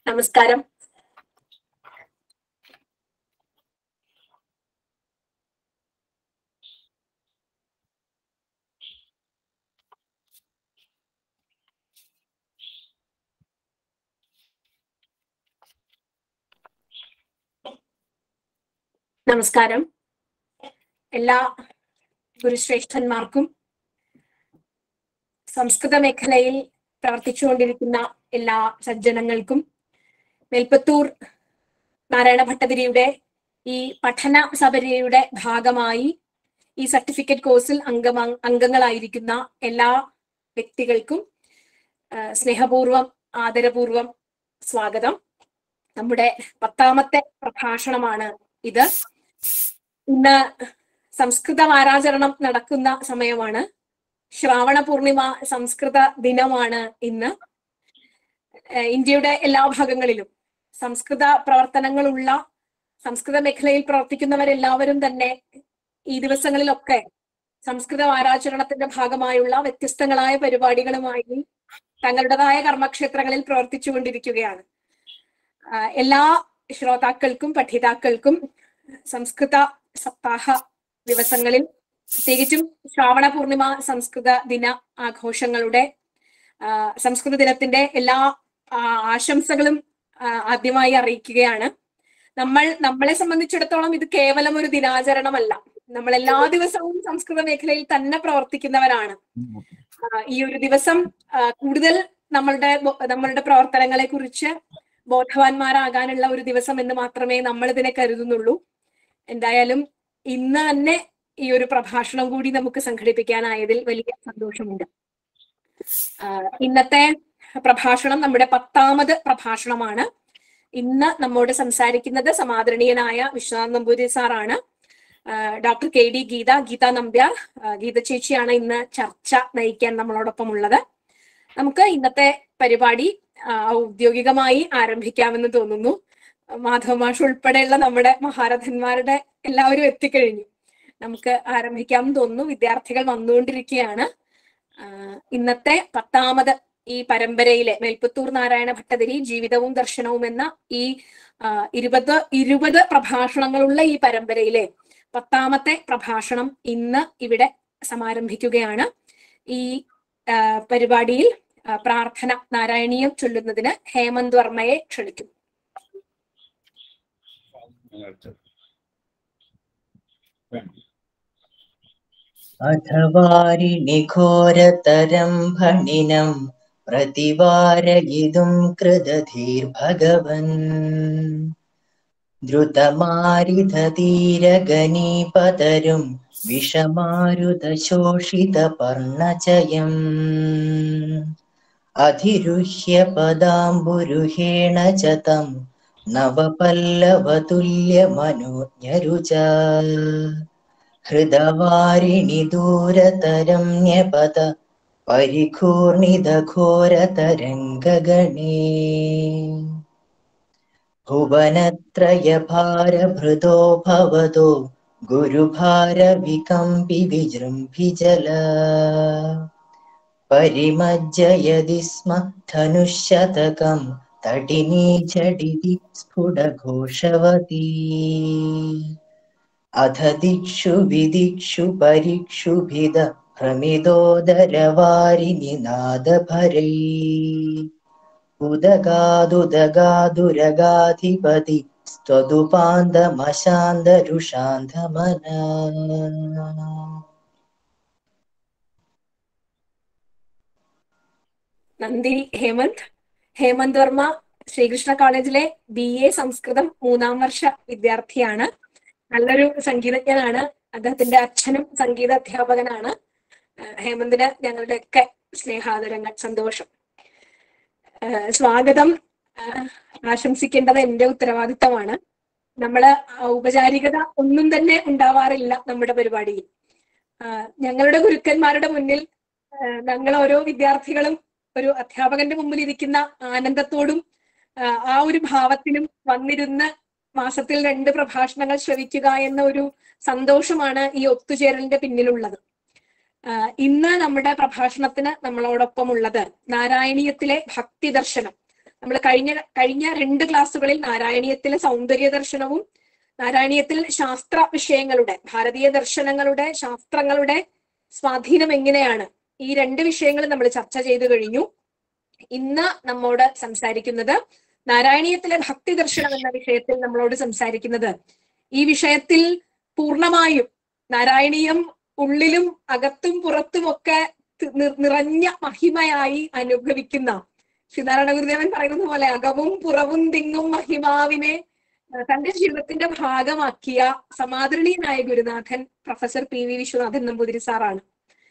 നമസ്കാരം നമസ്കാരം എല്ലാ ഗുരുശ്രേഷ്ഠന്മാർക്കും സംസ്കൃത മേഖലയിൽ പ്രവർത്തിച്ചുകൊണ്ടിരിക്കുന്ന എല്ലാ സജ്ജനങ്ങൾക്കും മേൽപ്പത്തൂർ നാരായണ ഭട്ടതിരിയുടെ ഈ പഠന സബരിയുടെ ഭാഗമായി ഈ സർട്ടിഫിക്കറ്റ് കോഴ്സിൽ അംഗമാ അംഗങ്ങളായിരിക്കുന്ന എല്ലാ വ്യക്തികൾക്കും ആ, സ്നേഹപൂർവം ആദരപൂർവം സ്വാഗതം നമ്മുടെ പത്താമത്തെ പ്രഭാഷണമാണ് ഇത് ഇന്ന് സംസ്കൃത വാരാചരണം നടക്കുന്ന സമയമാണ് ശ്രാവണ പൂർണിമ സംസ്കൃത ദിനമാണ് ഇന്ന് ഏഹ് ഇന്ത്യയുടെ എല്ലാ ഭാഗങ്ങളിലും സംസ്കൃത പ്രവർത്തനങ്ങളുള്ള സംസ്കൃത മേഖലയിൽ പ്രവർത്തിക്കുന്നവരെല്ലാവരും തന്നെ ഈ ദിവസങ്ങളിലൊക്കെ സംസ്കൃത വാരാചരണത്തിന്റെ ഭാഗമായുള്ള വ്യത്യസ്തങ്ങളായ പരിപാടികളുമായി തങ്ങളുടേതായ കർമ്മക്ഷേത്രങ്ങളിൽ പ്രവർത്തിച്ചുകൊണ്ടിരിക്കുകയാണ് ആഹ് എല്ലാ ശ്രോതാക്കൾക്കും പഠിതാക്കൾക്കും സംസ്കൃത സപ്താഹ ദിവസങ്ങളിൽ പ്രത്യേകിച്ചും ശ്രാവണ പൂർണിമ സംസ്കൃത ദിന ആഘോഷങ്ങളുടെ ആ, സംസ്കൃത ദിനത്തിന്റെ എല്ലാ ആ, ആശംസകളും ആ, ആദ്യമായി അറിയിക്കുകയാണ് നമ്മൾ നമ്മളെ സംബന്ധിച്ചിടത്തോളം ഇത് കേവലം ഒരു ദിനാചരണമല്ല നമ്മൾ എല്ലാ ദിവസവും സംസ്കൃത മേഖലയിൽ തന്നെ പ്രവർത്തിക്കുന്നവരാണ് ആ, ഈ ഒരു ദിവസം ആ, കൂടുതൽ നമ്മളുടെ ബോ- നമ്മളുടെ പ്രവർത്തനങ്ങളെ കുറിച്ച് ബോധവാന്മാരാകാനുള്ള ഒരു ദിവസം എന്ന് മാത്രമേ നമ്മൾ ഇതിനെ കരുതുന്നുള്ളൂ എന്തായാലും ഇന്ന് തന്നെ ഈ ഒരു പ്രഭാഷണം കൂടി നമുക്ക് സംഘടിപ്പിക്കാനായതിൽ വലിയ സന്തോഷമുണ്ട് ആ, ഇന്നത്തെ പ്രഭാഷണം നമ്മുടെ പത്താമത് പ്രഭാഷണമാണ് ഇന്ന് നമ്മോട് സംസാരിക്കുന്നത് സമാദരണീയനായ വിശ്വനാഥ് നമ്പൂതിരി സാറാണ് ആ, doctor K D Geetha Geetha Nambiar ആ, ഗീത ചേച്ചിയാണ് ഇന്ന് ചർച്ച നയിക്കാൻ നമ്മളോടൊപ്പം ഉള്ളത് നമുക്ക് ഇന്നത്തെ പരിപാടി ആ, ഔദ്യോഗികമായി ആരംഭിക്കാമെന്ന് തോന്നുന്നു മാധവ മാഷ് ഉൾപ്പെടെയുള്ള നമ്മുടെ മഹാരഥന്മാരുടെ എല്ലാവരും എത്തിക്കഴിഞ്ഞു നമുക്ക് ആരംഭിക്കാമെന്ന് തോന്നുന്നു വിദ്യാർത്ഥികൾ വന്നുകൊണ്ടിരിക്കുകയാണ് ആ, ഇന്നത്തെ പത്താമത് ഈ പരമ്പരയിലെ മേൽപ്പത്തൂർ നാരായണ ഭട്ടതിരി ജീവിതവും ദർശനവും എന്ന ഈ ആ, ഇരുപത് ഇരുപത് പ്രഭാഷണങ്ങളുള്ള ഈ പരമ്പരയിലെ പത്താമത്തെ പ്രഭാഷണം ഇന്ന് ഇവിടെ സമാരംഭിക്കുകയാണ് ഈ ആ, പരിപാടിയിൽ ആ, പ്രാർത്ഥന നാരായണീയം ചൊല്ലുന്നതിന് ഹേമന്ത് വർമ്മയെ ക്ഷണിക്കും अथवारिणि घोरतरं भणिनं प्रतिवारयितुं कृदधीर्भगवन् द्रुतमारिधतीरगणीपतरुं विषमारुतशोषितपर्णचयम् अधिरुह्य पदाम्बुरुहेण च तं नवपल्लवतुल्यमनोज्ञरुचा हृदवारिणि दूरतरं न्यपत परिघूर्णितघोरतरङ्गगणे भुवनत्रयभारभृतो भवतो गुरुभारविकम्पि विजृम्भिजल परिमज्जयति स्म धनुःशतकं तटिनी झटिति स्फुटघोषवती अथ दिक्षु विदिक्षु परिक्षुभिद भ्रमिदोदरवारिणि नादभरै उदगादुदगादुरगाधिपति स्वदुपान्दमशान्तरुषान्धमना നന്ദിനി ഹേമന്ത് ഹേമന്ത് വർമ്മ ശ്രീകൃഷ്ണ കോളേജിലെ ബി എ സംസ്കൃതം മൂന്നാം വർഷ വിദ്യാർത്ഥിയാണ് നല്ലൊരു സംഗീതജ്ഞനാണ് അദ്ദേഹത്തിന്റെ അച്ഛനും സംഗീത അധ്യാപകനാണ് ഏഹ് ഹേമന്തിന് ഞങ്ങളുടെയൊക്കെ സ്നേഹാദരങ്ങൾ സന്തോഷം ഏഹ് സ്വാഗതം ഏഹ് ആശംസിക്കേണ്ടത് എന്റെ ഉത്തരവാദിത്തമാണ് നമ്മള് ഔപചാരികത ഒന്നും തന്നെ ഉണ്ടാവാറില്ല നമ്മുടെ പരിപാടിയിൽ ആഹ് ഞങ്ങളുടെ ഗുരുക്കന്മാരുടെ മുന്നിൽ ആഹ് ഞങ്ങൾ ഓരോ വിദ്യാർത്ഥികളും ഒരു അധ്യാപകന്റെ മുമ്പിൽ ഇരിക്കുന്ന ആനന്ദത്തോടും ആഹ് ആ ഒരു ഭാവത്തിലും വന്നിരുന്ന് മാസത്തിൽ രണ്ട് പ്രഭാഷണങ്ങൾ ശ്രവിക്കുക എന്ന ഒരു സന്തോഷമാണ് ഈ ഒത്തുചേരലിന്റെ പിന്നിലുള്ളത് ആഹ് ഇന്ന് നമ്മുടെ പ്രഭാഷണത്തിന് നമ്മളോടൊപ്പം ഉള്ളത് നാരായണീയത്തിലെ ഭക്തി ദർശനം നമ്മൾ കഴിഞ്ഞ കഴിഞ്ഞ രണ്ട് ക്ലാസ്സുകളിൽ നാരായണീയത്തിലെ സൗന്ദര്യ ദർശനവും നാരായണീയത്തിൽ ശാസ്ത്ര വിഷയങ്ങളുടെ ഭാരതീയ ദർശനങ്ങളുടെ ശാസ്ത്രങ്ങളുടെ സ്വാധീനം എങ്ങനെയാണ് ഈ രണ്ട് വിഷയങ്ങൾ നമ്മൾ ചർച്ച ചെയ്തു കഴിഞ്ഞു ഇന്ന് നമ്മോട് സംസാരിക്കുന്നത് നാരായണീയത്തിലെ ഭക്തി ദർശനം എന്ന വിഷയത്തിൽ നമ്മളോട് സംസാരിക്കുന്നത് ഈ വിഷയത്തിൽ പൂർണ്ണമായും നാരായണീയം ഉള്ളിലും അകത്തും പുറത്തുമൊക്കെ തി- നി- നിറഞ്ഞ മഹിമയായി അനുഭവിക്കുന്ന ശ്രീനാരായണ ഗുരുദേവൻ പറയുന്നത് പോലെ അകവും പുറവും തിങ്ങും മഹിമാവിനെ ആ, തന്റെ ജീവിതത്തിന്റെ ഭാഗമാക്കിയ സമാദരണീയനായ ഗുരുനാഥൻ professor P V Viswanathan Namboothiri സാറാണ്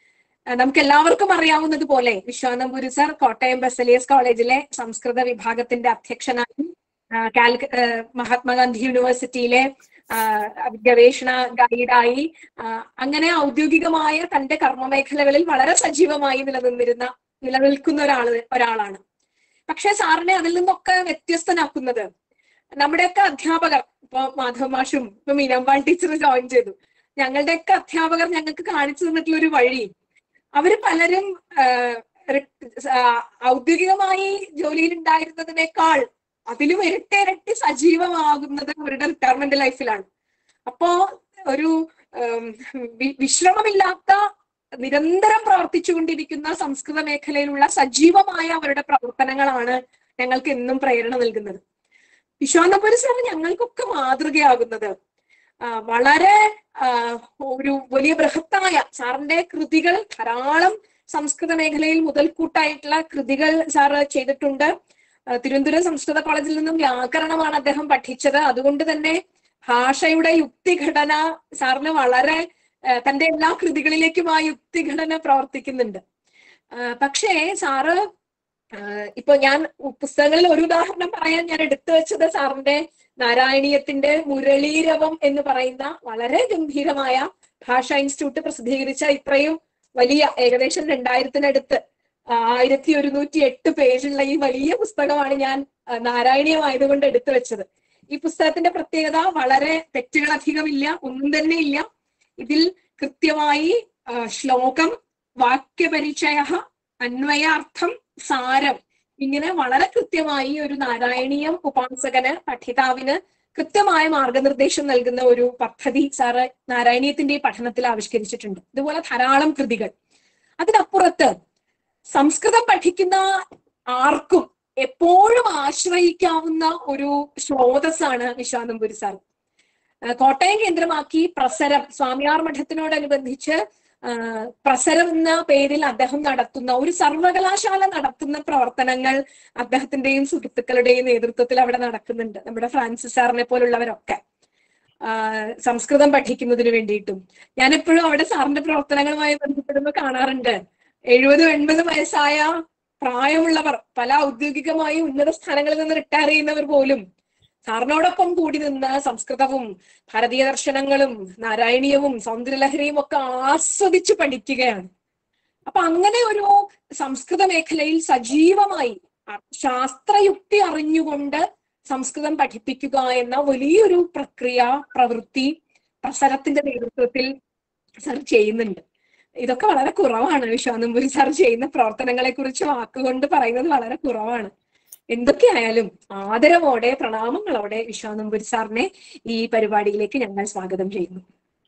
ആ, നമുക്ക് എല്ലാവർക്കും അറിയാവുന്നത് പോലെ വിശ്വനാഥപുരി സാർ കോട്ടയം ബസലിയസ് കോളേജിലെ സംസ്കൃത വിഭാഗത്തിന്റെ അധ്യക്ഷനായി ആ, കാലിക്ക ആ, മഹാത്മാഗാന്ധി യൂണിവേഴ്സിറ്റിയിലെ ആ, ഗവേഷണ ഗൈഡായി ആ, അങ്ങനെ ഔദ്യോഗികമായ തന്റെ കർമ്മമേഖലകളിൽ വളരെ സജീവമായി നിലനിന്നിരുന്ന നിലനിൽക്കുന്ന ഒരാള് ഒരാളാണ് പക്ഷെ സാറിനെ അതിൽ നിന്നൊക്കെ വ്യത്യസ്തനാക്കുന്നത് നമ്മുടെയൊക്കെ അധ്യാപകർ ഇപ്പൊ മാധവ മാഷും ഇപ്പൊ മീനമ്പാൾ ടീച്ചർ ജോയിൻ ചെയ്തു ഞങ്ങളുടെയൊക്കെ അധ്യാപകർ ഞങ്ങൾക്ക് കാണിച്ചു തന്നിട്ടുള്ള ഒരു വഴി അവര് പലരും ആഹ്, റി- ആഹ്, ഔദ്യോഗികമായി ജോലിയിൽ ഉണ്ടായിരുന്നതിനേക്കാൾ അതിലും ഇരട്ടി ഇരട്ടി സജീവമാകുന്നത് അവരുടെ റിട്ടയർമെന്റ് ലൈഫിലാണ് അപ്പോ ഒരു ഉം, വി- വിശ്രമമില്ലാത്ത നിരന്തരം പ്രവർത്തിച്ചുകൊണ്ടിരിക്കുന്ന സംസ്കൃത മേഖലയിലുള്ള സജീവമായ അവരുടെ പ്രവർത്തനങ്ങളാണ് ഞങ്ങൾക്ക് എന്നും പ്രേരണ നൽകുന്നത് വിശ്വാനപുരി സാർ ഞങ്ങൾക്കൊക്കെ മാതൃകയാകുന്നത് ആ, വളരെ ആ, ഒരു വലിയ ബൃഹത്തായ സാറിന്റെ കൃതികൾ ധാരാളം സംസ്കൃത മേഖലയിൽ മുതൽക്കൂട്ടായിട്ടുള്ള കൃതികൾ സാറ് ചെയ്തിട്ടുണ്ട് ആ, തിരുവനന്തപുരം സംസ്കൃത കോളേജിൽ നിന്നും വ്യാകരണമാണ് അദ്ദേഹം പഠിച്ചത് അതുകൊണ്ട് തന്നെ ഭാഷയുടെ യുക്തിഘടന സാറിന് വളരെ ആ, തന്റെ എല്ലാ കൃതികളിലേക്കും ആ യുക്തിഘടന പ്രവർത്തിക്കുന്നുണ്ട് ആ, പക്ഷേ സാറ് ആ, ഇപ്പൊ ഞാൻ പുസ്തകങ്ങളിൽ ഒരു ഉദാഹരണം പറയാൻ ഞാൻ എടുത്തു വെച്ചത് സാറിന്റെ നാരായണീയത്തിന്റെ മുരളീരവം എന്ന് പറയുന്ന വളരെ ഗംഭീരമായ ഭാഷാ ഇൻസ്റ്റിറ്റ്യൂട്ട് പ്രസിദ്ധീകരിച്ച ഇത്രയും വലിയ ഏകദേശം രണ്ടായിരത്തിനടുത്ത് ആ, ആയിരത്തി ഒരുന്നൂറ്റി എട്ട് പേജുള്ള ഈ വലിയ പുസ്തകമാണ് ഞാൻ ആ, നാരായണീയമായതുകൊണ്ട് എടുത്തു വെച്ചത് ഈ പുസ്തകത്തിന്റെ പ്രത്യേകത വളരെ തെറ്റുകൾ അധികമില്ല ഒന്നും തന്നെ ഇല്ല ഇതിൽ കൃത്യമായി ആ, ശ്ലോകം വാക്യപരിചയ അന്വയാർത്ഥം സാരം ഇങ്ങനെ വളരെ കൃത്യമായി ഒരു നാരായണീയം ഉപാസകന് പഠിതാവിന് കൃത്യമായ മാർഗനിർദ്ദേശം നൽകുന്ന ഒരു പദ്ധതി സാറ് നാരായണീയത്തിന്റെ ഈ പഠനത്തിൽ ആവിഷ്കരിച്ചിട്ടുണ്ട് ഇതുപോലെ ധാരാളം കൃതികൾ അതിനപ്പുറത്ത് സംസ്കൃതം പഠിക്കുന്ന ആർക്കും എപ്പോഴും ആശ്രയിക്കാവുന്ന ഒരു സ്രോതസ്സാണ് വിശ്വാനമ്പൂരി സാർ ആ, കോട്ടയം കേന്ദ്രമാക്കി പ്രസരം സ്വാമിയാർ മഠത്തിനോടനുബന്ധിച്ച് ആ, പ്രസരം എന്ന പേരിൽ അദ്ദേഹം നടത്തുന്ന ഒരു സർവകലാശാല നടത്തുന്ന പ്രവർത്തനങ്ങൾ അദ്ദേഹത്തിന്റെയും സുഹൃത്തുക്കളുടെയും നേതൃത്വത്തിൽ അവിടെ നടക്കുന്നുണ്ട് നമ്മുടെ ഫ്രാൻസിസ് സാറിനെ പോലുള്ളവരൊക്കെ ആ, സംസ്കൃതം പഠിക്കുന്നതിന് വേണ്ടിയിട്ടും ഞാനെപ്പോഴും അവിടെ സാറിന്റെ പ്രവർത്തനങ്ങളുമായി ബന്ധപ്പെടുമ്പോൾ കാണാറുണ്ട് എഴുപതും എൺപതും വയസ്സായ പ്രായമുള്ളവർ പല ഔദ്യോഗികമായി ഉന്നത സ്ഥാനങ്ങളിൽ നിന്ന് റിട്ടയർ ചെയ്യുന്നവർ പോലും സാറിനോടൊപ്പം കൂടി നിന്ന് സംസ്കൃതവും ഭാരതീയ ദർശനങ്ങളും നാരായണീയവും സൗന്ദര്യലഹരിയും ഒക്കെ ആസ്വദിച്ച് പഠിക്കുകയാണ് അപ്പൊ അങ്ങനെ ഒരു സംസ്കൃത മേഖലയിൽ സജീവമായി അ- ശാസ്ത്രയുക്തി അറിഞ്ഞുകൊണ്ട് സംസ്കൃതം പഠിപ്പിക്കുക എന്ന വലിയൊരു പ്രക്രിയ പ്രവൃത്തി പ്രസരത്തിന്റെ നേതൃത്വത്തിൽ സാർ ചെയ്യുന്നുണ്ട് ഇതൊക്കെ വളരെ കുറവാണ് വിശ്വാനമ്പൂരി സാർ ചെയ്യുന്ന പ്രവർത്തനങ്ങളെ കുറിച്ച് വാക്കുകൊണ്ട് പറയുന്നത് വളരെ കുറവാണ് എന്തൊക്കെയായാലും ആദരവോടെ പ്രണാമങ്ങളോടെ വിശ്വാനമ്പൂരി സാറിനെ ഈ പരിപാടിയിലേക്ക് ഞങ്ങൾ സ്വാഗതം ചെയ്യുന്നു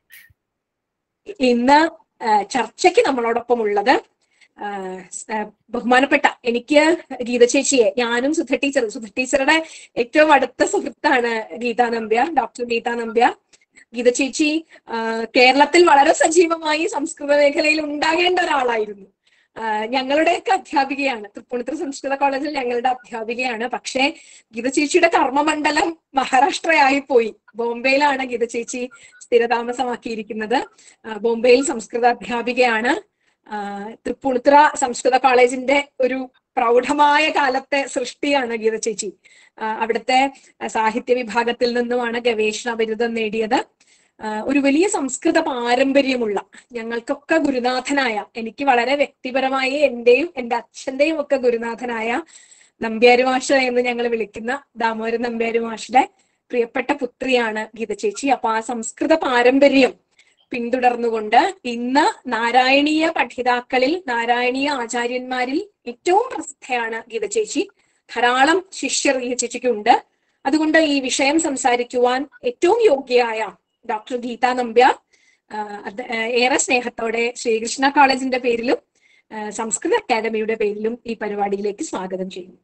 ഇന്ന് ആ, ചർച്ചയ്ക്ക് നമ്മളോടൊപ്പം ഉള്ളത് ആ, സ്- ആ, ബഹുമാനപ്പെട്ട എനിക്ക് ഗീത ചേച്ചിയെ ഞാനും സുധ ടീച്ചർ സുധ ടീച്ചറുടെ ഏറ്റവും അടുത്ത സുഹൃത്താണ് ഗീതാ നമ്പ്യാർ ഡോക്ടർ ഗീതാ നമ്പ്യാർ ഗീത ചേച്ചി ആ, കേരളത്തിൽ വളരെ സജീവമായി സംസ്കൃത മേഖലയിൽ ഉണ്ടാകേണ്ട ഒരാളായിരുന്നു ആ, ഞങ്ങളുടെയൊക്കെ അധ്യാപികയാണ് തൃപ്പൂണിത്തുറ സംസ്കൃത കോളേജിൽ ഞങ്ങളുടെ അധ്യാപികയാണ് പക്ഷേ ഗീത ചേച്ചിയുടെ കർമ്മമണ്ഡലം മഹാരാഷ്ട്രയായി പോയി ബോംബെയിലാണ് ഗീത ചേച്ചി സ്ഥിരതാമസമാക്കിയിരിക്കുന്നത് ആ, ബോംബെയിൽ സംസ്കൃത അധ്യാപികയാണ് ആ, തൃപ്പൂണിത്തുറ സംസ്കൃത കോളേജിന്റെ ഒരു പ്രൗഢമായ കാലത്തെ സൃഷ്ടിയാണ് ഗീത ചേച്ചി ആ, അവിടുത്തെ സാഹിത്യ വിഭാഗത്തിൽ നിന്നുമാണ് ഗവേഷണ ബിരുദം നേടിയത് ആ, ഒരു വലിയ സംസ്കൃത പാരമ്പര്യമുള്ള ഞങ്ങൾക്കൊക്കെ ഗുരുനാഥനായ എനിക്ക് വളരെ വ്യക്തിപരമായി എന്റെയും എന്റെ അച്ഛന്റെയും ഒക്കെ ഗുരുനാഥനായ നമ്പ്യാര് മാഷ എന്ന് ഞങ്ങൾ വിളിക്കുന്ന ദാമോദരൻ നമ്പ്യാര് മാഷിന്റെ പ്രിയപ്പെട്ട പുത്രിയാണ് ഗീത ചേച്ചി അപ്പൊ ആ സംസ്കൃത പാരമ്പര്യം പിന്തുടർന്നുകൊണ്ട് ഇന്ന് നാരായണീയ പഠിതാക്കളിൽ നാരായണീയ ആചാര്യന്മാരിൽ ഏറ്റവും പ്രസിദ്ധയാണ് ഗീത ചേച്ചി ധാരാളം ശിഷ്യർ ഈ ചേച്ചിക്കുണ്ട് അതുകൊണ്ട് ഈ വിഷയം സംസാരിക്കുവാൻ ഏറ്റവും യോഗ്യയായ ഡോക്ടർ ഗീത നമ്പ്യാർ ആ, അത്, ആ, ഏറെ സ്നേഹത്തോടെ ശ്രീകൃഷ്ണ കോളേജിന്റെ പേരിലും ആ, സംസ്കൃത അക്കാദമിയുടെ പേരിലും ഈ പരിപാടിയിലേക്ക് സ്വാഗതം ചെയ്യുന്നു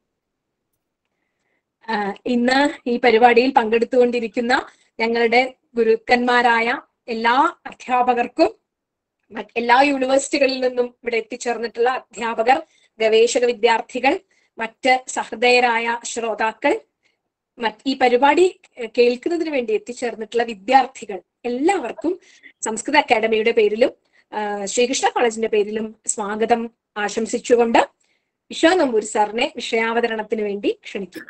ആ, ഇന്ന് ഈ പരിപാടിയിൽ പങ്കെടുത്തുകൊണ്ടിരിക്കുന്ന ഞങ്ങളുടെ ഗുരുക്കന്മാരായ എല്ലാ അധ്യാപകർക്കും മറ്റ് എല്ലാ യൂണിവേഴ്സിറ്റികളിൽ നിന്നും ഇവിടെ എത്തിച്ചേർന്നിട്ടുള്ള അധ്യാപകർ ഗവേഷക വിദ്യാർത്ഥികൾ മറ്റ് സഹൃദയരായ ശ്രോതാക്കൾ മറ്റ് ഈ പരിപാടി ഏഹ്, കേൾക്കുന്നതിന് വേണ്ടി എത്തിച്ചേർന്നിട്ടുള്ള വിദ്യാർത്ഥികൾ എല്ലാവർക്കും സംസ്കൃത അക്കാദമിയുടെ പേരിലും ആ, ശ്രീകൃഷ്ണ കോളേജിന്റെ പേരിലും സ്വാഗതം ആശംസിച്ചുകൊണ്ട് വിശ്വ നമ്പൂരി സാറിനെ വിഷയാവതരണത്തിന് വേണ്ടി ക്ഷണിക്കുന്നു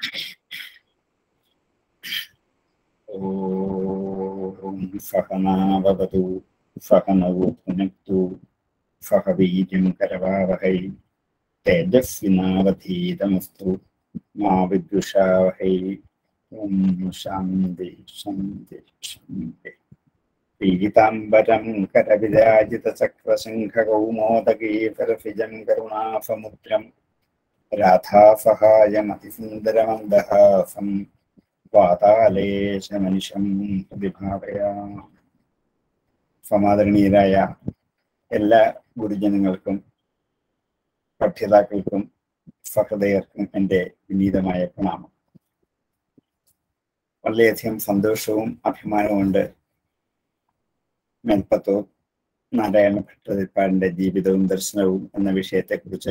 ॐ सहनावतु सहनौ भुनक्तु सह वीर्यं करवावहै तेजस्विनावधीतमस्तु मा विद्विषावहै ॐ शान्ति शान्ति शान्ति पीताम्बरं करविराजितचक्रशङ्खकौमोदगीतरफिजं करुणाफमुद्रं राधासहायमतिसुन्दरमन्दहासम् പാതാലേശമനിശം പ്രതിഭാവയാ സമാദരണീയരായ എല്ലാ ഗുരുജനങ്ങൾക്കും പഠ്യതാക്കൾക്കും സഹൃദയർക്കും എൻ്റെ വിനീതമായ പ്രണാമം വളരെയധികം സന്തോഷവും അഭിമാനവും ഉണ്ട് മേൽപ്പത്തൂർ നാരായണ ഭട്ടതിരിപ്പാടിന്റെ ജീവിതവും ദർശനവും എന്ന വിഷയത്തെക്കുറിച്ച്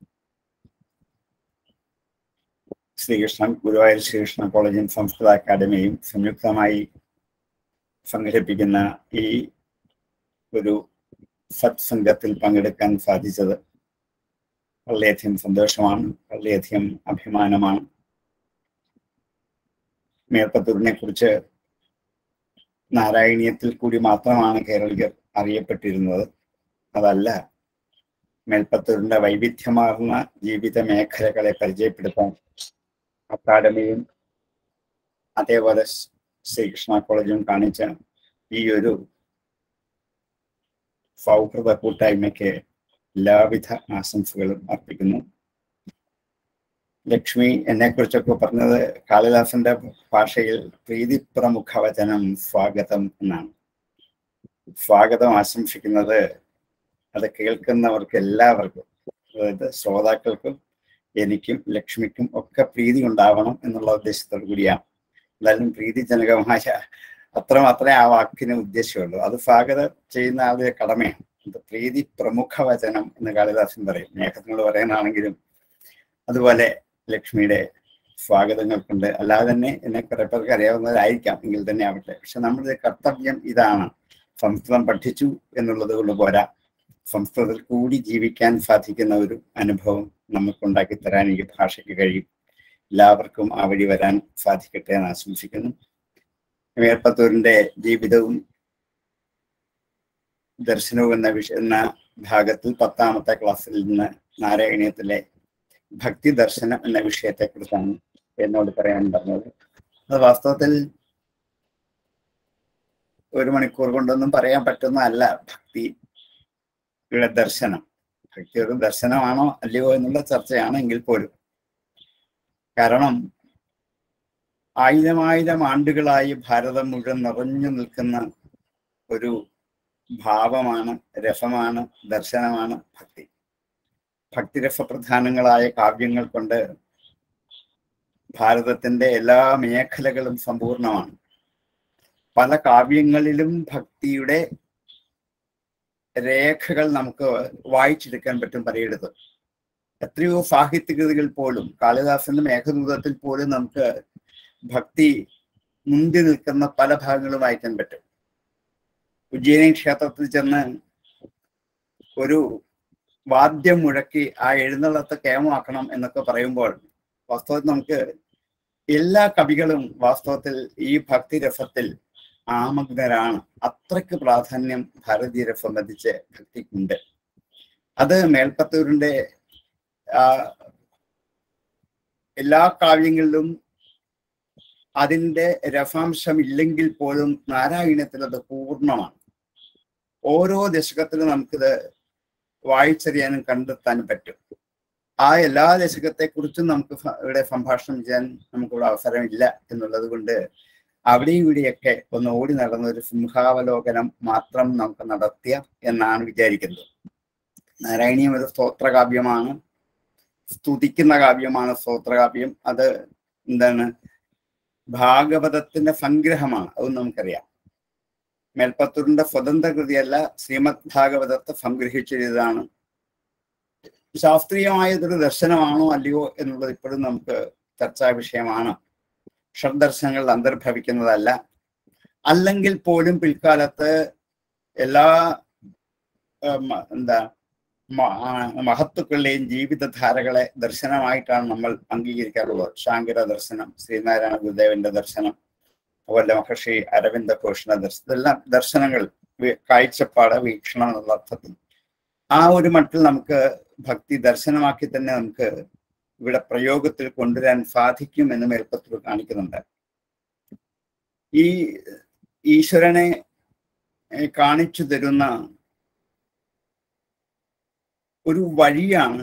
ശ്രീകൃഷ്ണൻ ഗുരുവായൂർ ശ്രീകൃഷ്ണ കോളേജും സംസ്കൃത അക്കാദമിയും സംയുക്തമായി സംഘടിപ്പിക്കുന്ന ഈ ഒരു സത്സംഗത്തിൽ പങ്കെടുക്കാൻ സാധിച്ചത് വളരെയധികം സന്തോഷമാണ് വളരെയധികം അഭിമാനമാണ് മേൽപ്പത്തൂരിനെ കുറിച്ച് നാരായണീയത്തിൽ കൂടി മാത്രമാണ് കേരളീയർ അറിയപ്പെട്ടിരുന്നത് അതല്ല മേൽപ്പത്തൂരിന്റെ വൈവിധ്യമാർന്ന ജീവിത മേഖലകളെ പരിചയപ്പെടുത്താൻ അക്കാദമിയും അതേപോലെ സ് ശ്രീകൃഷ്ണ കോളേജും കാണിച്ച ഈ ഒരു സൗഹൃദ കൂട്ടായ്മയ്ക്ക് എല്ലാവിധ ആശംസകളും അർപ്പിക്കുന്നു ലക്ഷ്മി എന്നെ കുറിച്ചൊക്കെ പറഞ്ഞത് കാളിദാസന്റെ ഭാഷയിൽ പ്രീതി പ്രമുഖ വചനം സ്വാഗതം എന്നാണ് സ്വാഗതം ആശംസിക്കുന്നത് അത് കേൾക്കുന്നവർക്ക് എല്ലാവർക്കും അതായത് ശ്രോതാക്കൾക്കും എനിക്കും ലക്ഷ്മിക്കും ഒക്കെ പ്രീതി ഉണ്ടാവണം എന്നുള്ള ഉദ്ദേശത്തോടു കൂടിയാണ് എന്തായാലും പ്രീതിജനകമായ അത്ര മാത്രമേ ആ വാക്കിന് ഉദ്ദേശമുള്ളൂ അത് സ്വാഗതം ചെയ്യുന്ന ആളുടെ കടമയാണ് ഇത് പ്രീതി പ്രമുഖ വചനം എന്ന് കാളിദാസൻ പറയും മേഘത്തിനോട് പറയാനാണെങ്കിലും അതുപോലെ ലക്ഷ്മിയുടെ സ്വാഗതങ്ങൾക്കുണ്ട് അല്ലാതെ തന്നെ എന്നെ കുറെ പേർക്ക് അറിയാവുന്നതായിരിക്കാം എങ്കിൽ തന്നെ ആവട്ടെ പക്ഷെ നമ്മുടെ കർത്തവ്യം ഇതാണ് സംസ്കൃതം പഠിച്ചു എന്നുള്ളത് കൊണ്ട് പോരാ സംസ്കൃതത്തിൽ കൂടി ജീവിക്കാൻ സാധിക്കുന്ന ഒരു അനുഭവം നമുക്കുണ്ടാക്കി തരാൻ ഈ ഭാഷയ്ക്ക് കഴിയും എല്ലാവർക്കും ആ വഴി വരാൻ സാധിക്കട്ടെ എന്ന് ആശംസിക്കുന്നു മേൽപ്പത്തൂരിന്റെ ജീവിതവും ദർശനവും എന്ന വിഷ എന്ന ഭാഗത്തിൽ പത്താമത്തെ ക്ലാസ്സിൽ നിന്ന് നാരായണീയത്തിലെ ഭക്തി ദർശനം എന്ന വിഷയത്തെക്കുറിച്ചാണ് എന്നോട് പറയാൻ പറഞ്ഞത് അത് വാസ്തവത്തിൽ ഒരു മണിക്കൂർ കൊണ്ടൊന്നും പറയാൻ പറ്റുന്നതല്ല ഭക്തി ഇവിടെ ദർശനം ഭക്തി ഒരു ദർശനമാണോ അല്ലയോ എന്നുള്ള ചർച്ചയാണ് എങ്കിൽ പോലും കാരണം ആയിരം ആയിരം ആണ്ടുകളായി ഭാരതം മുഴുവൻ നിറഞ്ഞു നിൽക്കുന്ന ഒരു ഭാവമാണ് രസമാണ് ദർശനമാണ് ഭക്തി ഭക്തിരസപ്രധാനങ്ങളായ കാവ്യങ്ങൾ കൊണ്ട് ഭാരതത്തിന്റെ എല്ലാ മേഖലകളും സമ്പൂർണമാണ് പല കാവ്യങ്ങളിലും ഭക്തിയുടെ രേഖകൾ നമുക്ക് വായിച്ചെടുക്കാൻ പറ്റും പലയിടത്തും എത്രയോ സാഹിത്യകൃതികൾ പോലും കാളിദാസന്റെ മേഘദൂതത്തിൽ പോലും നമുക്ക് ഭക്തി മുന്തി നിൽക്കുന്ന പല ഭാഗങ്ങളും വായിക്കാൻ പറ്റും ഉജ്ജയിനി ക്ഷേത്രത്തിൽ ചെന്ന് ഒരു വാദ്യം മുഴക്കി ആ എഴുന്നള്ളത്ത് കേമമാക്കണം എന്നൊക്കെ പറയുമ്പോൾ വാസ്തവത്തിൽ നമുക്ക് എല്ലാ കവികളും വാസ്തവത്തിൽ ഈ ഭക്തിരസത്തിൽ ആമഗ്നരാണ് അത്രയ്ക്ക് പ്രാധാന്യം ഭാരതീയരെ സംബന്ധിച്ച് ഭക്തിക്കുണ്ട് അത് മേൽപ്പത്തൂരിന്റെ ആ, എല്ലാ കാവ്യങ്ങളിലും അതിന്റെ രസാംശം ഇല്ലെങ്കിൽ പോലും നാരായണത്തിൽ അത് പൂർണ്ണമാണ് ഓരോ ദശകത്തിലും നമുക്കിത് വായിച്ചറിയാനും കണ്ടെത്താനും പറ്റും ആ എല്ലാ ദശകത്തെക്കുറിച്ചും നമുക്ക് ഫ- ഇവിടെ സംഭാഷണം ചെയ്യാൻ നമുക്കിവിടെ അവസരമില്ല എന്നുള്ളത് കൊണ്ട് അവിടെയും ഇവിടെയൊക്കെ ഒന്ന് ഓടി നടന്ന ഒരു സിംഹാവലോകനം മാത്രം നമുക്ക് നടത്തിയ എന്നാണ് വിചാരിക്കുന്നത് നാരായണീയം ഒരു സ്തോത്രകാവ്യമാണ് സ്തുതിക്കുന്ന കാവ്യമാണ് സ്തോത്രകാവ്യം അത് എന്താണ് ഭാഗവതത്തിന്റെ സംഗ്രഹമാണ് അത് നമുക്കറിയാം മേൽപ്പത്തൂരിന്റെ സ്വതന്ത്ര കൃതിയല്ല ശ്രീമദ് ഭാഗവതത്തെ സംഗ്രഹിച്ചെഴുതാണ് ശാസ്ത്രീയമായതൊരു ദർശനമാണോ അല്ലയോ എന്നുള്ളത് ഇപ്പോഴും നമുക്ക് ചർച്ചാ വിഷയമാണ് ഷഡ്ദർശനങ്ങൾ അന്തർഭവിക്കുന്നതല്ല അല്ലെങ്കിൽ പോലും പിൽക്കാലത്ത് എല്ലാ ഉം, എന്താ മ- ആ, മഹത്തുക്കളുടെയും ജീവിതധാരകളെ ദർശനമായിട്ടാണ് നമ്മൾ അംഗീകരിക്കാറുള്ളത് ശാങ്കര ദർശനം ശ്രീനാരായണ ഗുരുദേവന്റെ ദർശനം അതുപോലെ മഹർഷി അരവിന്ദ ഘോഷണ ദർശനം ഇതെല്ലാം ദർശനങ്ങൾ വി- കാഴ്ചപ്പാട് വീക്ഷണം എന്നുള്ള അർത്ഥത്തിൽ ആ ഒരു മട്ടിൽ നമുക്ക് ഭക്തി ദർശനമാക്കി തന്നെ നമുക്ക് ഇവിടെ പ്രയോഗത്തിൽ കൊണ്ടുവരാൻ സാധിക്കും എന്ന് മേൽപ്പത്തൂർ കാണിക്കുന്നുണ്ട് ഈ ഈശ്വരനെ ഏഹ്, കാണിച്ചു തരുന്ന ഒരു വഴിയാണ്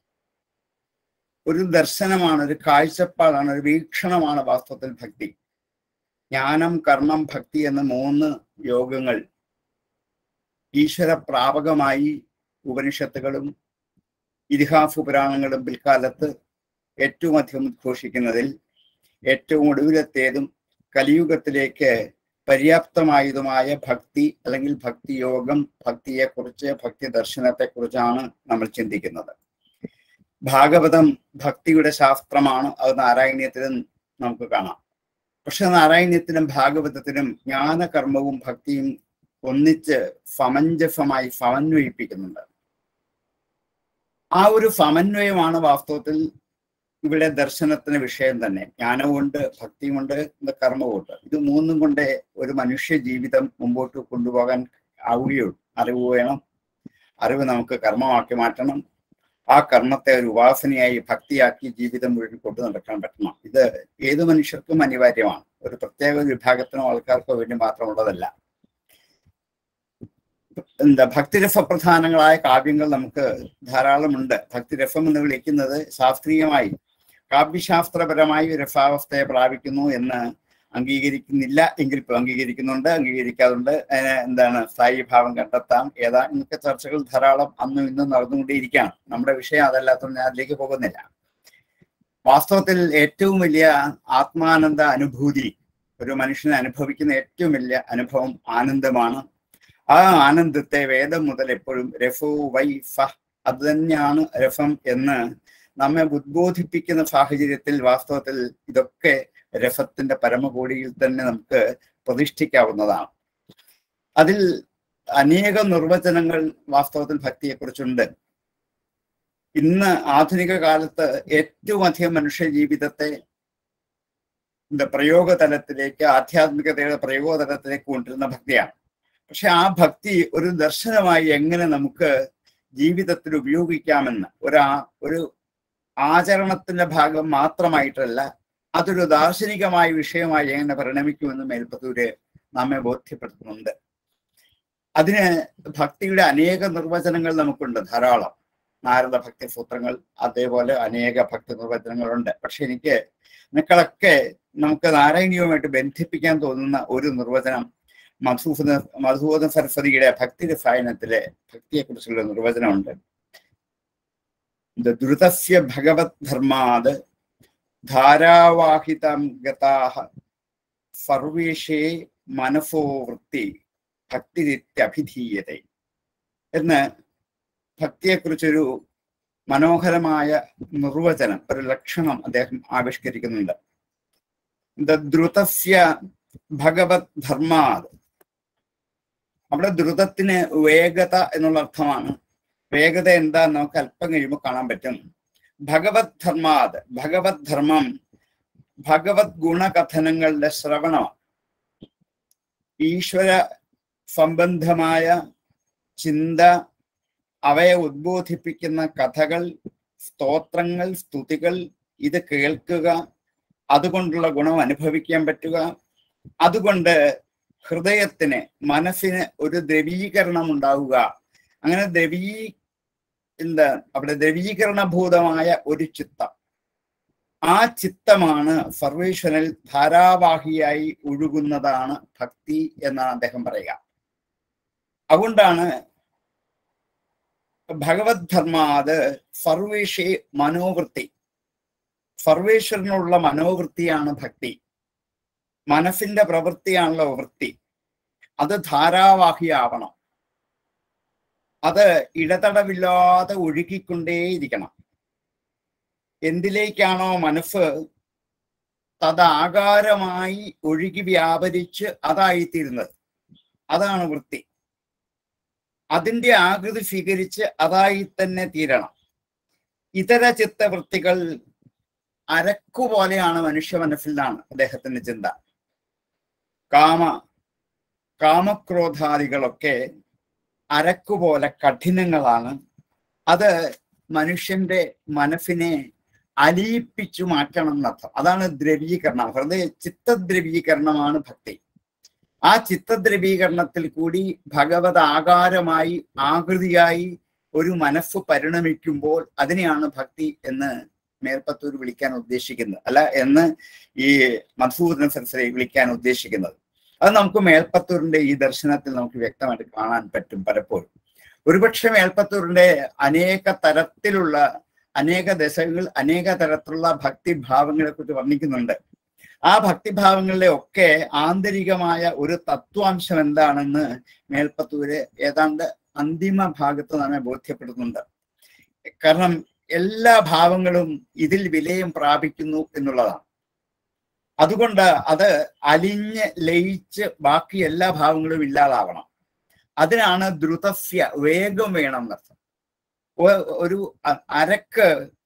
ഒരു ദർശനമാണ് ഒരു കാഴ്ചപ്പാടാണ് ഒരു വീക്ഷണമാണ് വാസ്തവത്തിൽ ഭക്തി ജ്ഞാനം കർമ്മം ഭക്തി എന്ന മൂന്ന് യോഗങ്ങൾ ഈശ്വര പ്രാപകമായി ഉപനിഷത്തുകളും ഇതിഹാസ പുരാണങ്ങളും പിൽക്കാലത്ത് ഏറ്റവും അധികം ഉദ്ഘോഷിക്കുന്നതിൽ ഏറ്റവും ഒടുവിലത്തേതും കലിയുഗത്തിലേക്ക് പര്യാപ്തമായതുമായ ഭക്തി അല്ലെങ്കിൽ ഭക്തി യോഗം ഭക്തിയെക്കുറിച്ച് ഭക്തി ദർശനത്തെക്കുറിച്ചാണ് നമ്മൾ ചിന്തിക്കുന്നത് ഭാഗവതം ഭക്തിയുടെ ശാസ്ത്രമാണ് അത് നാരായണീയത്തിലും നമുക്ക് കാണാം പക്ഷെ നാരായണീയത്തിനും ഭാഗവതത്തിനും ജ്ഞാനകർമ്മവും ഭക്തിയും ഒന്നിച്ച് സമഞ്ജസമായി സമന്വയിപ്പിക്കുന്നുണ്ട് ആ ഒരു സമന്വയമാണ് വാസ്തവത്തിൽ ഇവിടെ ദർശനത്തിന് വിഷയം തന്നെ ജ്ഞാനമുണ്ട് ഭക്തിയുമുണ്ട് ഇത് കർമ്മവുമുണ്ട് ഇത് മൂന്നും കൊണ്ട് ഒരു മനുഷ്യ ജീവിതം മുമ്പോട്ട് കൊണ്ടുപോകാൻ ആവുകയുള്ളൂ അറിവ് വേണം അറിവ് നമുക്ക് കർമ്മമാക്കി മാറ്റണം ആ കർമ്മത്തെ ഒരു ഉപാസനയായി ഭക്തിയാക്കി ജീവിതം മുഴുവൻ കൊണ്ടു നടക്കാൻ പറ്റണം ഇത് ഏത് മനുഷ്യർക്കും അനിവാര്യമാണ് ഒരു പ്രത്യേക വിഭാഗത്തിനോ ആൾക്കാർക്കോ വേണ്ടി മാത്രമുള്ളതല്ല എന്താ ഭക്തിരസപ്രധാനങ്ങളായ കാവ്യങ്ങൾ നമുക്ക് ധാരാളമുണ്ട് ഭക്തിരസം എന്ന് വിളിക്കുന്നത് ശാസ്ത്രീയമായി കാവ്യശാസ്ത്രപരമായി ഒരു രസാവസ്ഥയെ പ്രാപിക്കുന്നു എന്ന് അംഗീകരിക്കുന്നില്ല എങ്കിൽ ഇപ്പോൾ അംഗീകരിക്കുന്നുണ്ട് അംഗീകരിക്കാതുണ്ട് അതിന് എന്താണ് സ്ഥായി ഭാവം കണ്ടെത്താം ഏതാ എന്നൊക്കെ ചർച്ചകൾ ധാരാളം അന്നും ഇന്നും നടന്നുകൊണ്ടിരിക്കുകയാണ് നമ്മുടെ വിഷയം അതല്ലാത്തതുകൊണ്ട് ഞാൻ അതിലേക്ക് പോകുന്നില്ല വാസ്തവത്തിൽ ഏറ്റവും വലിയ ആത്മാനന്ദ അനുഭൂതി ഒരു മനുഷ്യന് അനുഭവിക്കുന്ന ഏറ്റവും വലിയ അനുഭവം ആനന്ദമാണ് ആ ആനന്ദത്തെ വേദം മുതൽ എപ്പോഴും രഫോ വൈ ഫ അത് തന്നെയാണ് രഫം എന്ന് നമ്മെ ഉദ്ബോധിപ്പിക്കുന്ന സാഹചര്യത്തിൽ വാസ്തവത്തിൽ ഇതൊക്കെ രഫത്തിന്റെ പരമകോടിയിൽ തന്നെ നമുക്ക് പ്രതിഷ്ഠിക്കാവുന്നതാണ് അതിൽ അനേകം നിർവചനങ്ങൾ വാസ്തവത്തിൽ ഭക്തിയെക്കുറിച്ചുണ്ട് ഇന്ന് ആധുനിക കാലത്ത് ഏറ്റവും അധികം മനുഷ്യ ജീവിതത്തെ എന്താ പ്രയോഗതലത്തിലേക്ക് ആധ്യാത്മികതയുടെ പ്രയോഗതലത്തിലേക്ക് കൊണ്ടുവരുന്ന ഭക്തിയാണ് പക്ഷെ ആ ഭക്തി ഒരു ദർശനമായി എങ്ങനെ നമുക്ക് ജീവിതത്തിൽ ഉപയോഗിക്കാമെന്ന് ഒരാ ഒരു ആചരണത്തിന്റെ ഭാഗം മാത്രമായിട്ടല്ല അതൊരു ദാർശനികമായ വിഷയമായി എങ്ങനെ പരിണമിക്കുമെന്ന് മേൽപ്പത്തൂര് നമ്മെ ബോധ്യപ്പെടുത്തുന്നുണ്ട് അതിന് ഭക്തിയുടെ അനേക നിർവചനങ്ങൾ നമുക്കുണ്ട് ധാരാളം നാരദ ഭക്തി സൂത്രങ്ങൾ അതേപോലെ അനേക ഭക്തി നിർവചനങ്ങളുണ്ട് പക്ഷെ എനിക്ക് നിങ്ങളൊക്കെ നമുക്ക് നാരായണീയവുമായിട്ട് ബന്ധിപ്പിക്കാൻ തോന്നുന്ന ഒരു നിർവചനം മധുസൂദന മധുസൂദന സരസ്വതിയുടെ ഭക്തി രസായനത്തിലെ ഭക്തിയെക്കുറിച്ചുള്ള നിർവചനമുണ്ട് ദ്രുതസ്യ ഭഗവത് ധർമാത് ധാരാവാഹിതം ഗതാഹ സർവേഷേ മനസോ വൃത്തി ഭക്തിരിത്യഭിധീയത എന്ന് ഭക്തിയെക്കുറിച്ചൊരു മനോഹരമായ നിർവചനം ഒരു ലക്ഷണം അദ്ദേഹം ആവിഷ്കരിക്കുന്നുണ്ട് ദ്രുതസ്യ ഭഗവത് ധർമാത് അവിടെ ദ്രുതത്തിന് വേഗത എന്നുള്ള അർത്ഥമാണ് വേഗത എന്താ നമുക്ക് അല്പം കഴിയുമ്പോൾ കാണാൻ പറ്റും ഭഗവത് ധർമാത് ഭഗവത് ധർമ്മം ഭഗവത് ഗുണകഥനങ്ങളുടെ ശ്രവണമാണ് ഈശ്വര സംബന്ധമായ ചിന്ത അവയെ ഉദ്ബോധിപ്പിക്കുന്ന കഥകൾ സ്തോത്രങ്ങൾ സ്തുതികൾ ഇത് കേൾക്കുക അതുകൊണ്ടുള്ള ഗുണം അനുഭവിക്കാൻ പറ്റുക അതുകൊണ്ട് ഹൃദയത്തിന് മനസ്സിന് ഒരു ദ്രവീകരണം ഉണ്ടാവുക അങ്ങനെ ദ്രവീ എന്താ അവിടെ ദ്രവീകരണഭൂതമായ ഒരു ചിത്തം ആ ചിത്തമാണ് സർവേശ്വരനിൽ ധാരാവാഹിയായി ഒഴുകുന്നതാണ് ഭക്തി എന്നാണ് അദ്ദേഹം പറയുക അതുകൊണ്ടാണ് ഭഗവത് ധർമാത് സർവേഷേ മനോവൃത്തി സർവേശ്വരനുള്ള മനോവൃത്തിയാണ് ഭക്തി മനസ്സിന്റെ പ്രവൃത്തിയാണല്ലോ വൃത്തി അത് ധാരാവാഹിയാവണം അത് ഇടതടവില്ലാതെ ഒഴുകിക്കൊണ്ടേയിരിക്കണം എന്തിലേക്കാണോ മനസ്സ് തദാകാരമായി ഒഴുകി വ്യാപരിച്ച് അതായിത്തീരുന്നത് അതാണ് വൃത്തി അതിന്റെ ആകൃതി സ്വീകരിച്ച് അതായി തന്നെ തീരണം ഇതര ചിത്തവൃത്തികൾ അരക്കുപോലെയാണ് മനുഷ്യ മനസ്സിലാണ് അദ്ദേഹത്തിന്റെ ചിന്ത കാമ കാമക്രോധാദികളൊക്കെ അരക്കുപോലെ കഠിനങ്ങളാണ് അത് മനുഷ്യന്റെ മനസ്സിനെ അലിയിപ്പിച്ചു മാറ്റണം എന്നർത്ഥം അതാണ് ദ്രവീകരണം ഹൃദയ ചിത്തദ്രവീകരണമാണ് ഭക്തി ആ ചിത്തദ്രവീകരണത്തിൽ കൂടി ഭഗവത് ആകാരമായി ആകൃതിയായി ഒരു മനസ്സ് പരിണമിക്കുമ്പോൾ അതിനെയാണ് ഭക്തി എന്ന് മേൽപ്പത്തൂർ വിളിക്കാൻ ഉദ്ദേശിക്കുന്നത് അല്ല എന്ന് ഈ മധുസൂദന സരസ്വതി വിളിക്കാൻ ഉദ്ദേശിക്കുന്നത് അത് നമുക്ക് മേൽപ്പത്തൂരിന്റെ ഈ ദർശനത്തിൽ നമുക്ക് വ്യക്തമായിട്ട് കാണാൻ പറ്റും പലപ്പോഴും ഒരുപക്ഷെ മേൽപ്പത്തൂരിന്റെ അനേക തരത്തിലുള്ള അനേക ദശകൾ അനേക തരത്തിലുള്ള ഭക്തിഭാവങ്ങളെ കുറിച്ച് വർണ്ണിക്കുന്നുണ്ട് ആ ഭക്തിഭാവങ്ങളിലെ ഒക്കെ ആന്തരികമായ ഒരു തത്വാംശം എന്താണെന്ന് മേൽപ്പത്തൂര് ഏതാണ്ട് അന്തിമ ഭാഗത്ത് നമ്മെ ബോധ്യപ്പെടുന്നുണ്ട് കാരണം എല്ലാ ഭാവങ്ങളും ഇതിൽ വിലയം പ്രാപിക്കുന്നു എന്നുള്ളതാണ് അതുകൊണ്ട് അത് അലിഞ്ഞ് ലയിച്ച് ബാക്കി എല്ലാ ഭാവങ്ങളും ഇല്ലാതാവണം അതിനാണ് ദ്രുതസ്യ വേഗം വേണം എന്നർത്ഥം ഒ- ഒരു അ- അരക്ക്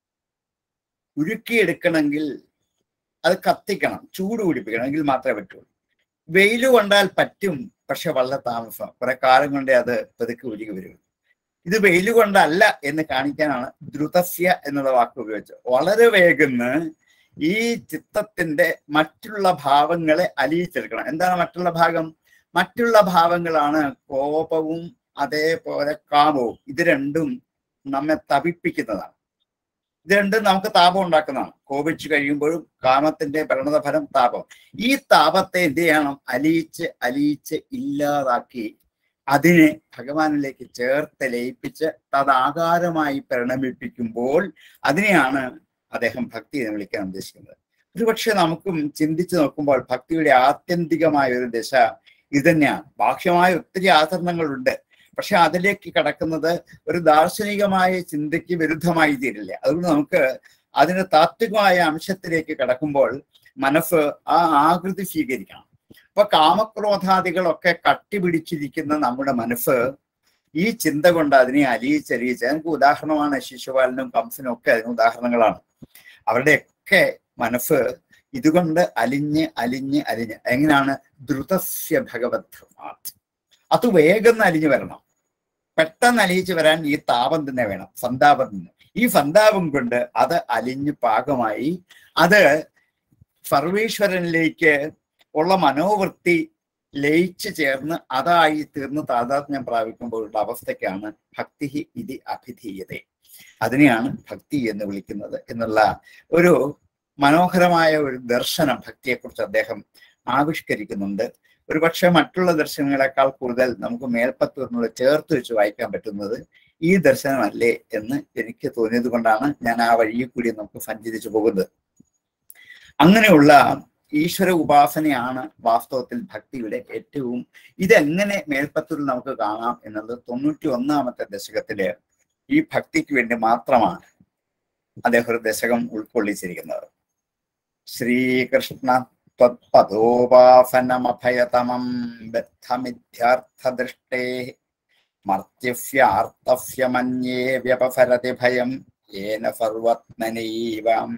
ഉരുക്കിയെടുക്കണമെങ്കിൽ അത് കത്തിക്കണം ചൂട് പിടിപ്പിക്കണം എങ്കിൽ മാത്രമേ പറ്റുള്ളൂ വെയിൽ കൊണ്ടാൽ പറ്റും പക്ഷെ വളരെ താമസം കുറെ കാലം കൊണ്ടേ അത് പതുക്കെ ഉരുകി വരും ഇത് വെയിൽ കൊണ്ടല്ല എന്ന് കാണിക്കാനാണ് ദ്രുതസ്യ എന്നുള്ള വാക്ക് ഉപയോഗിച്ചത് വളരെ വേഗന്ന് ഈ ചിത്തത്തിന്റെ മറ്റുള്ള ഭാവങ്ങളെ അലിയിച്ചെടുക്കണം എന്താണ് മറ്റുള്ള ഭാഗം മറ്റുള്ള ഭാവങ്ങളാണ് കോപവും അതേപോലെ കാമവും ഇത് രണ്ടും നമ്മെ തപിപ്പിക്കുന്നതാണ് ഇത് രണ്ടും നമുക്ക് താപം ഉണ്ടാക്കുന്നതാണ് കോപിച്ചു കഴിയുമ്പോഴും കാമത്തിന്റെ പരിണതഫലം താപം ഈ താപത്തെ എന്ത് ചെയ്യണം അലിയിച്ച് അലിയിച്ച് ഇല്ലാതാക്കി അതിനെ ഭഗവാനിലേക്ക് ചേർത്ത് ലയിപ്പിച്ച് തദാകാരമായി പരിണമിപ്പിക്കുമ്പോൾ അതിനെയാണ് അദ്ദേഹം ഭക്തി എന്ന് വിളിക്കാൻ ഉദ്ദേശിക്കുന്നത് ഒരുപക്ഷെ നമുക്കും ചിന്തിച്ചു നോക്കുമ്പോൾ ഭക്തിയുടെ ആത്യന്തികമായ ഒരു ദശ ഇതന്നെയാണ് ബാഹ്യമായ ഒത്തിരി ആചരണങ്ങളുണ്ട് പക്ഷെ അതിലേക്ക് കടക്കുന്നത് ഒരു ദാർശനികമായ ചിന്തയ്ക്ക് വിരുദ്ധമായി തീരില്ല അതുകൊണ്ട് നമുക്ക് അതിന് താത്വികമായ അംശത്തിലേക്ക് കടക്കുമ്പോൾ മനസ്സ് ആ ആകൃതി സ്വീകരിക്കണം അപ്പൊ കാമക്രോധാദികളൊക്കെ കട്ടിപിടിച്ചിരിക്കുന്ന നമ്മുടെ മനസ്സ് ഈ ചിന്ത കൊണ്ട് അതിനെ അലിയിച്ചലിയിച്ച് നമുക്ക് ഉദാഹരണമാണ് ശിശുപാലനും കംസനും ഒക്കെ അതിന് ഉദാഹരണങ്ങളാണ് അവരുടെയൊക്കെ മനസ്സ് ഇതുകൊണ്ട് അലിഞ്ഞ് അലിഞ്ഞ് അലിഞ്ഞ് എങ്ങനെയാണ് ദ്രുതസ്യ ഭഗവത് അത് വേഗം അലിഞ്ഞു വരണം പെട്ടെന്ന് അലിയിച്ചു വരാൻ ഈ താപം തന്നെ വേണം സന്താപം തന്നെ ഈ സന്താപം കൊണ്ട് അത് അലിഞ്ഞ് പാകമായി അത് സർവേശ്വരനിലേക്ക് ഉള്ള മനോവൃത്തി ലയിച്ചു ചേർന്ന് അതായി തീർന്ന് താതാത്മ്യം പ്രാപിക്കുമ്പോഴുള്ള അവസ്ഥയ്ക്കാണ് ഭക്തി ഇതി അഭിധീയത അതിനെയാണ് ഭക്തി എന്ന് വിളിക്കുന്നത് എന്നുള്ള ഒരു മനോഹരമായ ഒരു ദർശനം ഭക്തിയെക്കുറിച്ച് അദ്ദേഹം ആവിഷ്കരിക്കുന്നുണ്ട് ഒരുപക്ഷെ മറ്റുള്ള ദർശനങ്ങളെക്കാൾ കൂടുതൽ നമുക്ക് മേൽപ്പത്തൂരിനോട് ചേർത്ത് വെച്ച് വായിക്കാൻ പറ്റുന്നത് ഈ ദർശനമല്ലേ എന്ന് എനിക്ക് തോന്നിയത് കൊണ്ടാണ് ഞാൻ ആ വഴിയിൽ കൂടി നമുക്ക് സഞ്ചരിച്ചു പോകുന്നത് അങ്ങനെയുള്ള ഈശ്വര ഉപാസനയാണ് വാസ്തവത്തിൽ ഭക്തിയുടെ ഏറ്റവും ഇതെങ്ങനെ മേൽപ്പത്തൂരിൽ നമുക്ക് കാണാം എന്നത് തൊണ്ണൂറ്റി ഒന്നാമത്തെ ദശകത്തില് ഈ ഭക്തിക്ക് വേണ്ടി മാത്രമാണ് അദ്ദേഹം ഒരു ദശകം ഉൾക്കൊള്ളിച്ചിരിക്കുന്നത് ശ്രീകൃഷ്ണ ത്വത്പദോപാസനമഭയതമം ബദ്ധമിഥ്യാർത്ഥദൃഷ്ടേ മർത്യഫ്യാർത്ഥഫ്യ മന്യേ വ്യപസരതി ഭയം യേന സർവത്മനൈവാം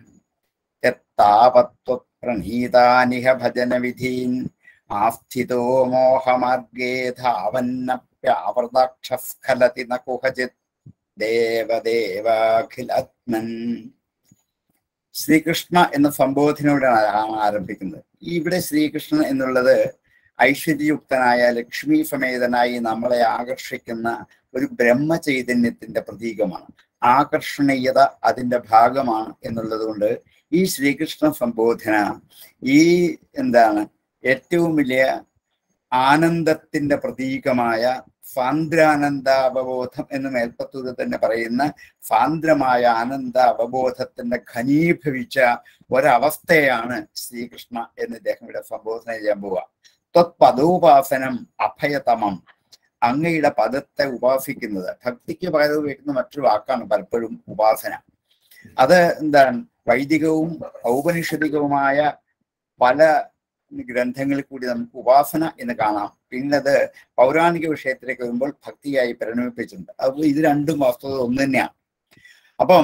യത്താവത്വപ്രണീതാനിഹ ഭജനവിധീൻ ആസ്ഥിതോ മോഹമാർഗേ ധാവന്നപ്യാവൃതാക്ഷസ്ഖലതി ന കുഹചിത് ദേവദേവാഖിലാത്മൻ ശ്രീകൃഷ്ണ എന്ന സംബോധനയോടാണ് ആരംഭിക്കുന്നത് ഇവിടെ ശ്രീകൃഷ്ണൻ എന്നുള്ളത് ഐശ്വര്യയുക്തനായ ലക്ഷ്മി സമേതനായി നമ്മളെ ആകർഷിക്കുന്ന ഒരു ബ്രഹ്മചൈതന്യത്തിന്റെ പ്രതീകമാണ് ആകർഷണീയത അതിന്റെ ഭാഗമാണ് എന്നുള്ളത് കൊണ്ട് ഈ ശ്രീകൃഷ്ണ സംബോധന ഈ എന്താണ് ഏറ്റവും വലിയ ആനന്ദത്തിന്റെ പ്രതീകമായ സാന്ദ്രാനന്ദ അവബോധം എന്ന് മേൽപ്പത്തൂര് തന്നെ പറയുന്ന സാന്ദ്രമായ ആനന്ദ അവബോധത്തിന്റെ ഘനീഭവിച്ച ഒരവസ്ഥയാണ് ശ്രീകൃഷ്ണ എന്ന് ഇദ്ദേഹം ഇവിടെ സംബോധന ചെയ്യാൻ പോവുക ത്വത്പദോപാസനം അഭയതമം അങ്ങയുടെ പദത്തെ ഉപാസിക്കുന്നത് ഭക്തിക്ക് പകരം ഉപയോഗിക്കുന്ന മറ്റൊരു വാക്കാണ് പലപ്പോഴും ഉപാസന അത് എന്താണ് വൈദികവും ഔപനിഷദികവുമായ പല ഗ്രന്ഥങ്ങളിൽ കൂടി നമുക്ക് ഉപാസന എന്ന് കാണാം പിന്നത് പൗരാണിക വിഷയത്തിലേക്ക് വരുമ്പോൾ ഭക്തിയായി പരിണമിപ്പിച്ചിട്ടുണ്ട് അപ്പോൾ ഇത് രണ്ടും വസ്തുത ഒന്ന് തന്നെയാണ് അപ്പം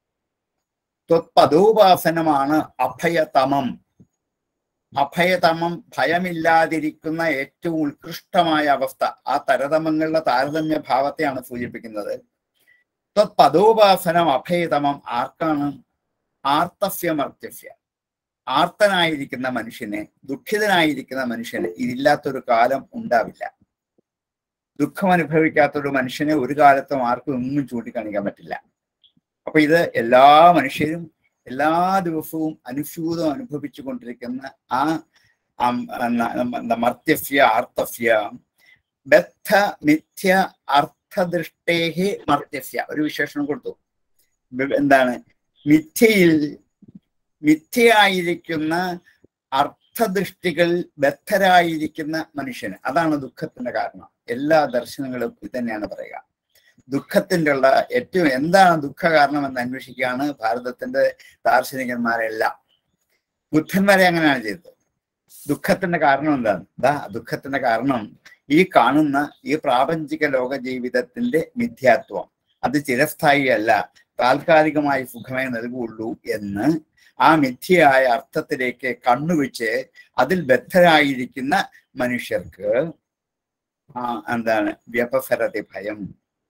ത്വത്പദോപാസനമാണ് അഭയതമം അഭയതമം ഭയമില്ലാതിരിക്കുന്ന ഏറ്റവും ഉത്കൃഷ്ടമായ അവസ്ഥ ആ തരതമങ്ങളുടെ താരതമ്യ ഭാവത്തെയാണ് സൂചിപ്പിക്കുന്നത് ത്വത്പദോപാസനം അഭയതമം ആർക്കാണ് ആർത്തസ്യമർത്യസ്യ ആർത്തനായിരിക്കുന്ന മനുഷ്യന് ദുഃഖിതനായിരിക്കുന്ന മനുഷ്യന് ഇതില്ലാത്തൊരു കാലം ഉണ്ടാവില്ല ദുഃഖം അനുഭവിക്കാത്തൊരു മനുഷ്യനെ ഒരു കാലത്തും ആർക്കും ഒന്നും ചൂണ്ടിക്കാണിക്കാൻ പറ്റില്ല അപ്പൊ ഇത് എല്ലാ മനുഷ്യരും എല്ലാ ദിവസവും അനുസ്യൂതം അനുഭവിച്ചു കൊണ്ടിരിക്കുന്ന ആ അം- ന- ന- മർത്യസ്യ ആർത്തസ്യ ബദ്ധ മിഥ്യ അർത്ഥദൃഷ്ടേഹി മർത്യസ്യ ഒരു വിശേഷണം കൊടുത്തു ബ- എന്താണ് മിഥ്യയിൽ മിഥ്യയായിരിക്കുന്ന അർത്ഥദൃഷ്ടികൾ ബദ്ധരായിരിക്കുന്ന മനുഷ്യന് അതാണ് ദുഃഖത്തിന്റെ കാരണം എല്ലാ ദർശനങ്ങളും ഇത് തന്നെയാണ് പറയുക ദുഃഖത്തിന്റെ ഉള്ള ഏറ്റവും എന്താണ് ദുഃഖ കാരണം എന്ന് അന്വേഷിക്കുകയാണ് ഭാരതത്തിന്റെ ദാർശനികന്മാരെല്ലാം ബുദ്ധന്മാരെ അങ്ങനെയാണ് ചെയ്തത് ദുഃഖത്തിന്റെ കാരണം എന്താണ് ദാ ദുഃഖത്തിന്റെ കാരണം ഈ കാണുന്ന ഈ പ്രാപഞ്ചിക ലോക ജീവിതത്തിന്റെ മിഥ്യാത്വം അത് ചിരസ്ഥായിയല്ല താൽക്കാലികമായി സുഖമേ നൽകുള്ളൂ എന്ന് ആ മിഥ്യയായ അർത്ഥത്തിലേക്ക് കണ്ണുവെച്ച് അതിൽ ബദ്ധരായിരിക്കുന്ന മനുഷ്യർക്ക് ആ എന്താണ് വ്യപസരതി ഭയം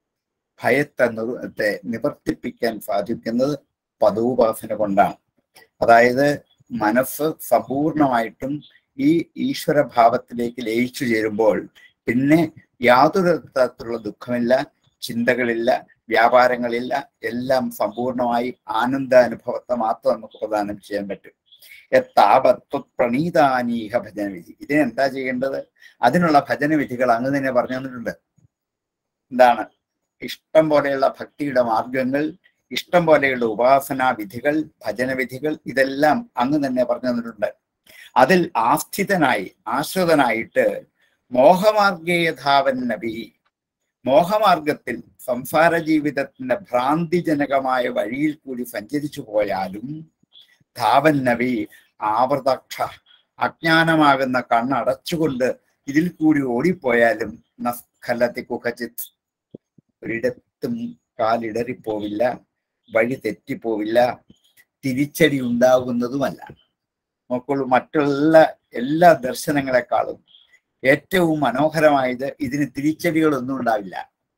ഭയത്തെ നിർ- നിവർത്തിപ്പിക്കാൻ സാധിക്കുന്നത് പദോപാസന കൊണ്ടാണ് അതായത് മനസ്സ് സമ്പൂർണമായിട്ടും ഈ ഈശ്വര ഭാവത്തിലേക്ക് ലയിച്ചു ചേരുമ്പോൾ പിന്നെ യാതൊരു തരത്തിലുള്ള ദുഃഖമില്ല ചിന്തകളില്ല വ്യാപാരങ്ങളില്ല എല്ലാം സമ്പൂർണമായി ആനന്ദാനുഭവത്തെ മാത്രം നമുക്ക് പ്രദാനം ചെയ്യാൻ പറ്റും എത്താപത്വ പ്രണീതാനീഹ ഭജനവിധി ഇതിനെന്താ ചെയ്യേണ്ടത് അതിനുള്ള ഭജനവിധികൾ അങ്ങ് തന്നെ പറഞ്ഞു തന്നിട്ടുണ്ട് എന്താണ് ഇഷ്ടം പോലെയുള്ള ഭക്തിയുടെ മാർഗങ്ങൾ ഇഷ്ടം പോലെയുള്ള ഉപാസനാ വിധികൾ ഭജനവിധികൾ ഇതെല്ലാം അങ്ങ് തന്നെ പറഞ്ഞു തന്നിട്ടുണ്ട് അതിൽ ആസ്ഥിതനായി ആശ്രിതനായിട്ട് മോഹമാർഗേയധാവൻ നബി മോഹമാർഗത്തിൽ സംസാര ജീവിതത്തിന്റെ ഭ്രാന്തിജനകമായ വഴിയിൽ കൂടി സഞ്ചരിച്ചു പോയാലും ധാവൻ നബി ആവൃതക്ഷ അജ്ഞാനമാകുന്ന കണ്ണടച്ചുകൊണ്ട് ഇതിൽ കൂടി ഓടിപ്പോയാലും നസ്ഖലത്തി കുഹചിത് ഒരിടത്തും കാലിടറിപ്പോവില്ല വഴി തെറ്റിപ്പോവില്ല തിരിച്ചടി ഉണ്ടാകുന്നതുമല്ല നോക്കുള്ളൂ മറ്റുള്ള എല്ലാ ദർശനങ്ങളെക്കാളും ഏറ്റവും മനോഹരമായത് ഇതിന് തിരിച്ചടികളൊന്നും ഉണ്ടാവില്ല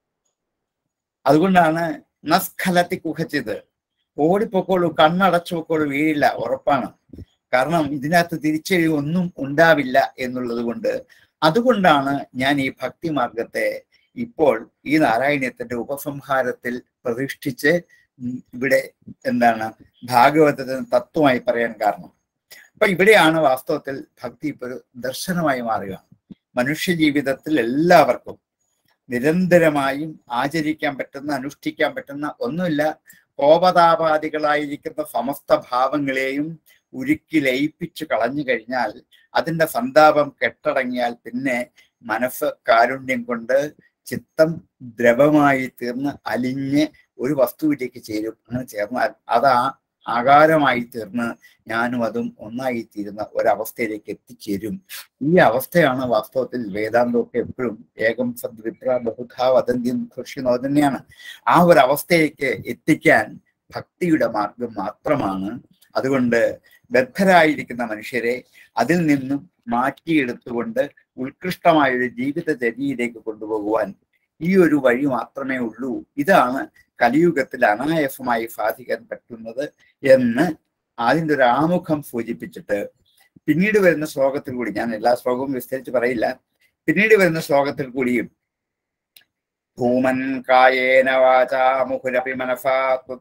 അതുകൊണ്ടാണ് നസ്ഖലത്തി കുഹച്ചത് ഓടിപ്പോക്കോളൂ കണ്ണടച്ചു പോക്കോളൂ വീഴില്ല ഉറപ്പാണ് കാരണം ഇതിനകത്ത് തിരിച്ചടി ഒന്നും ഉണ്ടാവില്ല എന്നുള്ളത് കൊണ്ട് അതുകൊണ്ടാണ് ഞാൻ ഈ ഭക്തി മാർഗത്തെ ഇപ്പോൾ ഈ നാരായണീയത്തിന്റെ ഉപസംഹാരത്തിൽ പ്രതിഷ്ഠിച്ച് ഉം ഇവിടെ എന്താണ് ഭാഗവതത്തിന് തത്വമായി പറയാൻ കാരണം അപ്പൊ ഇവിടെയാണ് വാസ്തവത്തിൽ ഭക്തി ഇപ്പൊ ഒരു ദർശനമായി മാറുക മനുഷ്യ ജീവിതത്തിൽ എല്ലാവർക്കും നിരന്തരമായും ആചരിക്കാൻ പറ്റുന്ന അനുഷ്ഠിക്കാൻ പറ്റുന്ന ഒന്നുമില്ല കോപതാപാദികളായിരിക്കുന്ന സമസ്ത ഭാവങ്ങളെയും ഉരുക്കി ലയിപ്പിച്ചു കളഞ്ഞു കഴിഞ്ഞാൽ അതിന്റെ സന്താപം കെട്ടടങ്ങിയാൽ പിന്നെ മനസ്സ് കാരുണ്യം കൊണ്ട് ചിത്തം ദ്രവമായി തീർന്ന് അലിഞ്ഞ് ഒരു വസ്തുവിലേക്ക് ചേരും അങ്ങനെ ചേർന്നാൽ അതാ ആകാരമായി തീർന്ന് ഞാനും അതും ഒന്നായി തീരുന്ന ഒരവസ്ഥയിലേക്ക് എത്തിച്ചേരും ഈ അവസ്ഥയാണ് വാസ്തവത്തിൽ വേദാന്തമൊക്കെ എപ്പോഴും ഏകം സദ്വിപ്ര ബഹുധാ വദന്തി കൃഷിനോ തന്നെയാണ് ആ ഒരു അവസ്ഥയിലേക്ക് എത്തിക്കാൻ ഭക്തിയുടെ മാർഗം മാത്രമാണ് അതുകൊണ്ട് ബദ്ധരായിരിക്കുന്ന മനുഷ്യരെ അതിൽ നിന്നും മാറ്റിയെടുത്തുകൊണ്ട് ഉത്കൃഷ്ടമായ ഒരു ജീവിതചര്യയിലേക്ക് കൊണ്ടുപോകുവാൻ ഈ ഒരു വഴി മാത്രമേ ഉള്ളൂ ഇതാണ് കലിയുഗത്തിൽ അനായാസമായി സാധിക്കാൻ പറ്റുന്നത് എന്ന് അതിൻ്റെ ഒരു ആമുഖം സൂചിപ്പിച്ചിട്ട് പിന്നീട് വരുന്ന ശ്ലോകത്തിൽ കൂടി ഞാൻ എല്ലാ ശ്ലോകവും വിസ്തരിച്ച് പറയില്ല പിന്നീട് വരുന്ന ശ്ലോകത്തിൽ കൂടിയും ഭൂമൻ കായേന വാചാ മുഹുരപി മനസാ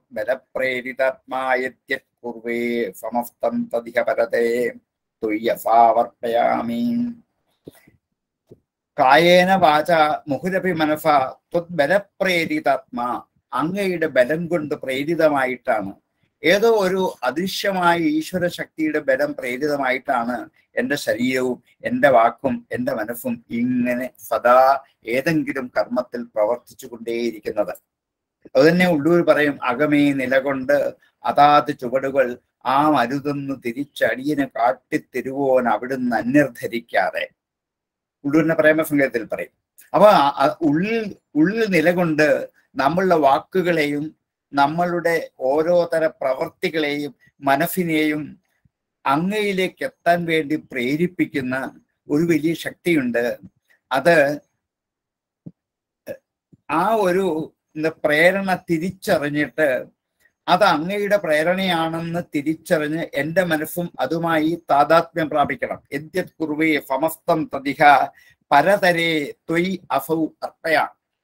ബലപ്രേരിതാത്മായത്യർവേ സമസ്തം തദിഹ പരതേ തുയ്യസാവർപ്പയാമി കായേന വാച മുഹുരപി മനസ ബലപ്രേരിതാത്മാ അങ്ങയുടെ ബലം കൊണ്ട് പ്രേരിതമായിട്ടാണ് ഏതോ ഒരു അദൃശ്യമായ ഈശ്വര ശക്തിയുടെ ബലം പ്രേരിതമായിട്ടാണ് എൻ്റെ ശരീരവും എൻ്റെ വാക്കും എൻ്റെ മനസ്സും ഇങ്ങനെ സദാ ഏതെങ്കിലും കർമ്മത്തിൽ പ്രവർത്തിച്ചു കൊണ്ടേയിരിക്കുന്നത് അതുതന്നെ ഉള്ളൂർ പറയും അകമേ നിലകൊണ്ട് അതാത് ചുവടുകൾ ആ മരുതെന്ന് തിരിച്ചടിയന് കാട്ടിത്തരുവോൻ അവിടുന്ന് അന്യർദ്ധരിക്കാതെ ഉള്ളൂരിന്റെ പ്രേമസംഗീതത്തിൽ പറയും അപ്പൊ ആ- ആ ഉള്ളിൽ ഉള്ളിൽ നിലകൊണ്ട് നമ്മളുടെ വാക്കുകളെയും നമ്മളുടെ ഓരോ തര പ്രവർത്തികളെയും മനസ്സിനെയും അങ്ങയിലേക്ക് എത്താൻ വേണ്ടി പ്രേരിപ്പിക്കുന്ന ഒരു വലിയ ശക്തിയുണ്ട് അത് ആ ഒരു എന്താ പ്രേരണ തിരിച്ചറിഞ്ഞിട്ട് അത് അങ്ങയുടെ പ്രേരണയാണെന്ന് തിരിച്ചറിഞ്ഞ് എൻ്റെ മനസ്സും അതുമായി താതാത്മ്യം പ്രാപിക്കണം യദ്യത് കുറുവേ സമസ്തം തതിഹ പരതരേ ത്വയ് അസൗ അർപ്പയ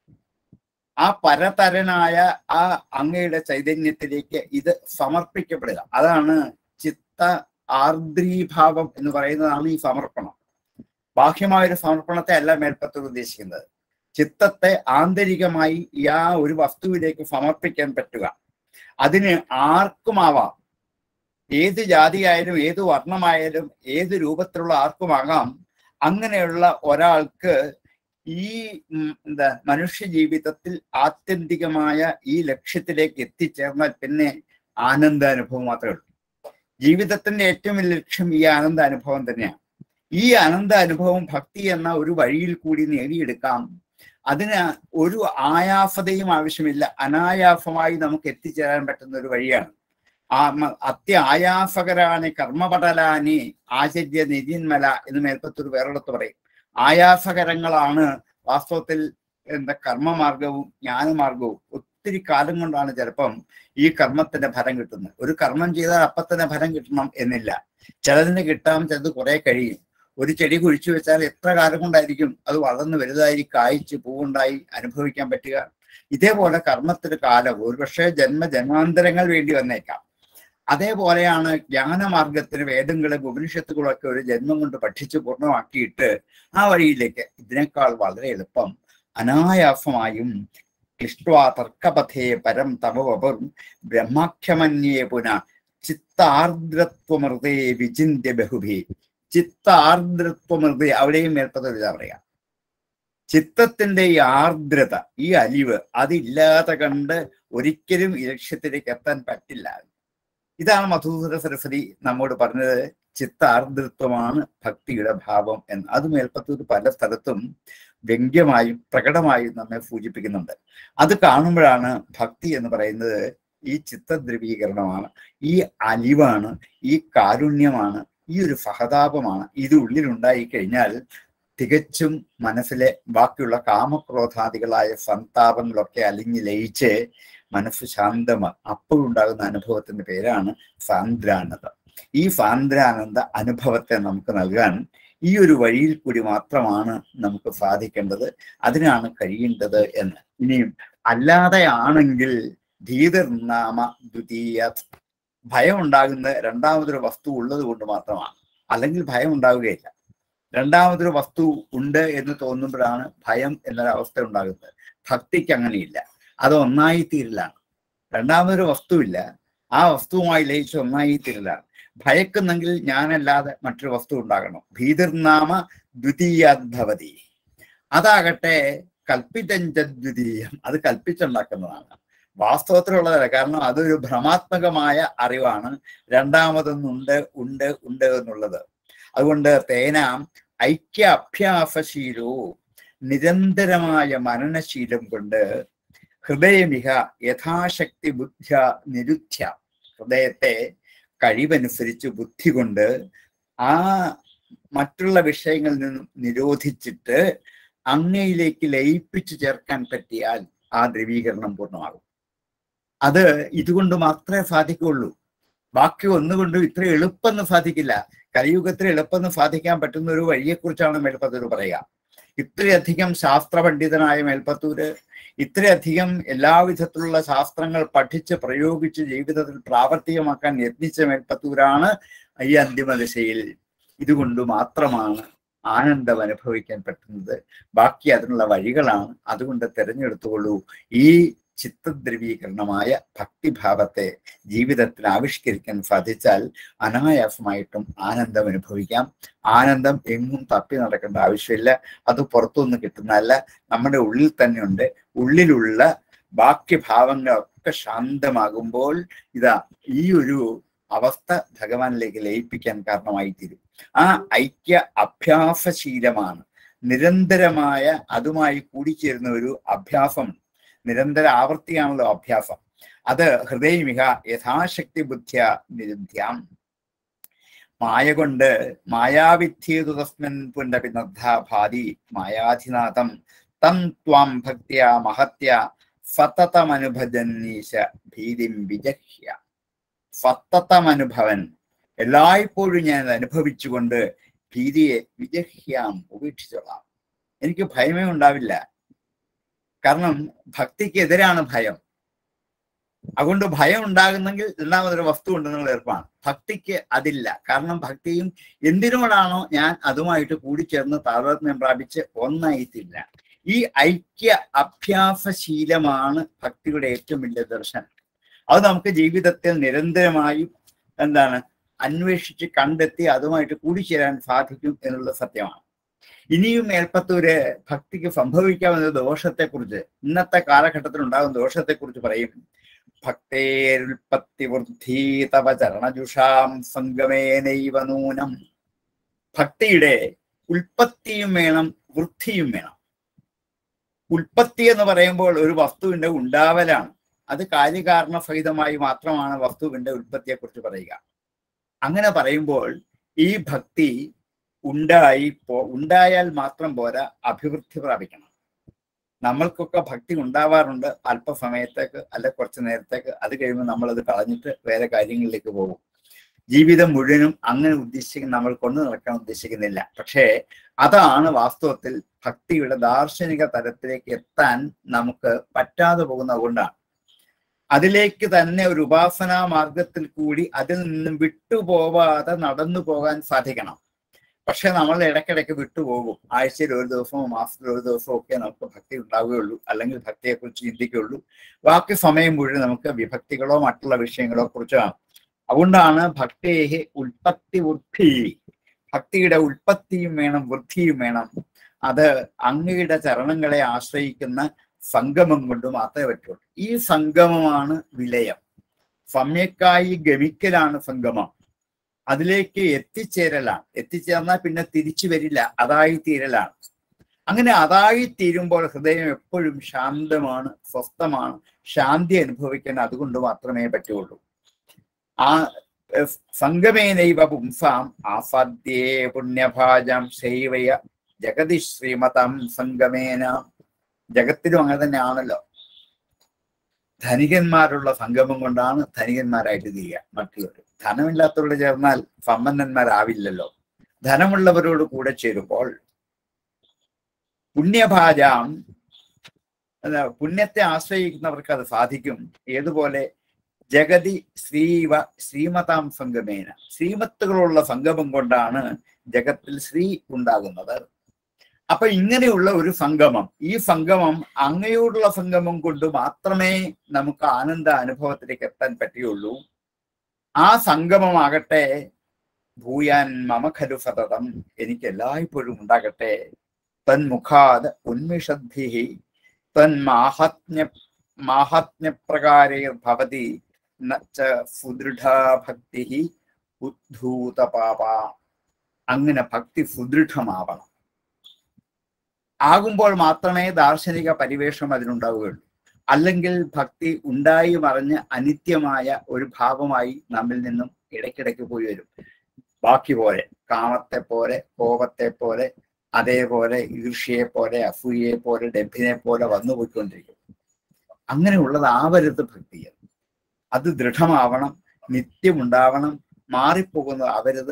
ആ പരതരനായ ആ അങ്ങയുടെ ചൈതന്യത്തിലേക്ക് ഇത് സമർപ്പിക്കപ്പെടുക അതാണ് ചിത്ത ആർദ്രീഭാവം എന്ന് പറയുന്നതാണ് ഈ സമർപ്പണം ബാഹ്യമായ ഒരു സമർപ്പണത്തെ അല്ല മേൽപ്പത്തൂർ ഉദ്ദേശിക്കുന്നത് ചിത്തത്തെ ആന്തരികമായി ഈ ആ ഒരു വസ്തുവിലേക്ക് സമർപ്പിക്കാൻ പറ്റുക അതിന് ആർക്കുമാവാം ഏത് ജാതിയായാലും ഏത് വർണ്ണമായാലും ഏത് രൂപത്തിലുള്ള ആർക്കുമാകാം അങ്ങനെയുള്ള ഒരാൾക്ക് ഈ ഉം, എന്താ മനുഷ്യ ജീവിതത്തിൽ ആത്യന്തികമായ ഈ ലക്ഷ്യത്തിലേക്ക് എത്തിച്ചേർന്നാൽ പിന്നെ ആനന്ദാനുഭവം മാത്രമേ ഉള്ളൂ ജീവിതത്തിന്റെ ഏറ്റവും വലിയ ലക്ഷ്യം ഈ ആനന്ദാനുഭവം തന്നെയാണ് ഈ ആനന്ദാനുഭവം ഭക്തി എന്ന ഒരു വഴിയിൽ കൂടി നേടിയെടുക്കാം അതിന് ഒരു ആയാസതയും ആവശ്യമില്ല അനായാസമായി നമുക്ക് എത്തിച്ചേരാൻ പറ്റുന്ന ഒരു വഴിയാണ് ആ മ- അത്യ ആയാസകരാണ് കർമ്മപടലാനി ആചര്യ നിര്യന്മല എന്ന് മേൽപ്പത്തൊരു വേറെടുത്ത് പറയും ആയാസകരങ്ങളാണ് വാസ്തവത്തിൽ എന്താ കർമ്മമാർഗവും ജ്ഞാനമാർഗവും ഒത്തിരി കാലം കൊണ്ടാണ് ചിലപ്പം ഈ കർമ്മത്തിന്റെ ഫലം കിട്ടുന്നത് ഒരു കർമ്മം ചെയ്താൽ അപ്പം തന്നെ ഫലം കിട്ടണം എന്നില്ല ചിലതിന് കിട്ടാൻ ചിലത് കുറെ കഴിയും ഒരു ചെടി കുഴിച്ചു വെച്ചാൽ എത്ര കാലം കൊണ്ടായിരിക്കും അത് വളർന്ന് വലുതായി കായ്ച്ച് പൂവുണ്ടായി അനുഭവിക്കാൻ പറ്റുക ഇതേപോലെ കർമ്മത്തിന് കാലം ഒരുപക്ഷെ ജന്മ ജന്മാന്തരങ്ങൾ വേണ്ടി വന്നേക്കാം അതേപോലെയാണ് ജ്ഞാനമാർഗത്തിന് വേദങ്ങളും ഉപനിഷത്തുകളും ഒക്കെ ഒരു ജന്മം കൊണ്ട് പഠിച്ച് പൂർണ്ണമാക്കിയിട്ട് ആ വഴിയിലേക്ക് ഇതിനേക്കാൾ വളരെ എളുപ്പം അനായാസമായും ക്ലിഷ്ട്വാ തർക്കപഥേ പരം തമവപുർ ബ്രഹ്മാഖ്യമന്യേ പുന ചിത്താർദ്രത്വമൃതേ വിചിന്യ ബഹുഭി ചിത്താർദ്രത്വമൃതേ അവിടെയും മേൽപ്പത് ഇതാ പറയാം ചിത്തത്തിന്റെ ഈ ആർദ്രത ഈ അലിവ് അതില്ലാതെ കണ്ട് ഒരിക്കലും ഈ ലക്ഷ്യത്തിലേക്ക് എത്താൻ പറ്റില്ല ഇതാണ് മധുസൂദന സരസ്വതി നമ്മോട് പറഞ്ഞത് ചിത്താർദ്രത്വമാണ് ഭക്തിയുടെ ഭാവം എന്ന് അത് മേൽപ്പത്തൂർ പല സ്ഥലത്തും വ്യംഗ്യമായും പ്രകടമായും നമ്മെ സൂചിപ്പിക്കുന്നുണ്ട് അത് കാണുമ്പോഴാണ് ഭക്തി എന്ന് പറയുന്നത് ഈ ചിത്തദ്രവീകരണമാണ് ഈ അലിവാണ് ഈ കാരുണ്യമാണ് ഈ ഒരു സഹതാപമാണ് ഇത് ഉള്ളിലുണ്ടായി കഴിഞ്ഞാൽ തികച്ചും മനസ്സിലെ ബാക്കിയുള്ള കാമക്രോധാദികളായ സന്താപങ്ങളൊക്കെ അലിഞ്ഞ് ലയിച്ച് മനസ്സ് ശാന്തമാണ് അപ്പോഴുണ്ടാകുന്ന അനുഭവത്തിന്റെ പേരാണ് സാന്ദ്രാനന്ദ ഈ സാന്ദ്രാനന്ദ അനുഭവത്തെ നമുക്ക് നൽകാൻ ഈ ഒരു വഴിയിൽ കൂടി മാത്രമാണ് നമുക്ക് സാധിക്കേണ്ടത് അതിനാണ് കഴിയേണ്ടത് എന്ന് ഇനിയും അല്ലാതെ ആണെങ്കിൽ ധീതർനാമ ദ്വിതീയ ഭയം ഉണ്ടാകുന്നത് രണ്ടാമതൊരു വസ്തു ഉള്ളത് കൊണ്ട് മാത്രമാണ് അല്ലെങ്കിൽ ഭയം ഉണ്ടാവുകയില്ല രണ്ടാമതൊരു വസ്തു ഉണ്ട് എന്ന് തോന്നുമ്പോഴാണ് ഭയം എന്നൊരവസ്ഥ ഉണ്ടാകുന്നത് ഭക്തിക്ക് അങ്ങനെയില്ല അത് ഒന്നായി തീരലാണ് രണ്ടാമതൊരു വസ്തുവില്ല ആ വസ്തുവുമായി ലയിച്ച് ഒന്നായി തീരലാണ് ഭയക്കുന്നെങ്കിൽ ഞാനല്ലാതെ മറ്റൊരു വസ്തു ഉണ്ടാകണം ഭീതിർനാമ ദ്വിതീയാദ്ഭവതി അതാകട്ടെ കൽപ്പിതഞ്ചദ്വിതീയം അത് കൽപ്പിച്ചുണ്ടാക്കുന്നതാണ് വാസ്തവത്തിലുള്ളതല്ല കാരണം അതൊരു ഭ്രമാത്മകമായ അറിവാണ് രണ്ടാമതൊന്നുണ്ട് ഉണ്ട് ഉണ്ട് എന്നുള്ളത് അതുകൊണ്ട് തേന ഐക്യ അഭ്യാസശീലവും നിരന്തരമായ മനനശീലം കൊണ്ട് ഹൃദയമിക യഥാശക്തി ബുദ്ധ്യ നിരുദ്ധ്യ ഹൃദയത്തെ കഴിവനുസരിച്ച് ബുദ്ധി കൊണ്ട് ആ മറ്റുള്ള വിഷയങ്ങളിൽ നിന്നും നിരോധിച്ചിട്ട് അങ്ങയിലേക്ക് ലയിപ്പിച്ചു ചേർക്കാൻ പറ്റിയാൽ ആ ദ്രവീകരണം പൂർണ്ണമാകും അത് ഇതുകൊണ്ട് മാത്രമേ സാധിക്കുള്ളൂ ബാക്കി ഒന്നുകൊണ്ടും ഇത്ര എളുപ്പമൊന്നും സാധിക്കില്ല കലിയുഗത്തിൽ എളുപ്പമൊന്നും സാധിക്കാൻ പറ്റുന്ന ഒരു വഴിയെക്കുറിച്ചാണ് മേൽപ്പത്തൂർ പറയുക ഇത്രയധികം ശാസ്ത്ര പണ്ഡിതനായ മേൽപ്പത്തൂര് ഇത്രയധികം എല്ലാവിധത്തിലുള്ള ശാസ്ത്രങ്ങൾ പഠിച്ച് പ്രയോഗിച്ച് ജീവിതത്തിൽ പ്രാവർത്തികമാക്കാൻ യത്നിച്ച മേൽപ്പത്തൂരാണ് ഈ അന്തിമ ദിശയിൽ ഇതുകൊണ്ട് മാത്രമാണ് ആനന്ദം അനുഭവിക്കാൻ പറ്റുന്നത് ബാക്കി അതിനുള്ള വഴികളാണ് അതുകൊണ്ട് തിരഞ്ഞെടുത്തുകൊള്ളൂ ഈ ചിത്തദ്രവീകരണമായ ഭക്തിഭാവത്തെ ജീവിതത്തിൽ ആവിഷ്കരിക്കാൻ സാധിച്ചാൽ അനായാസമായിട്ടും ആനന്ദം അനുഭവിക്കാം ആനന്ദം എങ്ങും തപ്പി നടക്കേണ്ട ആവശ്യമില്ല അത് പുറത്തുനിന്ന് കിട്ടുന്നതല്ല നമ്മുടെ ഉള്ളിൽ തന്നെയുണ്ട് ഉള്ളിലുള്ള ബാക്കി ഭാവങ്ങളൊക്കെ ശാന്തമാകുമ്പോൾ ഇതാ ഈ ഒരു അവസ്ഥ ഭഗവാനിലേക്ക് ലയിപ്പിക്കാൻ കാരണമായി തീരും ആ ഐക്യ അഭ്യാസശീലമാണ് നിരന്തരമായ അതുമായി കൂടിച്ചേരുന്ന ഒരു അഭ്യാസം നിരന്തര ആവർത്തിയാണല്ലോ അഭ്യാസം അത് ഹൃദയമിക യഥാശക്തി ബുദ്ധിയ നിരുദ്ധ്യാം മായ കൊണ്ട് മായാവിധ്യേതു തസ്മിൻ പുനരഭിനദ്ധ ഭാതി മായാധിനാഥം തം ത്വാം ഭക്തിയ മഹത്യ സതതമനുഭജന്നീശ ഭീതിം വിജഹ്യ സത്തതമനുഭവൻ എല്ലായ്പ്പോഴും ഞാൻ അത് അനുഭവിച്ചുകൊണ്ട് ഭീതിയെ വിജഹ്യാം ഉപേക്ഷിച്ചോളാം എനിക്ക് ഭയമേ ഉണ്ടാവില്ല കാരണം ഭക്തിക്ക് എതിരാണ് ഭയം അതുകൊണ്ട് ഭയം ഉണ്ടാകുന്നെങ്കിൽ രണ്ടാമതൊരു വസ്തു ഉണ്ടെന്നുള്ള ഏർപ്പാണ് ഭക്തിക്ക് അതില്ല കാരണം ഭക്തിയും എന്തിനോടാണോ ഞാൻ അതുമായിട്ട് കൂടിച്ചേർന്ന് താതാത്മ്യം പ്രാപിച്ച് ഒന്നായിട്ടില്ല ഈ ഐക്യ അഭ്യാസശീലമാണ് ഭക്തിയുടെ ഏറ്റവും വലിയ ദർശനം അത് നമുക്ക് ജീവിതത്തിൽ നിരന്തരമായും എന്താണ് അന്വേഷിച്ച് കണ്ടെത്തി അതുമായിട്ട് കൂടിച്ചേരാൻ സാധിക്കും എന്നുള്ള സത്യമാണ് ഇനിയും മേൽപ്പത്തൂര് ഭക്തിക്ക് സംഭവിക്കാവുന്ന ദോഷത്തെക്കുറിച്ച് ഇന്നത്തെ കാലഘട്ടത്തിൽ ഉണ്ടാകുന്ന ദോഷത്തെക്കുറിച്ച് പറയും ഭക്തേരുൽപത്തി വൃദ്ധി തവ ചരണജുഷാം സംഗമേനൈവ നൂനം ഭക്തിയുടെ ഉൽപ്പത്തിയും വേണം വൃദ്ധിയും വേണം ഉൽപ്പത്തി എന്ന് പറയുമ്പോൾ ഒരു വസ്തുവിന്റെ ഉണ്ടാവലാണ് അത് കാര്യകാരണ സഹിതമായി മാത്രമാണ് വസ്തുവിന്റെ ഉൽപ്പത്തിയെ കുറിച്ച് പറയുക അങ്ങനെ പറയുമ്പോൾ ഈ ഭക്തി ഉണ്ടായി പോ ഉണ്ടായാൽ മാത്രം പോരാ അഭിവൃദ്ധി പ്രാപിക്കണം നമ്മൾക്കൊക്കെ ഭക്തി ഉണ്ടാവാറുണ്ട് അല്പസമയത്തേക്ക് അല്ലെ കുറച്ച് നേരത്തേക്ക് അത് കഴിയുമ്പോൾ നമ്മളത് കളഞ്ഞിട്ട് വേറെ കാര്യങ്ങളിലേക്ക് പോകും ജീവിതം മുഴുവനും അങ്ങനെ ഉദ്ദേശിക്കുന്ന നമ്മൾ കൊണ്ടു നടക്കാൻ ഉദ്ദേശിക്കുന്നില്ല പക്ഷേ അതാണ് വാസ്തവത്തിൽ ഭക്തിയുടെ ദാർശനിക തലത്തിലേക്ക് എത്താൻ നമുക്ക് പറ്റാതെ പോകുന്നത് കൊണ്ടാണ് അതിലേക്ക് തന്നെ ഒരു ഉപാസനാ മാർഗത്തിൽ കൂടി അതിൽ നിന്നും വിട്ടുപോവാതെ നടന്നു പോകാൻ സാധിക്കണം പക്ഷെ നമ്മൾ ഇടയ്ക്കിടയ്ക്ക് വിട്ടുപോകും ആഴ്ചയിൽ ഒരു ദിവസമോ മാസത്തിൽ ഒരു ദിവസമോ ഒക്കെ നമുക്ക് ഭക്തി ഉണ്ടാവുകയുള്ളൂ അല്ലെങ്കിൽ ഭക്തിയെക്കുറിച്ച് ചിന്തിക്കുകയുള്ളൂ ബാക്കി സമയം മുഴുവൻ നമുക്ക് വിഭക്തികളോ മറ്റുള്ള വിഷയങ്ങളോ കുറിച്ചാണ് അതുകൊണ്ടാണ് ഭക്തിയെ ഉൽപ്പത്തി വൃദ്ധി ഭക്തിയുടെ ഉൽപ്പത്തിയും വേണം വൃദ്ധിയും വേണം അത് അങ്ങയുടെ ചരണങ്ങളെ ആശ്രയിക്കുന്ന സംഗമം കൊണ്ട് മാത്രമേ പറ്റുള്ളൂ ഈ സംഗമമാണ് വിലയം സമ്യക്കായി ഗമിക്കലാണ് സംഗമം അതിലേക്ക് എത്തിച്ചേരലാണ് എത്തിച്ചേർന്നാൽ പിന്നെ തിരിച്ചു വരില്ല അതായി തീരലാണ് അങ്ങനെ അതായി തീരുമ്പോൾ ഹൃദയം എപ്പോഴും ശാന്തമാണ് സ്വസ്ഥമാണ് ശാന്തി അനുഭവിക്കാൻ അതുകൊണ്ട് മാത്രമേ പറ്റുള്ളൂ ആ സംഗമേനൈവ പുംസാം ആസാദ്യേ പുണ്യഭാജം ശൈവയ ജഗതി ശ്രീമതം സംഗമേന ജഗത്തിലും അങ്ങനെ തന്നെയാണല്ലോ ധനികന്മാരുള്ള സംഗമം കൊണ്ടാണ് ധനികന്മാരായിട്ട് തീരുക മറ്റുള്ളവർ ധനമില്ലാത്തവരോട് ചേർന്നാൽ സമ്പന്നന്മാരാവില്ലല്ലോ ധനമുള്ളവരോട് കൂടെ ചേരുമ്പോൾ പുണ്യഭാജാം അല്ല പുണ്യത്തെ ആശ്രയിക്കുന്നവർക്ക് അത് സാധിക്കും ഏതുപോലെ ജഗതി ശ്രീവ ശ്രീമതാം സംഗമേന ശ്രീമത്തുകളുള്ള സംഗമം കൊണ്ടാണ് ജഗത്തിൽ ശ്രീ ഉണ്ടാകുന്നത് അപ്പൊ ഇങ്ങനെയുള്ള ഒരു സംഗമം ഈ സംഗമം അങ്ങയോടുള്ള സംഗമം കൊണ്ട് മാത്രമേ നമുക്ക് ആനന്ദ അനുഭവത്തിലേക്ക് എത്താൻ പറ്റുകയുള്ളൂ ആ സംഗമമാകട്ടെ ഭൂയാൻ മമ ഖലു സതതം എനിക്ക് എല്ലായ്പ്പോഴും ഉണ്ടാകട്ടെ തന്മുഖാത് ഉന്മിഷദ്ധി തന്മാഹാത്മ്യ മാഹാത്മ്യപ്രകാരേ ഭവതി സുദൃഢ ഭക്തി ഉദ്ധൂതപാപ അങ്ങനെ ഭക്തി സുദൃഢമാവണം ആകുമ്പോൾ മാത്രമേ ദാർശനിക പരിവേഷം അതിനുണ്ടാവുകയുള്ളൂ അല്ലെങ്കിൽ ഭക്തി ഉണ്ടായി മറിഞ്ഞ് അനിത്യമായ ഒരു ഭാവമായി നമ്മിൽ നിന്നും ഇടയ്ക്കിടയ്ക്ക് പോയി വരും ബാക്കി പോലെ കാമത്തെ പോലെ കോപത്തെ പോലെ അതേപോലെ ഈർഷ്യയെ പോലെ അസൂയയെ പോലെ ഡെബിനെ പോലെ വന്നു പോയിക്കൊണ്ടിരിക്കും അങ്ങനെയുള്ളത് ആവരുത് ഭക്തി അത് ദൃഢമാവണം നിത്യമുണ്ടാവണം മാറിപ്പോകുന്നത് അവരത്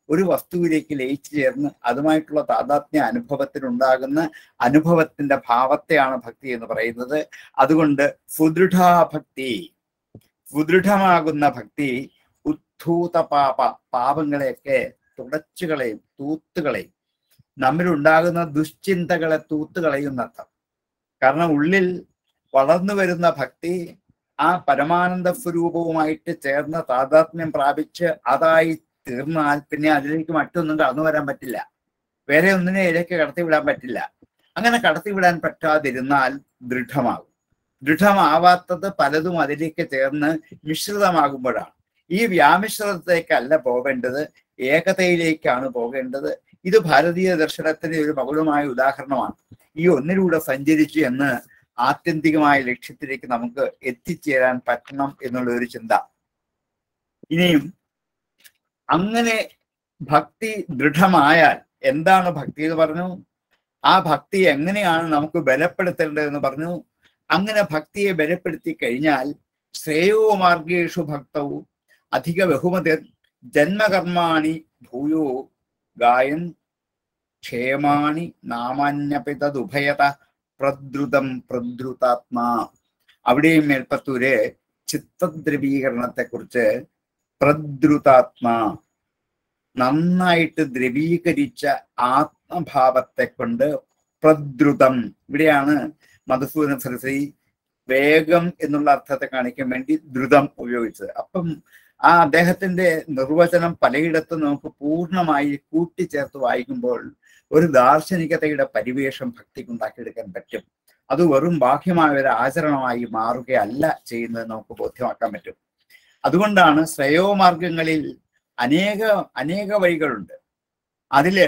ഒരു വസ്തുവിലേക്ക് ലയിച്ചു ചേർന്ന് അതുമായിട്ടുള്ള താതാത്മ്യ അനുഭവത്തിനുണ്ടാകുന്ന അനുഭവത്തിന്റെ ഭാവത്തെയാണ് ഭക്തി എന്ന് പറയുന്നത് അതുകൊണ്ട് സുദൃഢാഭക്തി സുദൃഢമാകുന്ന ഭക്തി ഉദ്ധൂത പാപ പാപങ്ങളെയൊക്കെ തുടച്ചുകളെയും തൂത്തുകളെയും നമ്മിലുണ്ടാകുന്ന ദുശ്ചിന്തകളെ തൂത്തുകളയുന്നർത്ഥം കാരണം ഉള്ളിൽ വളർന്നു വരുന്ന ഭക്തി ആ പരമാനന്ദ സ്വരൂപവുമായിട്ട് ചേർന്ന താതാത്മ്യം പ്രാപിച്ച് അതായി തീർന്നാൽ പിന്നെ അതിലേക്ക് മറ്റൊന്നും കടന്നു വരാൻ പറ്റില്ല വേറെ ഒന്നിനെ ഇതിലേക്ക് കടത്തിവിടാൻ പറ്റില്ല അങ്ങനെ കടത്തിവിടാൻ പറ്റാതിരുന്നാൽ ദൃഢമാകും ദൃഢമാവാത്തത് പലതും അതിലേക്ക് ചേർന്ന് മിശ്രിതമാകുമ്പോഴാണ് ഈ വ്യാമിശ്രിതത്തേക്കല്ല പോകേണ്ടത് ഏകതയിലേക്കാണ് പോകേണ്ടത് ഇത് ഭാരതീയ ദർശനത്തിന്റെ ഒരു മകുളമായ ഉദാഹരണമാണ് ഈ ഒന്നിലൂടെ സഞ്ചരിച്ചു എന്ന് ആത്യന്തികമായ ലക്ഷ്യത്തിലേക്ക് നമുക്ക് എത്തിച്ചേരാൻ പറ്റണം എന്നുള്ള ഒരു ചിന്ത ഇനിയും അങ്ങനെ ഭക്തി ദൃഢമായാൽ എന്താണ് ഭക്തി എന്ന് പറഞ്ഞു ആ ഭക്തി എങ്ങനെയാണ് നമുക്ക് ബലപ്പെടുത്തേണ്ടതെന്ന് പറഞ്ഞു അങ്ങനെ ഭക്തിയെ ബലപ്പെടുത്തി കഴിഞ്ഞാൽ ശ്രേയോ മാർഗേഷു ഭക്തവും അധിക ബഹുമതി ജന്മകർമാണി ഭൂയോ ഗായൻ ക്ഷേമാണി നാമാന്യപിതദുഭയത പ്രദ്രുതം പ്രദ്രുതാത്മാ അവിടെയും മേൽപ്പത്തൂര് ചിത്തദ്രവീകരണത്തെ കുറിച്ച് പ്രദ്രുതാത്മാ നന്നായിട്ട് ദ്രവീകരിച്ച ആത്മഭാവത്തെ കൊണ്ട് പ്രദ്രുതം ഇവിടെയാണ് മധുസൂദന സരസ്വതി വേഗം എന്നുള്ള അർത്ഥത്തെ കാണിക്കാൻ വേണ്ടി ദ്രുതം ഉപയോഗിച്ചത് അപ്പം ആ അദ്ദേഹത്തിന്റെ നിർവചനം പലയിടത്തും നമുക്ക് പൂർണ്ണമായി കൂട്ടിച്ചേർത്ത് വായിക്കുമ്പോൾ ഒരു ദാർശനികതയുടെ പരിവേഷം ഭക്തിക്ക് ഉണ്ടാക്കിയെടുക്കാൻ പറ്റും അത് വെറും ബാഹ്യമായ ഒരു ആചരണമായി മാറുകയല്ല ചെയ്യുന്നത് നമുക്ക് ബോധ്യമാക്കാൻ പറ്റും അതുകൊണ്ടാണ് ശ്രേയോമാർഗങ്ങളിൽ അനേക അനേക വഴികളുണ്ട് അതില്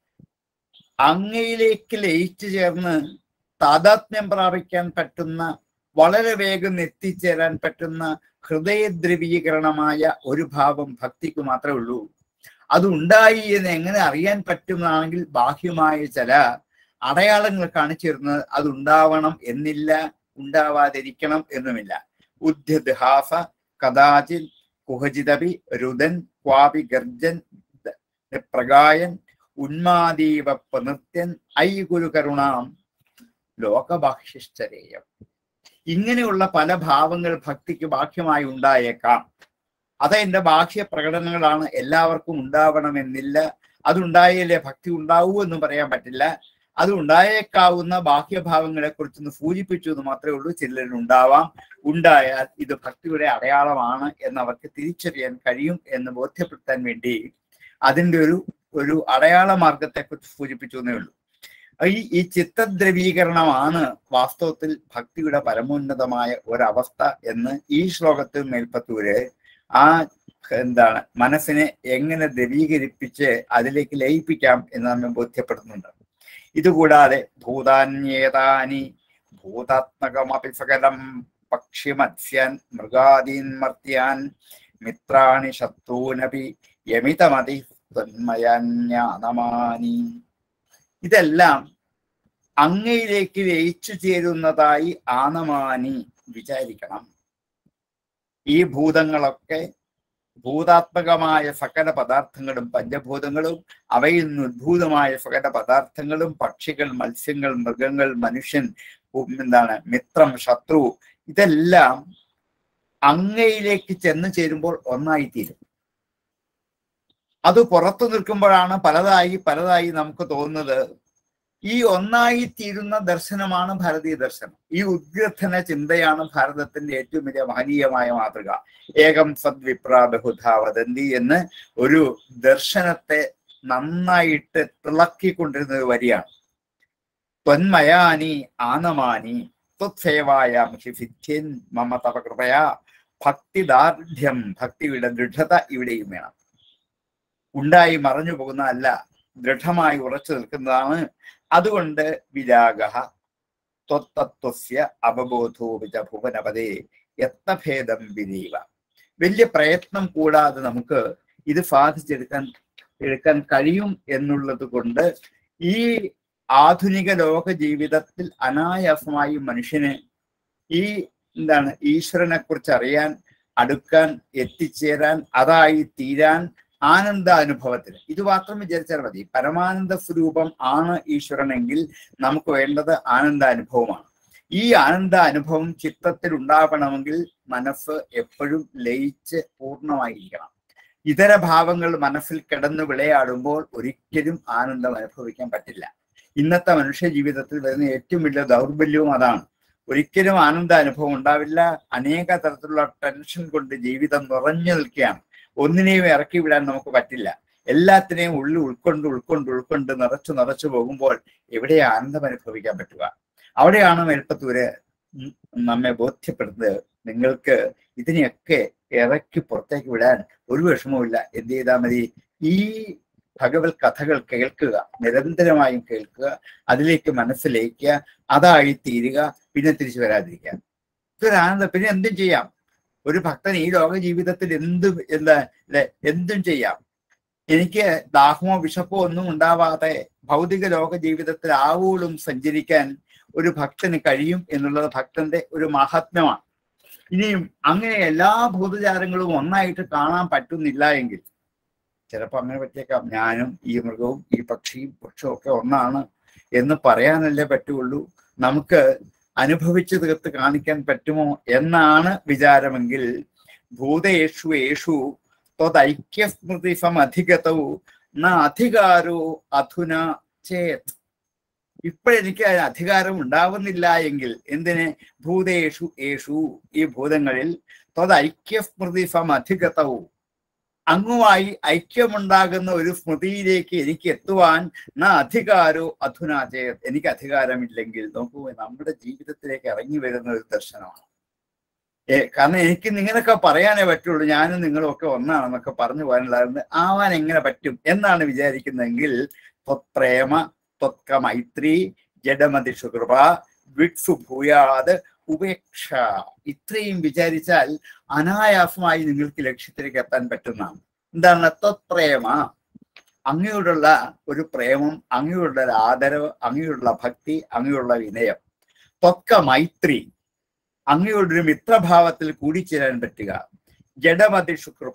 അങ്ങയിലേക്ക് ലയിച്ചു ചേർന്ന് താതാത്മ്യം പ്രാപിക്കാൻ പറ്റുന്ന വളരെ വേഗം എത്തിച്ചേരാൻ പറ്റുന്ന ഹൃദയദ്രവീകരണമായ ഒരു ഭാവം ഭക്തിക്ക് മാത്രമേ ഉള്ളൂ അത് ഉണ്ടായി എന്ന് എങ്ങനെ അറിയാൻ പറ്റുന്നതാണെങ്കിൽ ബാഹ്യമായ ചില അടയാളങ്ങൾ കാണിച്ചു തരുന്നത് അത് ഉണ്ടാവണം എന്നില്ല ഉണ്ടാവാതിരിക്കണം എന്നുമില്ല ഉദ്യദ്ഹാസ കഥാചിൻ കുഹജിതപി രുദൻ ക്വാപി ഗർജൻ പ്രകായൻ ഉന്മാദീവ നൃത്യൻ ഐ ഗുരു കരുണാം ലോകബാഹ്യശ്ചരേയം ഇങ്ങനെയുള്ള പല ഭാവങ്ങൾ ഭക്തിക്ക് ബാഹ്യമായി ഉണ്ടായേക്കാം അത് എന്റെ ബാഹ്യ പ്രകടനങ്ങളാണ് എല്ലാവർക്കും ഉണ്ടാവണമെന്നില്ല അതുണ്ടായാലേ ഭക്തി ഉണ്ടാവൂ എന്ന് പറയാൻ പറ്റില്ല അത് ഉണ്ടായേക്കാവുന്ന ബാഹ്യഭാവങ്ങളെ കുറിച്ചൊന്ന് സൂചിപ്പിച്ചു എന്ന് മാത്രമേ ഉള്ളൂ ചിലരിൽ ഉണ്ടാവാം ഉണ്ടായാൽ ഇത് ഭക്തിയുടെ അടയാളമാണ് എന്ന് അവർക്ക് തിരിച്ചറിയാൻ കഴിയും എന്ന് ബോധ്യപ്പെടുത്താൻ വേണ്ടി അതിന്റെ ഒരു ഒരു അടയാള മാർഗത്തെ കുറിച്ച് സൂചിപ്പിച്ചു എന്നേ ഉള്ളൂ ഈ ഈ ചിത്തദ്രവീകരണമാണ് വാസ്തവത്തിൽ ഭക്തിയുടെ പരമോന്നതമായ ഒരവസ്ഥ എന്ന് ഈ ശ്ലോകത്തിൽ മേൽപ്പത്തൂര് ആ എന്താണ് മനസ്സിനെ എങ്ങനെ ദ്രവീകരിപ്പിച്ച് അതിലേക്ക് ലയിപ്പിക്കാം എന്ന് നമ്മെ ബോധ്യപ്പെടുന്നുണ്ട് ഇതുകൂടാതെ ഭൂതാന്യേതാനി ഭൂതാത്മകമപി സകലം പക്ഷിമത്സ്യാൻ മൃഗാദീൻ മർത്യാൻ മിത്രാണി ശത്രുനപി യമിതമതി തന്മയാന്യാനമാനി ഇതെല്ലാം അങ്ങയിലേക്ക് ലയിച്ചു ചേരുന്നതായി ആനമാനി വിചാരിക്കണം ഈ ഭൂതങ്ങളൊക്കെ ഭൂതാത്മകമായ സകല പദാർത്ഥങ്ങളും പഞ്ചഭൂതങ്ങളും അവയിൽ നിന്ന് ഉദ്ഭൂതമായ സകല പദാർത്ഥങ്ങളും പക്ഷികൾ മത്സ്യങ്ങൾ മൃഗങ്ങൾ മനുഷ്യൻ ഉം, എന്താണ് മിത്രം ശത്രു ഇതെല്ലാം അങ്ങയിലേക്ക് ചെന്ന് ചേരുമ്പോൾ ഒന്നായിത്തീരും അത് പുറത്തു നിൽക്കുമ്പോഴാണ് പലതായി പലതായി നമുക്ക് തോന്നുന്നത് ഈ ഒന്നായി തീരുന്ന ദർശനമാണ് ഭാരതീയ ദർശനം ഈ ഉദ്ഗ്രഥന ചിന്തയാണ് ഭാരതത്തിന്റെ ഏറ്റവും വലിയ മഹനീയമായ മാതൃക ഏകം സദ്വിപ്ര ബഹുധ വദന്തി എന്ന് ഒരു ദർശനത്തെ നന്നായിട്ട് തിളക്കിക്കൊണ്ടിരുന്ന ഒരു വരിയാണ് ത്വന്മയാനി ആനമാനി ത്വത്സേവായാം ഹി സിദ്ധ്യൻ മമ തവ കൃപയാ ഭക്തിദാർഢ്യം ഭക്തിയുടെ ദൃഢത ഇവിടെയും വേണം ഉണ്ടായി മറഞ്ഞു പോകുന്നതല്ല ദൃഢമായി ഉറച്ചു നിൽക്കുന്നതാണ് അതുകൊണ്ട് വിരാഗ ത്വത്തത്വസ്യ അവബോധോപിച്ച ഭുവനപതേ യത്നഭേദം വിരീവ വലിയ പ്രയത്നം കൂടാതെ നമുക്ക് ഇത് സാധിച്ചെടുക്കാൻ എടുക്കാൻ കഴിയും എന്നുള്ളത് കൊണ്ട് ഈ ആധുനിക ലോക ജീവിതത്തിൽ അനായാസമായി മനുഷ്യന് ഈ എന്താണ് ഈശ്വരനെ കുറിച്ച് അറിയാൻ അടുക്കാൻ എത്തിച്ചേരാൻ അതായി തീരാൻ ആനന്ദാനുഭവത്തിന് ഇത് മാത്രം വിചാരിച്ചാൽ മതി പരമാനന്ദ സ്വരൂപം ആണ് ഈശ്വരനെങ്കിൽ നമുക്ക് വേണ്ടത് ആനന്ദാനുഭവമാണ് ഈ ആനന്ദ അനുഭവം ചിത്തത്തിൽ ഉണ്ടാവണമെങ്കിൽ മനസ്സ് എപ്പോഴും ലയിച്ച് പൂർണ്ണമായിരിക്കണം ഇതര ഭാവങ്ങൾ മനസ്സിൽ കിടന്ന് വിളയാടുമ്പോൾ ഒരിക്കലും ആനന്ദം അനുഭവിക്കാൻ പറ്റില്ല ഇന്നത്തെ മനുഷ്യ ജീവിതത്തിൽ വരുന്ന ഏറ്റവും വലിയ ദൗർബല്യവും അതാണ് ഒരിക്കലും ആനന്ദ അനുഭവം ഉണ്ടാവില്ല അനേക തരത്തിലുള്ള ടെൻഷൻ കൊണ്ട് ജീവിതം നിറഞ്ഞു നിൽക്കുകയാണ് ഒന്നിനെയും ഇറക്കി വിടാൻ നമുക്ക് പറ്റില്ല എല്ലാത്തിനെയും ഉള്ളിൽ ഉൾക്കൊണ്ട് ഉൾക്കൊണ്ട് ഉൾക്കൊണ്ട് നിറച്ചു നിറച്ചു പോകുമ്പോൾ എവിടെ ആനന്ദം അനുഭവിക്കാൻ പറ്റുക അവിടെയാണ് മേൽപ്പത്തൂര് ഉം നമ്മെ ബോധ്യപ്പെടുന്നത് നിങ്ങൾക്ക് ഇതിനെയൊക്കെ ഇറക്കി പുറത്തേക്ക് വിടാൻ ഒരു വിഷമവുമില്ല എന്ത് ചെയ്താൽ മതി ഈ ഭഗവത് കഥകൾ കേൾക്കുക നിരന്തരമായും കേൾക്കുക അതിലേക്ക് മനസ്സിലേക്കുക അതായി തീരുക പിന്നെ തിരിച്ചു വരാതിരിക്കുക ഇതൊരു ആനന്ദം പിന്നെ എന്തും ചെയ്യാം ഒരു ഭക്തൻ ഈ ലോക ജീവിതത്തിൽ എന്തും എന്താ അല്ലെ എന്തും ചെയ്യാം എനിക്ക് ദാഹമോ വിശപ്പോ ഒന്നും ഉണ്ടാവാതെ ഭൗതിക ലോക ജീവിതത്തിൽ ആവോളും സഞ്ചരിക്കാൻ ഒരു ഭക്തന് കഴിയും എന്നുള്ളത് ഭക്തന്റെ ഒരു മഹാത്മ്യമാണ് ഇനിയും അങ്ങനെ എല്ലാ ഭൂതജാലങ്ങളും ഒന്നായിട്ട് കാണാൻ പറ്റുന്നില്ല എങ്കിൽ ചിലപ്പോൾ അങ്ങനെ പറ്റിയേക്കാം ഞാനും ഈ മൃഗവും ഈ പക്ഷിയും പക്ഷവും ഒക്കെ ഒന്നാണ് എന്ന് പറയാനല്ലേ പറ്റുള്ളൂ നമുക്ക് അനുഭവിച്ചു തീർത്ത് കാണിക്കാൻ പറ്റുമോ എന്നാണ് വിചാരമെങ്കിൽ ഭൂതേഷു യേഷു ത്വതൈക്യസ്മൃതി സമധിഗതവും ന അധികാരോ അധുന ചേത് ഇപ്പോഴെനിക്ക് അതിന് അധികാരം ഉണ്ടാവുന്നില്ല എങ്കിൽ എന്തിന് ഭൂതേഷു യേഷു ഈ ഭൂതങ്ങളിൽ ത്വതൈക്യസ്മൃതി സമധിഗതവും അങ്ങുമായി ഐക്യമുണ്ടാകുന്ന ഒരു സ്മൃതിയിലേക്ക് എനിക്ക് എത്തുവാൻ ന അധികാരോ അധുനാചേ എനിക്ക് അധികാരമില്ലെങ്കിൽ നോക്കൂ നമ്മുടെ ജീവിതത്തിലേക്ക് ഇറങ്ങി വരുന്ന ഒരു ദർശനമാണ് ഏ കാരണം എനിക്ക് നിങ്ങളൊക്കെ പറയാനേ പറ്റുള്ളൂ ഞാനും നിങ്ങളും ഒക്കെ ഒന്നാണെന്നൊക്കെ പറഞ്ഞു പോകാനുള്ളതായിരുന്നു ആവാൻ എങ്ങനെ പറ്റും എന്നാണ് വിചാരിക്കുന്നതെങ്കിൽ ത്വത്പ്രേമ ത്വത്ക മൈത്രി ജഡമതി കൃപ വിട്സു ഭൂയാത് ഉപേക്ഷ ഇത്രയും വിചാരിച്ചാൽ അനായാസമായി നിങ്ങൾക്ക് ലക്ഷ്യത്തിലേക്ക് എത്താൻ പറ്റുന്നതാണ് എന്താണ് തത്പ്രേമ അങ്ങയോടുള്ള ഒരു പ്രേമം അങ്ങയോടുള്ള ഒരു ആദരവ് അങ്ങയോടുള്ള ഭക്തി അങ്ങയോടുള്ള വിനയം ത്വക്ക മൈത്രി അങ്ങയോടൊരു മിത്രഭാവത്തിൽ കൂടിച്ചേരാൻ പറ്റുക ജഡമതി കൃപ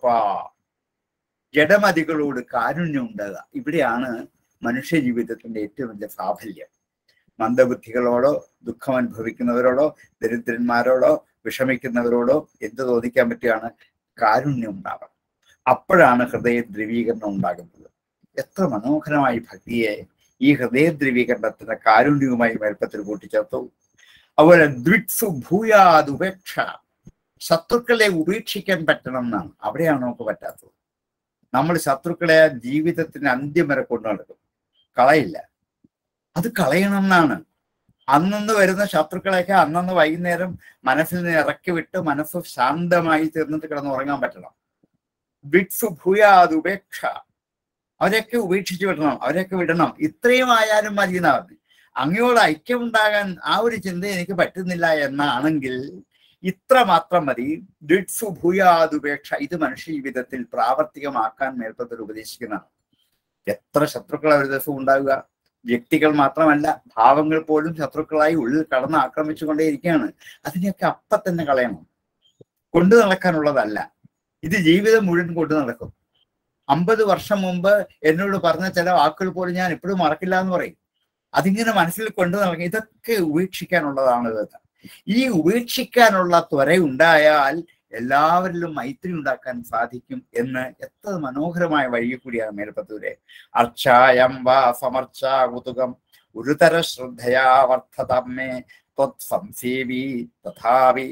ജഡമതികളോട് കാരുണ്യം ഉണ്ടാകുക ഇവിടെയാണ് മനുഷ്യ ജീവിതത്തിന്റെ ഏറ്റവും വലിയ സാഫല്യം മന്ദബുദ്ധികളോടോ ദുഃഖം അനുഭവിക്കുന്നവരോടോ ദരിദ്രന്മാരോടോ വിഷമിക്കുന്നവരോടോ എന്ത് തോന്നിക്കാൻ പറ്റുകയാണ് കാരുണ്യം ഉണ്ടാവണം അപ്പോഴാണ് ഹൃദയ ദ്രവീകരണം ഉണ്ടാകുന്നത് എത്ര മനോഹരമായി ഭക്തിയെ ഈ ഹൃദയ ദ്രവീകരണത്തിന്റെ കാരുണ്യവുമായി മേൽപ്പത്തിൽ കൂട്ടിച്ചേർത്തു അതുപോലെ ദ്വിത്സു ഭൂയാത് ഉപേക്ഷ ശത്രുക്കളെ ഉപേക്ഷിക്കാൻ പറ്റണം എന്നാണ് അവിടെയാണ് നമുക്ക് പറ്റാത്തത് നമ്മൾ ശത്രുക്കളെ ജീവിതത്തിന് അന്ത്യം വരെ കൊണ്ടു നടക്കും കളയില്ല അത് കളയണം എന്നാണ് അന്നന്ന് വരുന്ന ശത്രുക്കളെയൊക്കെ അന്നന്ന് വൈകുന്നേരം മനസ്സിൽ നിന്ന് ഇറക്കി വിട്ട് മനസ്സ് ശാന്തമായി തീർന്നിട്ട് കിടന്ന് ഉറങ്ങാൻ പറ്റണം വിട്സു ഭൂയാത് ഉപേക്ഷ അവരെയൊക്കെ ഉപേക്ഷിച്ചു വിടണം അവരെയൊക്കെ വിടണം ഇത്രയും ആയാലും മതി എന്നാ പറഞ്ഞു അങ്ങയോട് ഐക്യമുണ്ടാകാൻ ആ ഒരു ചിന്ത എനിക്ക് പറ്റുന്നില്ല എന്നാണെങ്കിൽ ഇത്ര മാത്രം മതി ഡിഡ്സു ഭൂയാതുപേക്ഷ ഇത് മനുഷ്യ ജീവിതത്തിൽ പ്രാവർത്തികമാക്കാൻ മേൽപ്പത്തിൽ ഉപദേശിക്കുന്നതാണ് എത്ര ശത്രുക്കൾ ഒരു ദിവസം ഉണ്ടാവുക വ്യക്തികൾ മാത്രമല്ല ഭാവങ്ങൾ പോലും ശത്രുക്കളായി ഉള്ളിൽ കടന്ന് ആക്രമിച്ചുകൊണ്ടേയിരിക്കുകയാണ് അതിനെയൊക്കെ അപ്പ തന്നെ കളയണം കൊണ്ടു നടക്കാനുള്ളതല്ല ഇത് ജീവിതം മുഴുവൻ കൊണ്ടു നടക്കും അമ്പത് വർഷം മുമ്പ് എന്നോട് പറഞ്ഞ ചില വാക്കുകൾ പോലും ഞാൻ ഇപ്പോഴും മറക്കില്ല എന്ന് പറയും അതിങ്ങനെ മനസ്സിൽ കൊണ്ടു നടക്കും ഇതൊക്കെ ഉപേക്ഷിക്കാനുള്ളതാണ് ഇത് ഈ ഉപേക്ഷിക്കാനുള്ള ത്വര ഉണ്ടായാൽ എല്ലാവരിലും മൈത്രി ഉണ്ടാക്കാൻ സാധിക്കും എന്ന് എത്ര മനോഹരമായ വഴി കൂടിയാണ് മേൽപ്പത്തൂരെ അർച്ചായം വാ സമർച്ച കുതുകം ഒരുതര ശ്രദ്ധയാ വർദ്ധതമ്മേ ത്വത് സംസേവി തഥാവി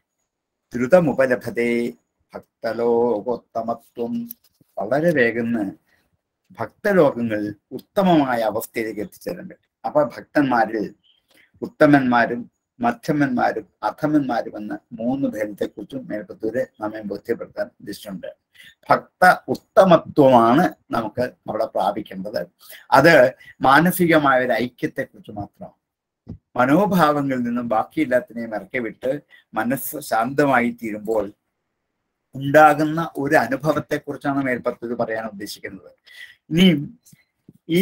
ദ്രുതമുപലഭതേ ഭക്തലോകോത്തമത്വം വളരെ വേഗം ഭക്തലോകങ്ങളിൽ ഉത്തമമായ അവസ്ഥയിലേക്ക് എത്തിച്ചേരാൻ പറ്റും അപ്പൊ ഭക്തന്മാരിൽ ഉത്തമന്മാരും മധ്യമന്മാരും അധമന്മാരും എന്ന മൂന്ന് ഭേദത്തെക്കുറിച്ചും മേൽപ്പത്തൂര് നമ്മെ ബോധ്യപ്പെടുത്താൻ ഉദ്ദേശിച്ചിട്ടുണ്ട് ഭക്ത ഉത്തമത്വമാണ് നമുക്ക് അവിടെ പ്രാപിക്കേണ്ടത് അത് മാനസികമായ ഒരു ഐക്യത്തെക്കുറിച്ച് മാത്രമാണ് മനോഭാവങ്ങളിൽ നിന്നും ബാക്കിയില്ലാത്തിനെയും ഇറക്കി വിട്ട് മനസ്സ് ശാന്തമായി തീരുമ്പോൾ ഉണ്ടാകുന്ന ഒരു അനുഭവത്തെ കുറിച്ചാണ് മേൽപ്പത്തൂര് പറയാൻ ഉദ്ദേശിക്കുന്നത് ഇനിയും ഈ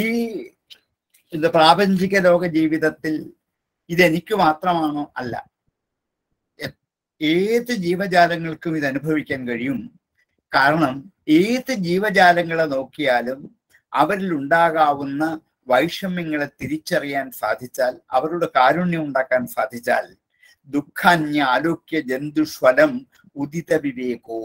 ഇത് പ്രാപഞ്ചിക ലോക ജീവിതത്തിൽ ഇതെനിക്ക് മാത്രമാണോ അല്ല ഏത് ജീവജാലങ്ങൾക്കും ഇത് അനുഭവിക്കാൻ കഴിയും കാരണം ഏത് ജീവജാലങ്ങളെ നോക്കിയാലും അവരിൽ ഉണ്ടാകാവുന്ന വൈഷമ്യങ്ങളെ തിരിച്ചറിയാൻ സാധിച്ചാൽ അവരുടെ കാരുണ്യം ഉണ്ടാക്കാൻ സാധിച്ചാൽ ദുഃഖാന്യ ആലോക്യ ജന്തുഷ്വലം ഉദിത വിവേകോ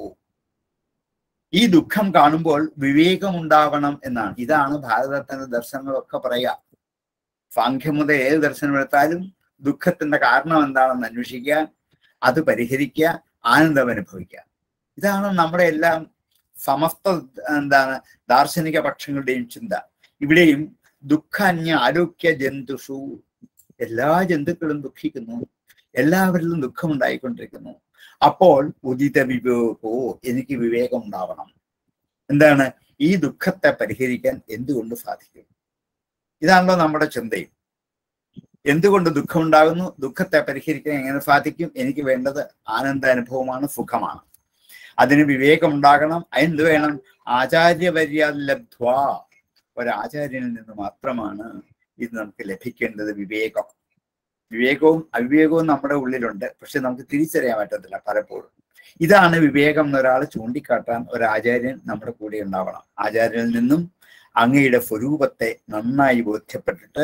ഈ ദുഃഖം കാണുമ്പോൾ വിവേകമുണ്ടാവണം എന്നാണ് ഇതാണ് ഭാരതത്തിന്റെ ദർശനങ്ങളൊക്കെ പറയുക സാഖ്യം മുതൽ ഏത് ദർശനം എടുത്താലും ദുഃഖത്തിന്റെ കാരണം എന്താണെന്ന് അന്വേഷിക്കുക അത് പരിഹരിക്കുക ആനന്ദം അനുഭവിക്കുക ഇതാണ് നമ്മുടെ എല്ലാം സമസ്ത എന്താണ് ദാർശനിക പക്ഷങ്ങളുടെയും ചിന്ത ഇവിടെയും ദുഃഖാന്യ ആരോഗ്യ ജന്തുഷു എല്ലാ ജന്തുക്കളും ദുഃഖിക്കുന്നു എല്ലാവരിലും ദുഃഖമുണ്ടായിക്കൊണ്ടിരിക്കുന്നു അപ്പോൾ ഉദിത വിവേകോ എനിക്ക് വിവേകം ഉണ്ടാവണം എന്താണ് ഈ ദുഃഖത്തെ പരിഹരിക്കാൻ എന്തുകൊണ്ട് സാധിക്കും ഇതാണല്ലോ നമ്മുടെ ചിന്തയും എന്തുകൊണ്ട് ദുഃഖം ഉണ്ടാകുന്നു ദുഃഖത്തെ പരിഹരിക്കാൻ എങ്ങനെ സാധിക്കും എനിക്ക് വേണ്ടത് ആനന്ദാനുഭവമാണ് സുഖമാണ് അതിന് വിവേകം ഉണ്ടാകണം എന്ത് വേണം ആചാര്യപര്യാദ ലബ്ധ്വ ഒരാചാര്യനിൽ നിന്ന് മാത്രമാണ് ഇത് നമുക്ക് ലഭിക്കേണ്ടത് വിവേകം വിവേകവും അവിവേകവും നമ്മുടെ ഉള്ളിലുണ്ട് പക്ഷെ നമുക്ക് തിരിച്ചറിയാൻ പറ്റത്തില്ല പലപ്പോഴും ഇതാണ് വിവേകം എന്നൊരാൾ ചൂണ്ടിക്കാട്ടാൻ ഒരു ആചാര്യൻ നമ്മുടെ കൂടെ ഉണ്ടാവണം ആചാര്യനിൽ നിന്നും അങ്ങയുടെ സ്വരൂപത്തെ നന്നായി ബോധ്യപ്പെട്ടിട്ട്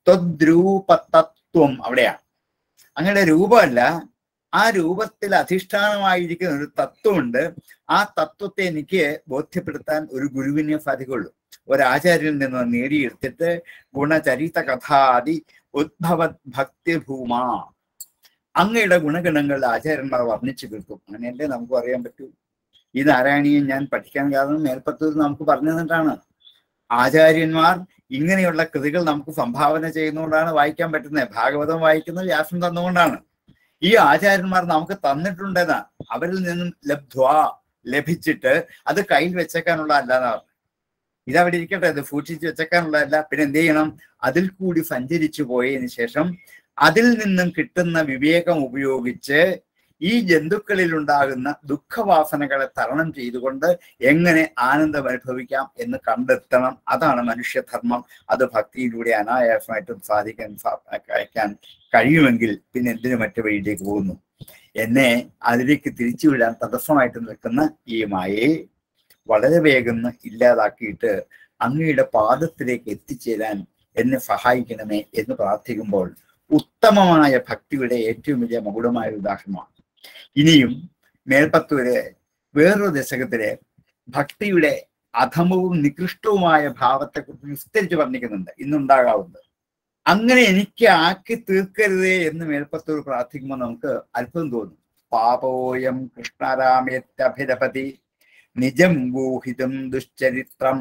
ത്വദ്രൂപതത്വം അവിടെയാണ് അങ്ങയുടെ രൂപമല്ല ആ രൂപത്തിൽ അധിഷ്ഠാനമായിരിക്കുന്ന ഒരു തത്വമുണ്ട് ആ തത്വത്തെ എനിക്ക് ബോധ്യപ്പെടുത്താൻ ഒരു ഗുരുവിനെ സാധിക്കുള്ളൂ ഒരാചാര്യനിൽ നിന്ന് നേടിയെടുത്തിട്ട് ഗുണചരിത കഥാദി ഉദ്ഭവ ഭക്തിഭൂമ അങ്ങയുടെ ഗുണഗണങ്ങൾ ആചാര്യന്മാർ വർണ്ണിച്ചു കേൾക്കും അങ്ങനെയല്ലേ നമുക്ക് അറിയാൻ പറ്റൂ ഈ നാരായണീയം ഞാൻ പഠിക്കാൻ കാരണം മേൽപ്പത്തൂർ നമുക്ക് പറഞ്ഞു തന്നിട്ടാണ് ആചാര്യന്മാർ ഇങ്ങനെയുള്ള കൃതികൾ നമുക്ക് സംഭാവന ചെയ്യുന്നതുകൊണ്ടാണ് വായിക്കാൻ പറ്റുന്നത് ഭാഗവതം വായിക്കുന്നത് വ്യാസം തന്നുകൊണ്ടാണ് ഈ ആചാര്യന്മാർ നമുക്ക് തന്നിട്ടുണ്ടെന്നാ അവരിൽ നിന്നും ലബ്ധ്വ ലഭിച്ചിട്ട് അത് കയ്യിൽ വെച്ചേക്കാനുള്ള അല്ലാന്നാ പറഞ്ഞത് ഇതവിടെ ഇരിക്കട്ടെ ഇത് സൂക്ഷിച്ച് വെച്ചേക്കാനുള്ളതല്ല പിന്നെ എന്ത് ചെയ്യണം അതിൽ കൂടി സഞ്ചരിച്ചു പോയതിനു ശേഷം അതിൽ നിന്നും കിട്ടുന്ന വിവേകം ഉപയോഗിച്ച് ഈ ജന്തുക്കളിൽ ഉണ്ടാകുന്ന ദുഃഖവാസനകളെ തരണം ചെയ്തുകൊണ്ട് എങ്ങനെ ആനന്ദം അനുഭവിക്കാം എന്ന് കണ്ടെത്തണം അതാണ് മനുഷ്യധർമ്മം അത് ഭക്തിയിലൂടെ അനായാസമായിട്ടും സാധിക്കാൻ കഴിക്കാൻ കഴിയുമെങ്കിൽ പിന്നെ എന്തിനു മറ്റു വഴിയിലേക്ക് പോകുന്നു എന്നെ അതിലേക്ക് തിരിച്ചുവിടാൻ തടസ്സമായിട്ട് നിൽക്കുന്ന ഈ മായയെ വളരെ വേഗം ഇല്ലാതാക്കിയിട്ട് അങ്ങയുടെ പാദത്തിലേക്ക് എത്തിച്ചേരാൻ എന്നെ സഹായിക്കണമേ എന്ന് പ്രാർത്ഥിക്കുമ്പോൾ ഉത്തമമായ ഭക്തിയുടെ ഏറ്റവും വലിയ മകുടമായ ഉദാഹരണമാണ് ഇനിയും മേൽപ്പത്തൂര് വേറൊരു ദശകത്തില് ഭക്തിയുടെ അധമവും നികൃഷ്ടവുമായ ഭാവത്തെക്കുറിച്ച് വിസ്തരിച്ച് വർണ്ണിക്കുന്നുണ്ട് ഇന്നുണ്ടാകാവുന്നത് അങ്ങനെ എനിക്ക് ആക്കി തീർക്കരുതേ എന്ന് മേൽപ്പത്തൂർ പ്രാർത്ഥിക്കുമ്പോൾ നമുക്ക് അത്ഭുതം തോന്നും പാപോയം കൃഷ്ണരാമേത്യഭിരപതി നിജം ഗൂഹിതം ദുശ്ചരിത്രം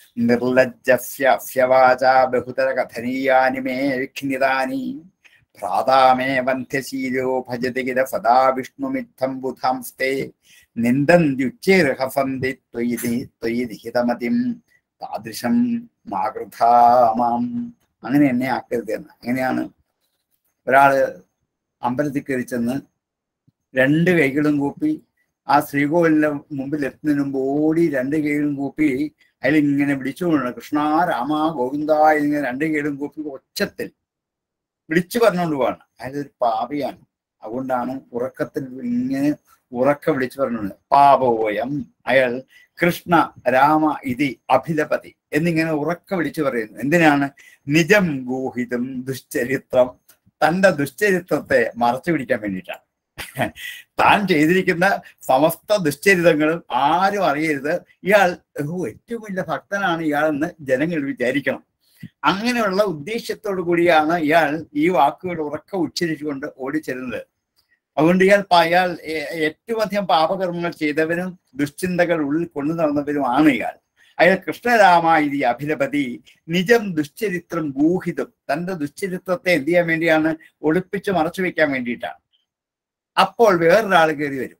നിർലജ്ജസ്യവാച ബഹുതര കഥനീയാനി മേ വിഘ്നിതാനി ഭ്രാതാമേ വന്ധ്യശീലോ ഭജതി കിര സദാ വിഷ്ണുമിത്തം ബുധാംസ്തേ നിന്ദന്ത്യുച്ചേർഹസന്തി ത്വയി ത്വയി നിഹിതമതിം താദൃശം മാകൃഥാമാം അങ്ങനെ എന്നെ ആക്കരുത് എന്ന് അങ്ങനെയാണ് ഒരാള് അമ്പലത്തിൽ കയറി ചെന്ന് രണ്ട് കൈകളും കൂപ്പി ആ ശ്രീകോവിലിന്റെ മുമ്പിൽ എത്തുന്നതിന് മുമ്പ് ഓടി രണ്ട് കൈകളും കൂപ്പി അതിൽ ഇങ്ങനെ വിളിച്ചുകൊണ്ടാണ് കൃഷ്ണ രാമ ഗോവിന്ദ ഇങ്ങനെ രണ്ട് കൈകളും കൂപ്പി ഒച്ചത്തിൽ വിളിച്ചു പറഞ്ഞുകൊണ്ട് പോവാണ് അയാളൊരു പാപിയാണ് അതുകൊണ്ടാണ് ഉറക്കത്തിൽ ഇങ്ങനെ ഉറക്ക വിളിച്ചു പറഞ്ഞത് പാപോയം അയാൾ കൃഷ്ണ രാമ ഇതി അഭിലപതി എന്നിങ്ങനെ ഉറക്ക വിളിച്ചു പറയുന്നു എന്തിനാണ് നിജം ഗൂഹിതം ദുശ്ചരിത്രം തന്റെ ദുശ്ചരിത്രത്തെ മറച്ചു പിടിക്കാൻ വേണ്ടിയിട്ടാണ് താൻ ചെയ്തിരിക്കുന്ന സമസ്ത ദുശ്ചരിതങ്ങളും ആരും അറിയരുത് ഇയാൾ ഓ ഏറ്റവും വലിയ ഭക്തനാണ് ഇയാളെന്ന് ജനങ്ങൾ വിചാരിക്കണം അങ്ങനെയുള്ള ഉദ്ദേശ്യത്തോടു കൂടിയാണ് ഇയാൾ ഈ വാക്കുകൾ ഉറക്ക ഉച്ചരിച്ചുകൊണ്ട് ഓടിച്ചെല്ലുന്നത് അതുകൊണ്ട് ഇയാൾ അയാൾ ഏറ്റവും അധികം പാപകർമ്മങ്ങൾ ചെയ്തവനും ദുശ്ചിന്തകൾ ഉള്ളിൽ കൊണ്ടു നടന്നവരുമാണ് ഇയാൾ അയാൾ കൃഷ്ണരാമ ഇത് അഭിലപതി നിജം ദുശ്ചരിത്രം ഗൂഹിതം തന്റെ ദുശ്ചരിത്രത്തെ എന്ത് ചെയ്യാൻ വേണ്ടിയാണ് ഒളിപ്പിച്ച് മറച്ചു വെക്കാൻ വേണ്ടിയിട്ടാണ് അപ്പോൾ വേറൊരാൾ കയറി വരും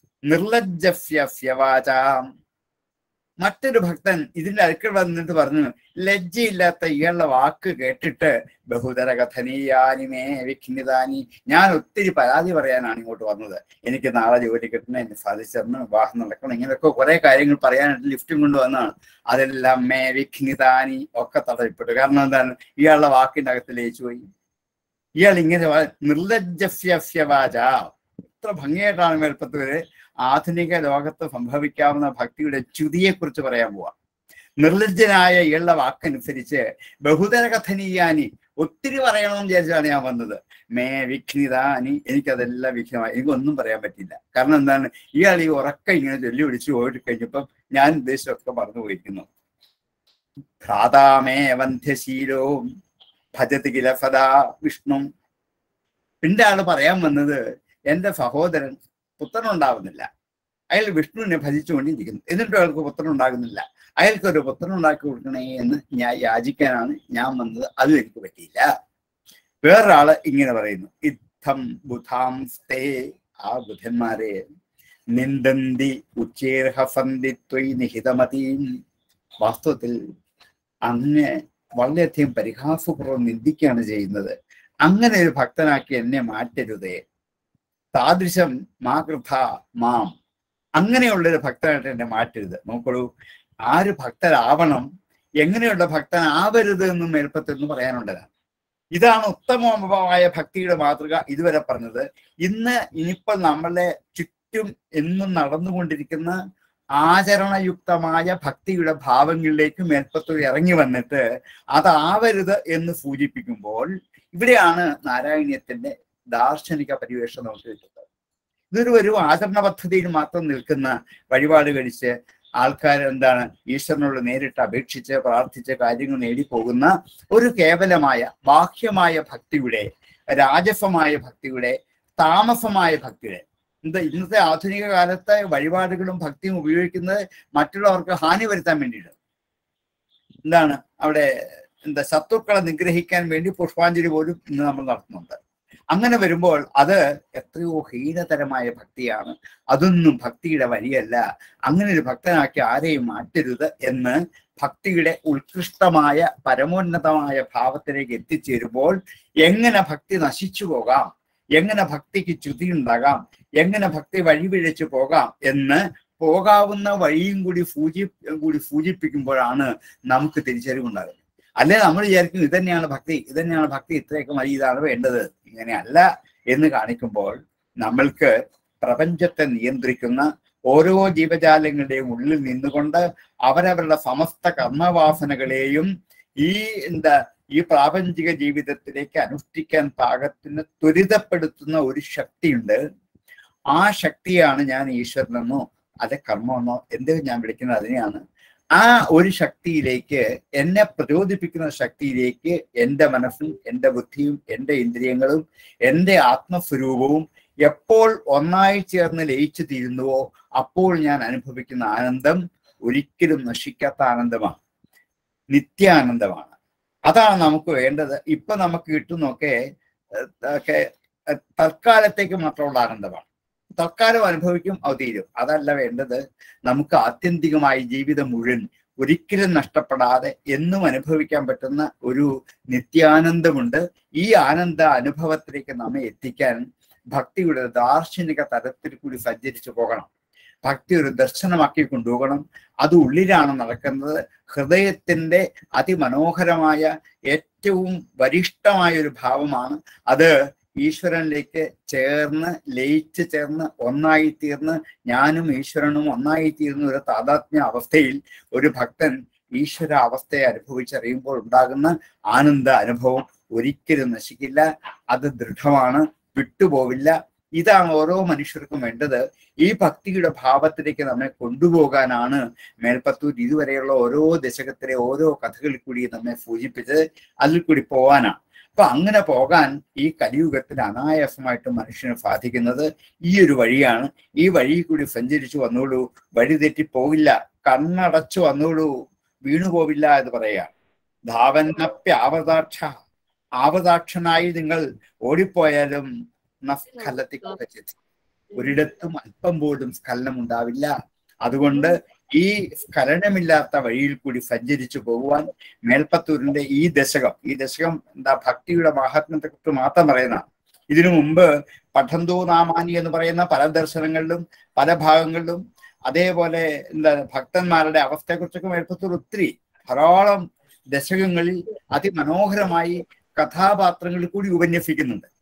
നിർലജ്ജസ്യവാചാം മറ്റൊരു ഭക്തൻ ഇതിന്റെ അടുക്കൽ വന്നിട്ട് പറഞ്ഞു ലജ്ജയില്ലാത്ത ഇയാളുടെ വാക്ക് കേട്ടിട്ട് ബഹുതര കഥനീയാനിമേ വിഘ്നിതാനി ഞാൻ ഒത്തിരി പരാതി പറയാനാണ് ഇങ്ങോട്ട് വന്നത് എനിക്ക് നാളെ ജോലി കിട്ടണം എന്നെ സാധിച്ചിരണം വിവാഹം നടക്കണം ഇങ്ങനെയൊക്കെ കുറെ കാര്യങ്ങൾ പറയാനായിട്ട് ലിഫ്റ്റും കൊണ്ടുവന്നാണ് അതെല്ലാം മേ വിഘ്നിതാനി ഒക്കെ തടയപ്പെട്ടു കാരണം എന്താണ് ഇയാളുടെ വാക്കിന്റെ അകത്ത് ലയിച്ചു പോയി ഇയാൾ ഇങ്ങനെ നിർലജ്ജസ്യവാച എത്ര ഭംഗിയായിട്ടാണ് മേൽപ്പത്തൂര് ആധുനിക ലോകത്ത് സംഭവിക്കാവുന്ന ഭക്തിയുടെ ച്യുതിയെക്കുറിച്ച് പറയാൻ പോവാ നിർലജ്ജനായ ഇയാളുടെ വാക്കനുസരിച്ച് ബഹുതര കഥനീയാനി ഒത്തിരി പറയണമെന്ന് വിചാരിച്ചാണ് ഞാൻ വന്നത് മേ വിഘ്നിതാനി എനിക്കതെല്ലാം വിഘ്നമായി എനിക്കൊന്നും പറയാൻ പറ്റില്ല കാരണം എന്താണ് ഇയാൾ ഈ ഉറക്കം ഇങ്ങനെ ചൊല്ലി വിളിച്ചു പോയിട്ട് കഴിഞ്ഞപ്പം ഞാൻ ഉദ്ദേശിച്ചൊക്കെ മറന്നു പോയിരിക്കുന്നു ഭ്രാതാമേ വന്ധ്യശീലോ ഭജതി കില സദാ വിഷ്ണു പിന്നെ ആള് പറയാൻ വന്നത് എന്റെ സഹോദരൻ പുത്രനുണ്ടാവുന്നില്ല അയാൾ വിഷ്ണുവിനെ ഭജിച്ചുകൊണ്ടിരിക്കുന്നു എന്നിട്ടും അയാൾക്ക് പുത്രൻ ഉണ്ടാകുന്നില്ല അയാൾക്ക് ഒരു പുത്രൻ ഉണ്ടാക്കി കൊടുക്കണേ എന്ന് ഞാൻ യാചിക്കാനാണ് ഞാൻ വന്നത് അതും എനിക്ക് പറ്റിയില്ല വേറൊരാള് ഇങ്ങനെ പറയുന്നു ഇത്തം ബുധാം സ്തേ ആ ബുധന്മാരെ നിന്ദന്തി ഉച്ചേർഹസന്തി ത്വയ് നിഹിതമതീം വാസ്തവത്തിൽ അങ്ങനെ വളരെയധികം പരിഹാസപൂർവ്വം നിന്ദിക്കുകയാണ് ചെയ്യുന്നത് അങ്ങനെ ഒരു ഭക്തനാക്കി എന്നെ മാറ്റരുതേ താദൃശം മാ കൃഥ മാം അങ്ങനെയുള്ളൊരു ഭക്തനായിട്ട് എന്നെ മാറ്റരുത് നോക്കൂ ആര് ഭക്തരാവണം എങ്ങനെയുള്ള ഭക്തനാവരുത് എന്നും മേൽപ്പത്തിൽ നിന്ന് പറയാനുള്ളതാണ് ഇതാണ് ഉത്തമമായ ഭക്തിയുടെ മാതൃക ഇതുവരെ പറഞ്ഞത് ഇന്ന് ഇനിയിപ്പോൾ നമ്മളെ ചുറ്റും എന്നും നടന്നുകൊണ്ടിരിക്കുന്ന ആചരണയുക്തമായ ഭക്തിയുടെ ഭാവങ്ങളിലേക്ക് മേൽപ്പത്തൂർ ഇറങ്ങി വന്നിട്ട് അതാവരുത് എന്ന് സൂചിപ്പിക്കുമ്പോൾ ഇവിടെയാണ് നാരായണീയത്തിന്റെ ദാർശനിക പരിവേഷം നമുക്ക് കിട്ടുന്നത് ഇതൊരു ഒരു ആചരണ പദ്ധതിയിൽ മാത്രം നിൽക്കുന്ന വഴിപാട് കഴിച്ച് ആൾക്കാർ എന്താണ് ഈശ്വരനോട് നേരിട്ട് അപേക്ഷിച്ച് പ്രാർത്ഥിച്ച് കാര്യങ്ങൾ നേടിപ്പോകുന്ന ഒരു കേവലമായ ബാഹ്യമായ ഭക്തിയുടെ രാജസമായ ഭക്തിയുടെ താമസമായ ഭക്തിയുടെ എന്താ ഇന്നത്തെ ആധുനിക കാലത്തെ വഴിപാടുകളും ഭക്തിയും ഉപയോഗിക്കുന്നത് മറ്റുള്ളവർക്ക് ഹാനി വരുത്താൻ വേണ്ടിയിട്ട് എന്താണ് അവിടെ എന്താ ശത്രുക്കളെ നിഗ്രഹിക്കാൻ വേണ്ടി പുഷ്പാഞ്ജലി പോലും ഇന്ന് നമ്മൾ നടത്തുന്നുണ്ട് അങ്ങനെ വരുമ്പോൾ അത് എത്രയോ ഹീനതരമായ ഭക്തിയാണ് അതൊന്നും ഭക്തിയുടെ വഴിയല്ല അങ്ങനെ ഒരു ഭക്തനാക്കി ആരെയും മാറ്റരുത് എന്ന് ഭക്തിയുടെ ഉത്കൃഷ്ടമായ പരമോന്നതമായ ഭാവത്തിലേക്ക് എത്തിച്ചേരുമ്പോൾ എങ്ങനെ ഭക്തി നശിച്ചു പോകാം എങ്ങനെ ഭക്തിക്ക് ച്യുതി ഉണ്ടാകാം എങ്ങനെ ഭക്തി വഴിപിഴച്ചു പോകാം എന്ന് പോകാവുന്ന വഴിയും കൂടി സൂചി കൂടി സൂചിപ്പിക്കുമ്പോഴാണ് നമുക്ക് തിരിച്ചറിവുണ്ടാകുന്നത് അല്ലെ നമ്മൾ വിചാരിക്കും ഇത് തന്നെയാണ് ഭക്തി ഇത് തന്നെയാണ് ഭക്തി ഇത്രയൊക്കെ മതി ഇതാണ് വേണ്ടത് ഇങ്ങനെയല്ല എന്ന് കാണിക്കുമ്പോൾ നമ്മൾക്ക് പ്രപഞ്ചത്തെ നിയന്ത്രിക്കുന്ന ഓരോ ജീവജാലങ്ങളുടെയും ഉള്ളിൽ നിന്നുകൊണ്ട് അവരവരുടെ സമസ്ത കർമ്മവാസനകളെയും ഈ എന്താ ഈ പ്രാപഞ്ചിക ജീവിതത്തിലേക്ക് അനുഷ്ഠിക്കാൻ പാകത്തിന് ത്വരിതപ്പെടുത്തുന്ന ഒരു ശക്തിയുണ്ട് ആ ശക്തിയാണ് ഞാൻ ഈശ്വരനെന്നോ അല്ലെ കർമ്മമെന്നോ എന്ത് ഞാൻ വിളിക്കുന്നത് അതിനെയാണ് ആ ഒരു ശക്തിയിലേക്ക് എന്നെ പ്രചോദിപ്പിക്കുന്ന ശക്തിയിലേക്ക് എൻ്റെ മനസ്സും എൻ്റെ ബുദ്ധിയും എൻ്റെ ഇന്ദ്രിയങ്ങളും എൻ്റെ ആത്മസ്വരൂപവും എപ്പോൾ ഒന്നായി ചേർന്ന് ലയിച്ചു തീരുന്നുവോ അപ്പോൾ ഞാൻ അനുഭവിക്കുന്ന ആനന്ദം ഒരിക്കലും നശിക്കാത്ത ആനന്ദമാണ് നിത്യാനന്ദമാണ് അതാണ് നമുക്ക് വേണ്ടത് ഇപ്പൊ നമുക്ക് കിട്ടുന്നൊക്കെ ഒക്കെ തൽക്കാലത്തേക്ക് മാത്രമുള്ള ആനന്ദമാണ് തൽക്കാലം അനുഭവിക്കും അത് തീരും അതല്ല വേണ്ടത് നമുക്ക് ആത്യന്തികമായി ജീവിതം മുഴുവൻ ഒരിക്കലും നഷ്ടപ്പെടാതെ എന്നും അനുഭവിക്കാൻ പറ്റുന്ന ഒരു നിത്യാനന്ദമുണ്ട് ഈ ആനന്ദ അനുഭവത്തിലേക്ക് നമ്മെ എത്തിക്കാൻ ഭക്തിയുടെ ദാർശനിക തലത്തിൽ കൂടി സഞ്ചരിച്ചു പോകണം ഭക്തി ഒരു ദർശനമാക്കി കൊണ്ടുപോകണം അത് ഉള്ളിലാണ് നടക്കുന്നത് ഹൃദയത്തിന്റെ അതിമനോഹരമായ ഏറ്റവും വരിഷ്ഠമായ ഒരു ഭാവമാണ് അത് ഈശ്വരനിലേക്ക് ചേർന്ന് ലയിച്ച് ചേർന്ന് ഒന്നായി തീർന്ന് ഞാനും ഈശ്വരനും ഒന്നായി തീർന്ന ഒരു താതാത്മ്യ അവസ്ഥയിൽ ഒരു ഭക്തൻ ഈശ്വര അവസ്ഥയെ അനുഭവിച്ചറിയുമ്പോൾ ഉണ്ടാകുന്ന ആനന്ദ അനുഭവം ഒരിക്കലും നശിക്കില്ല അത് ദൃഢമാണ് വിട്ടുപോവില്ല ഇതാണ് ഓരോ മനുഷ്യർക്കും വേണ്ടത് ഈ ഭക്തിയുടെ ഭാവത്തിലേക്ക് നമ്മെ കൊണ്ടുപോകാനാണ് മേൽപ്പത്തൂർ ഇതുവരെയുള്ള ഓരോ ദശകത്തിലെ ഓരോ കഥകളിൽ കൂടി നമ്മെ സൂചിപ്പിച്ചത് അതിൽ കൂടി പോവാനാണ് അപ്പൊ അങ്ങനെ പോകാൻ ഈ കലിയുഗത്തിൽ അനായാസമായിട്ട് മനുഷ്യന് സാധിക്കുന്നത് ഈ ഒരു വഴിയാണ് ഈ വഴി കൂടി സഞ്ചരിച്ചു വന്നോളൂ വഴി തെറ്റി പോകില്ല കണ്ണടച്ചു വന്നോളൂ വീണുപോവില്ല എന്ന് പറയുകയാണ് ധാവനപ്യാവതാക്ഷ ആവതാക്ഷനായി നിങ്ങൾ ഓടിപ്പോയാലും നസ്ഖലത്തി ഒരിടത്തും അല്പം പോലും സ്ഖലനം ഉണ്ടാവില്ല അതുകൊണ്ട് ഈ സ്ഖലനമില്ലാത്ത വഴിയിൽ കൂടി സഞ്ചരിച്ചു പോകുവാൻ മേൽപ്പത്തൂരിന്റെ ഈ ദശകം ഈ ദശകം എന്താ ഭക്തിയുടെ മഹാത്മ്യത്തെ കുറിച്ച് മാത്രം പറയുന്ന ഇതിനു മുമ്പ് പഠന്തോ നാമാനി എന്ന് പറയുന്ന പല ദർശനങ്ങളിലും പല ഭാഗങ്ങളിലും അതേപോലെ എന്താ ഭക്തന്മാരുടെ അവസ്ഥയെക്കുറിച്ചൊക്കെ മേൽപ്പത്തൂർ ഒത്തിരി ധാരാളം ദശകങ്ങളിൽ അതിമനോഹരമായി കഥാപാത്രങ്ങളിൽ കൂടി ഉപന്യസിക്കുന്നുണ്ട്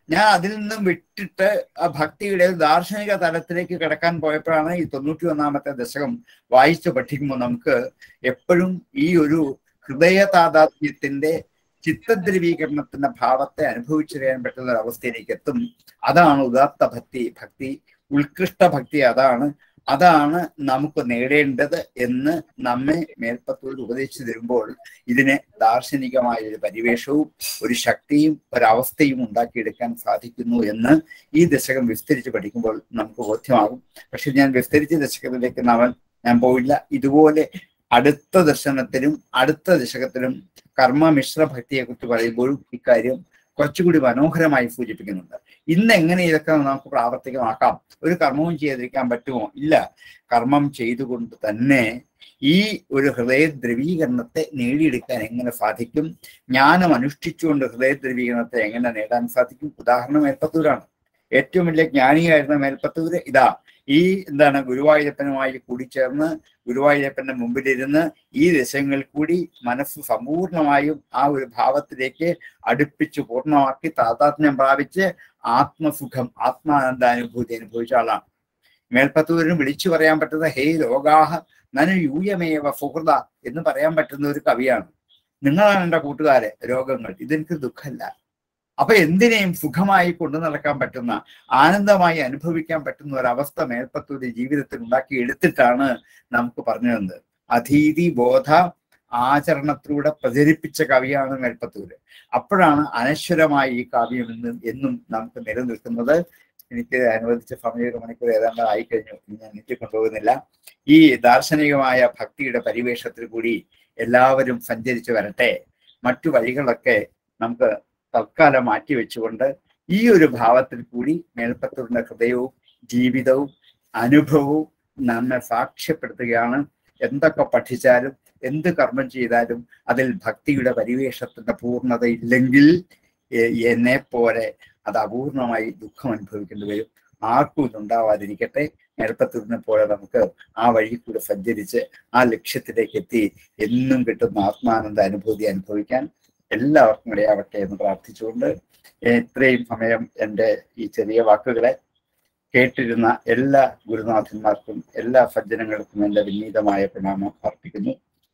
ഞാൻ അതിൽ നിന്നും വിട്ടിട്ട് ആ ഭക്തിയുടെ ഒരു ദാർശനിക തലത്തിലേക്ക് കിടക്കാൻ പോയപ്പോഴാണ് ഈ തൊണ്ണൂറ്റി ഒന്നാമത്തെ ദശകം വായിച്ച് പഠിക്കുമ്പോൾ നമുക്ക് എപ്പോഴും ഈ ഒരു ഹൃദയ താതാത്മ്യത്തിന്റെ ചിത്തദ്രവീകരണത്തിന്റെ ഭാവത്തെ അനുഭവിച്ചറിയാൻ പറ്റുന്ന ഒരു അവസ്ഥയിലേക്ക് എത്തും അതാണ് ഉദാത്ത ഭക്തി ഭക്തി ഉത്കൃഷ്ട ഭക്തി അതാണ് അതാണ് നമുക്ക് നേടേണ്ടത് എന്ന് നമ്മെ മേൽപ്പത്തൂർ ഉപദേശിച്ചു തരുമ്പോൾ ഇതിനെ ദാർശനികമായ ഒരു പരിവേഷവും ഒരു ശക്തിയും ഒരവസ്ഥയും ഉണ്ടാക്കിയെടുക്കാൻ സാധിക്കുന്നു എന്ന് ഈ ദശകം വിസ്തരിച്ച് പഠിക്കുമ്പോൾ നമുക്ക് ബോധ്യമാകും പക്ഷെ ഞാൻ വിസ്തരിച്ച ദശകത്തിലേക്ക് നമ്മൾ ഞാൻ പോയില്ല ഇതുപോലെ അടുത്ത ദർശനത്തിലും അടുത്ത ദശകത്തിലും കർമ്മ മിശ്ര ഭക്തിയെ കുറിച്ച് പറയുമ്പോഴും ഇക്കാര്യം കുറച്ചുകൂടി മനോഹരമായി സൂചിപ്പിക്കുന്നുണ്ട് ഇന്ന് എങ്ങനെ ഇതൊക്കെ നമുക്ക് പ്രാവർത്തികമാക്കാം ഒരു കർമ്മവും ചെയ്യാതിരിക്കാൻ പറ്റുമോ ഇല്ല കർമ്മം ചെയ്തുകൊണ്ട് തന്നെ ഈ ഒരു ഹൃദയ ദ്രവീകരണത്തെ നേടിയെടുക്കാൻ എങ്ങനെ സാധിക്കും ജ്ഞാനം അനുഷ്ഠിച്ചുകൊണ്ട് ഹൃദയ ദ്രവീകരണത്തെ എങ്ങനെ നേടാൻ സാധിക്കും ഉദാഹരണം മേൽപ്പത്തൂരാണ് ഏറ്റവും വലിയ ജ്ഞാനിയായിരുന്ന മേൽപ്പത്തൂര് ഇതാ ഈ എന്താണ് ഗുരുവായൂരപ്പനുമായി കൂടിച്ചേർന്ന് ഗുരുവായൂരപ്പന്റെ മുമ്പിലിരുന്ന് ഈ ദശങ്ങളിൽ കൂടി മനസ്സ് സമ്പൂർണമായും ആ ഒരു ഭാവത്തിലേക്ക് അടുപ്പിച്ച് പൂർണ്ണമാക്കി താതാത്മ്യം പ്രാപിച്ച് ആത്മസുഖം ആത്മാനന്ദാനുഭൂതി അനുഭവിച്ച ആളാണ് മേൽപ്പത്തൂരിന് വിളിച്ചു പറയാൻ പറ്റുന്ന ഹേ ലോകാഹ നനു യൂയമേവ സുഹൃത എന്ന് പറയാൻ പറ്റുന്ന ഒരു കവിയാണ് നിങ്ങളാണ് എൻ്റെ കൂട്ടുകാരെ രോഗങ്ങൾ ഇതെനിക്ക് ദുഃഖമല്ല അപ്പൊ എന്തിനേയും സുഖമായി കൊണ്ടു നടക്കാൻ പറ്റുന്ന ആനന്ദമായി അനുഭവിക്കാൻ പറ്റുന്ന ഒരവസ്ഥ മേൽപ്പത്തൂര് ജീവിതത്തിൽ ഉണ്ടാക്കി എടുത്തിട്ടാണ് നമുക്ക് പറഞ്ഞു തന്നത് അധീതി ബോധ ആചരണത്തിലൂടെ പ്രചരിപ്പിച്ച കവിയാണ് മേൽപ്പത്തൂര് അപ്പോഴാണ് അനശ്വരമായി ഈ കാവ്യം എന്നും എന്നും നമുക്ക് നിലനിൽക്കുന്നത് എനിക്ക് അനുവദിച്ച സമയം ഒരു മണിക്കൂർ ഏതാണ്ട് ആയിക്കഴിഞ്ഞു ഇനി ഞാൻ നീട്ടിക്കൊണ്ടുപോകുന്നില്ല ഈ ദാർശനികമായ ഭക്തിയുടെ പരിവേഷത്തിൽ കൂടി എല്ലാവരും സഞ്ചരിച്ചു വരട്ടെ മറ്റു വഴികളൊക്കെ നമുക്ക് തൽക്കാലം മാറ്റിവെച്ചുകൊണ്ട് ഈ ഒരു ഭാവത്തിൽ കൂടി മേൽപ്പത്തൂരിന്റെ ഹൃദയവും ജീവിതവും അനുഭവവും നമ്മെ സാക്ഷ്യപ്പെടുത്തുകയാണ് എന്തൊക്കെ പഠിച്ചാലും എന്ത് കർമ്മം ചെയ്താലും അതിൽ ഭക്തിയുടെ പരിവേഷത്തിന്റെ പൂർണ്ണത ഇല്ലെങ്കിൽ എ- എന്നെ പോലെ അത് അപൂർണമായി ദുഃഖം അനുഭവിക്കേണ്ടി വരും ആർക്കും ഇതുണ്ടാവാതിരിക്കട്ടെ മേൽപ്പത്തൂരിനെ പോലെ നമുക്ക് ആ വഴി കൂടെ സഞ്ചരിച്ച് ആ ലക്ഷ്യത്തിലേക്ക് എത്തി എന്നും കിട്ടുന്ന ആത്മാനന്ദ അനുഭൂതി അനുഭവിക്കാൻ എല്ലാവർക്കും ഇടയാവട്ടെ എന്ന് പ്രാർത്ഥിച്ചുകൊണ്ട് ഇത്രയും സമയം എൻ്റെ ഈ ചെറിയ വാക്കുകളെ കേട്ടിരുന്ന എല്ലാ ഗുരുനാഥന്മാർക്കും എല്ലാ സജ്ജനങ്ങൾക്കും എൻ്റെ വിനീതമായ പ്രണാമം അർപ്പിക്കുന്നു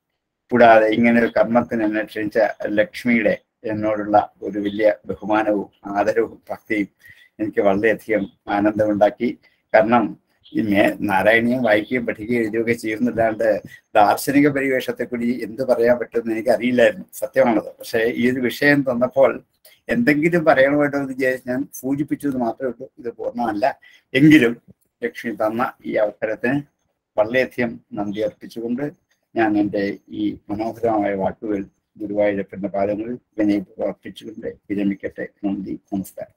കൂടാതെ ഇങ്ങനെ ഒരു കർമ്മത്തിന് എന്നെ ക്ഷണിച്ച ലക്ഷ്മിയുടെ എന്നോടുള്ള ഒരു വലിയ ബഹുമാനവും ആദരവും ഭക്തിയും എനിക്ക് വളരെയധികം ആനന്ദമുണ്ടാക്കി കാരണം ഈ മേ നാരായണീയം വായിക്കുകയും പഠിക്കുകയും എഴുതുകയൊക്കെ ചെയ്യുന്നില്ലാണ്ട് ദാർശനിക പരിവേഷത്തെ കൂടി എന്ത് പറയാൻ പറ്റുമെന്ന് എനിക്ക് അറിയില്ലായിരുന്നു സത്യമാണത് പക്ഷേ ഈ ഒരു വിഷയം തന്നപ്പോൾ എന്തെങ്കിലും പറയണമായിട്ടോ എന്ന് വിചാരിച്ച് ഞാൻ സൂചിപ്പിച്ചത് മാത്രമേ ഉള്ളൂ ഇത് പൂർണ്ണമല്ല എങ്കിലും ലക്ഷ്മി തന്ന ഈ അവസരത്തിന് വളരെയധികം നന്ദി അർപ്പിച്ചുകൊണ്ട് ഞാൻ എൻ്റെ ഈ മനോഹരമായ വാക്കുകൾ ഗുരുവായൂരപ്പന്റെ പാദങ്ങളിൽ വിനയിപ്പ് അർപ്പിച്ചുകൊണ്ട് വിരമിക്കട്ടെ നന്ദി നമസ്കാരം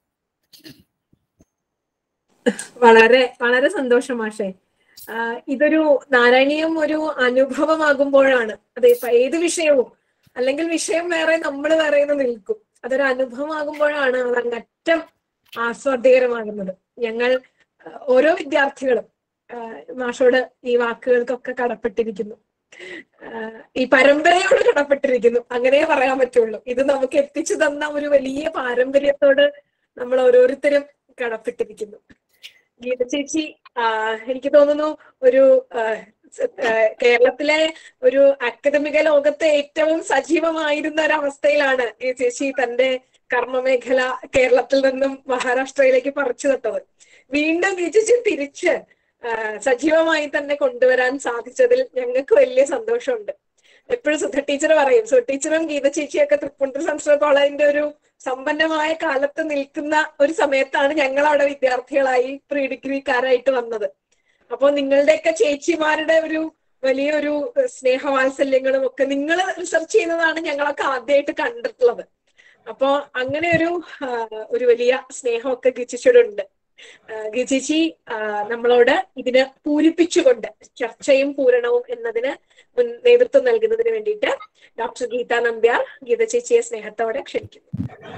വളരെ വളരെ സന്തോഷം മാഷേ ആഹ് ഇതൊരു നാരായണീയം ഒരു അനുഭവമാകുമ്പോഴാണ് അതെ ഇപ്പൊ ഏത് വിഷയവും അല്ലെങ്കിൽ വിഷയം വേറെ നമ്മൾ വേറെ എന്ന് നിൽക്കും അതൊരു അനുഭവമാകുമ്പോഴാണ് അത് അങ്ങറ്റം ആസ്വാദ്യകരമാകുന്നത് ഞങ്ങൾ ആഹ് ഓരോ വിദ്യാർത്ഥികളും ആഹ് മാഷോട് ഈ വാക്കുകൾക്കൊക്കെ കടപ്പെട്ടിരിക്കുന്നു ആഹ് ഈ പരമ്പരയോട് കടപ്പെട്ടിരിക്കുന്നു അങ്ങനെ പറയാൻ പറ്റുള്ളൂ ഇത് നമുക്ക് എത്തിച്ചു തന്ന ഒരു വലിയ പാരമ്പര്യത്തോട് നമ്മൾ ഓരോരുത്തരും കടപ്പെട്ടിരിക്കുന്നു ഗീത ചേച്ചി ആഹ് എനിക്ക് തോന്നുന്നു ഒരു ആഹ് സ- ആഹ് കേരളത്തിലെ ഒരു അക്കാദമിക ലോകത്തെ ഏറ്റവും സജീവമായിരുന്ന ഒരു അവസ്ഥയിലാണ് ഈ ചേച്ചി തന്റെ കർമ്മമേഖല കേരളത്തിൽ നിന്നും മഹാരാഷ്ട്രയിലേക്ക് പറിച്ചു നട്ടത് വീണ്ടും ഈ ചേച്ചി തിരിച്ച് ആഹ് സജീവമായി തന്നെ കൊണ്ടുവരാൻ സാധിച്ചതിൽ ഞങ്ങൾക്ക് വലിയ സന്തോഷമുണ്ട് എപ്പോഴും സുധ ടീച്ചർ പറയും സുധ ടീച്ചറും ഗീത ചേച്ചിയൊക്കെ തൃപ്പൂണിത്തുറ സംസ്കൃത കോളേജിന്റെ ഒരു സമ്പന്നമായ കാലത്ത് നിൽക്കുന്ന ഒരു സമയത്താണ് ഞങ്ങൾ അവിടെ വിദ്യാർത്ഥികളായി പ്രീ ഡിഗ്രിക്കാരായിട്ട് വന്നത് അപ്പോൾ നിങ്ങളുടെയൊക്കെ ചേച്ചിമാരുടെ ഒരു വലിയൊരു ഏഹ്, സ്നേഹവാത്സല്യങ്ങളും ഒക്കെ നിങ്ങൾ റിസർച്ച് ചെയ്യുന്നതാണ് ഞങ്ങളൊക്കെ ആദ്യമായിട്ട് കണ്ടിട്ടുള്ളത് അപ്പോ അങ്ങനെ ഒരു ആഹ്, ഒരു വലിയ സ്നേഹമൊക്കെ ഗിച്ചിച്ചോടുണ്ട് ഗിജിച്ചി നമ്മളോട് ഇതിന് പൂരിപ്പിച്ചുകൊണ്ട് ചർച്ചയും പൂരണവും എന്നതിന് മുൻ നേതൃത്വം നൽകുന്നതിന് വേണ്ടിയിട്ട് ഡോക്ടർ ഗീത നമ്പ്യാർ ഗീത ചേച്ചിയെ സ്നേഹത്തോടെ ക്ഷണിക്കുന്നു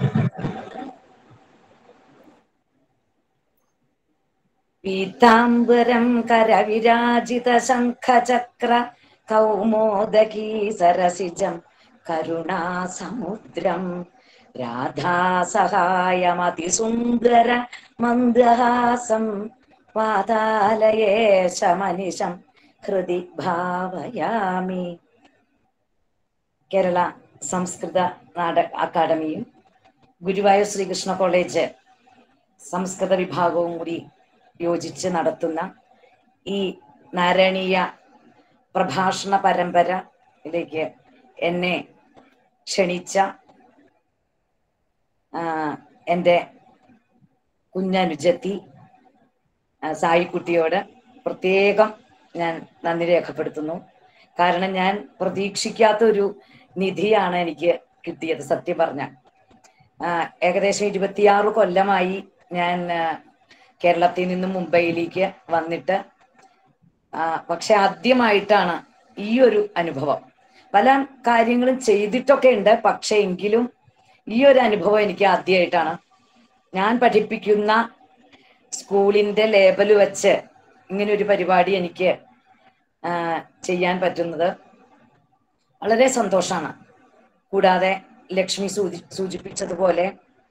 പീതാംബരം കരവിരാജിത ശംഖചക്ര കൗമോദകീ സരസിജം കരുണാസമുദ്രം രാധാസഹായമതിസുന്ദര മന്ദഹാസം പാതാലയേശമനിശം ഹൃദി ഭാവയാമി കേരള സംസ്കൃത നാടക അക്കാദമിയും ഗുരുവായൂർ ശ്രീകൃഷ്ണ കോളേജ് സംസ്കൃത വിഭാഗവും കൂടി യോജിച്ച് നടത്തുന്ന ഈ നാരായണീയ പ്രഭാഷണ പരമ്പരയിലേക്ക് എന്നെ ക്ഷണിച്ച ആ, എൻ്റെ കുഞ്ഞനുജത്തി ആ, സായിക്കുട്ടിയോട് പ്രത്യേകം ഞാൻ നന്ദി രേഖപ്പെടുത്തുന്നു കാരണം ഞാൻ പ്രതീക്ഷിക്കാത്ത ഒരു നിധിയാണ് എനിക്ക് കിട്ടിയത് സത്യം പറഞ്ഞാൽ ആ, ഏകദേശം ഇരുപത്തിയാറ് കൊല്ലമായി ഞാൻ ആ, കേരളത്തിൽ നിന്നും മുംബൈയിലേക്ക് വന്നിട്ട് ആ, പക്ഷെ ആദ്യമായിട്ടാണ് ഈ ഒരു അനുഭവം പല കാര്യങ്ങളും ചെയ്തിട്ടൊക്കെ ഉണ്ട് പക്ഷെ എങ്കിലും ഈ ഒരു അനുഭവം എനിക്ക് ആദ്യമായിട്ടാണ് ഞാൻ പഠിപ്പിക്കുന്ന സ്കൂളിന്റെ ലേബൽ വെച്ച് ഇങ്ങനെ ഒരു പരിപാടി എനിക്ക് ആ, ചെയ്യാൻ പറ്റുന്നത് വളരെ സന്തോഷമാണ് കൂടാതെ ലക്ഷ്മി സൂചി സൂചിപ്പിച്ചതുപോലെ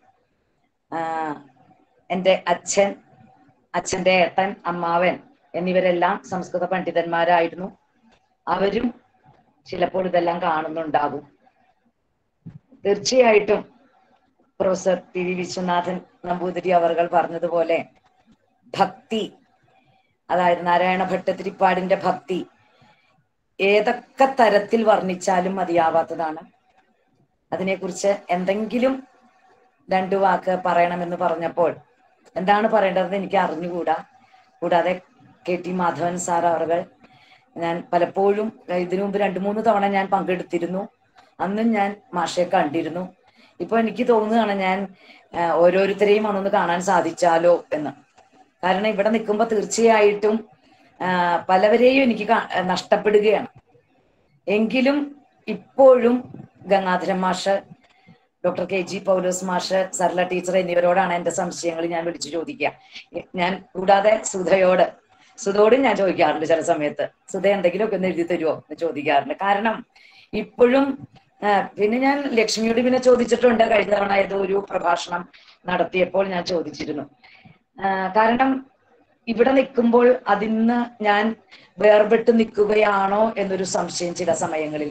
ആ, എൻ്റെ അച്ഛൻ അച്ഛൻ്റെ ഏട്ടൻ അമ്മാവൻ എന്നിവരെല്ലാം സംസ്കൃത പണ്ഡിതന്മാരായിരുന്നു അവരും ചിലപ്പോൾ ഇതെല്ലാം കാണുന്നുണ്ടാകും തീർച്ചയായിട്ടും professor P V Viswanathan Namboothiri അവർകൾ പറഞ്ഞതുപോലെ ഭക്തി അതായത് നാരായണ ഭട്ടതിരിപ്പാടിന്റെ ഭക്തി ഏതൊക്കെ തരത്തിൽ വർണ്ണിച്ചാലും മതിയാവാത്തതാണ് അതിനെക്കുറിച്ച് എന്തെങ്കിലും രണ്ടു വാക്ക് പറയണമെന്ന് പറഞ്ഞപ്പോൾ എന്താണ് പറയേണ്ടതെന്ന് എനിക്ക് അറിഞ്ഞുകൂടാ കൂടാതെ കെ ടി മാധവൻ സാർ അവർ ഞാൻ പലപ്പോഴും ഏഹ് ഇതിനു മുമ്പ് രണ്ടു മൂന്ന് തവണ ഞാൻ പങ്കെടുത്തിരുന്നു അന്നും ഞാൻ മാഷെ കണ്ടിരുന്നു ഇപ്പൊ എനിക്ക് തോന്നുകയാണ് ഞാൻ ഏഹ് ഓരോരുത്തരെയും അന്നൊന്ന് കാണാൻ സാധിച്ചാലോ എന്ന് കാരണം ഇവിടെ നിൽക്കുമ്പോൾ തീർച്ചയായിട്ടും ആഹ് പലവരെയും എനിക്ക് കാ- നഷ്ടപ്പെടുകയാണ് എങ്കിലും ഇപ്പോഴും ഗംഗാധരൻ മാഷ് ഡോക്ടർ കെ ജി പൗലോസ് മാഷ് സർല ടീച്ചർ എന്നിവരോടാണ് എന്റെ സംശയങ്ങൾ ഞാൻ വിളിച്ചു ചോദിക്കുക ഞാൻ കൂടാതെ സുധയോട് സുധയോടും ഞാൻ ചോദിക്കാറുണ്ട് ചില സമയത്ത് സുധ എന്തെങ്കിലുമൊക്കെ ഒന്ന് എഴുതി തരുമോ എന്ന് ചോദിക്കാറുണ്ട് കാരണം ഇപ്പോഴും ആ, പിന്നെ ഞാൻ ലക്ഷ്മിയോട് പിന്നെ ചോദിച്ചിട്ടുണ്ട് കഴിഞ്ഞ തവണ ഏതോ ഒരു പ്രഭാഷണം നടത്തിയപ്പോൾ ഞാൻ ചോദിച്ചിരുന്നു ആ, കാരണം ഇവിടെ നിൽക്കുമ്പോൾ അതിന്ന് ഞാൻ വേർപെട്ട് നിൽക്കുകയാണോ എന്നൊരു സംശയം ചില സമയങ്ങളിൽ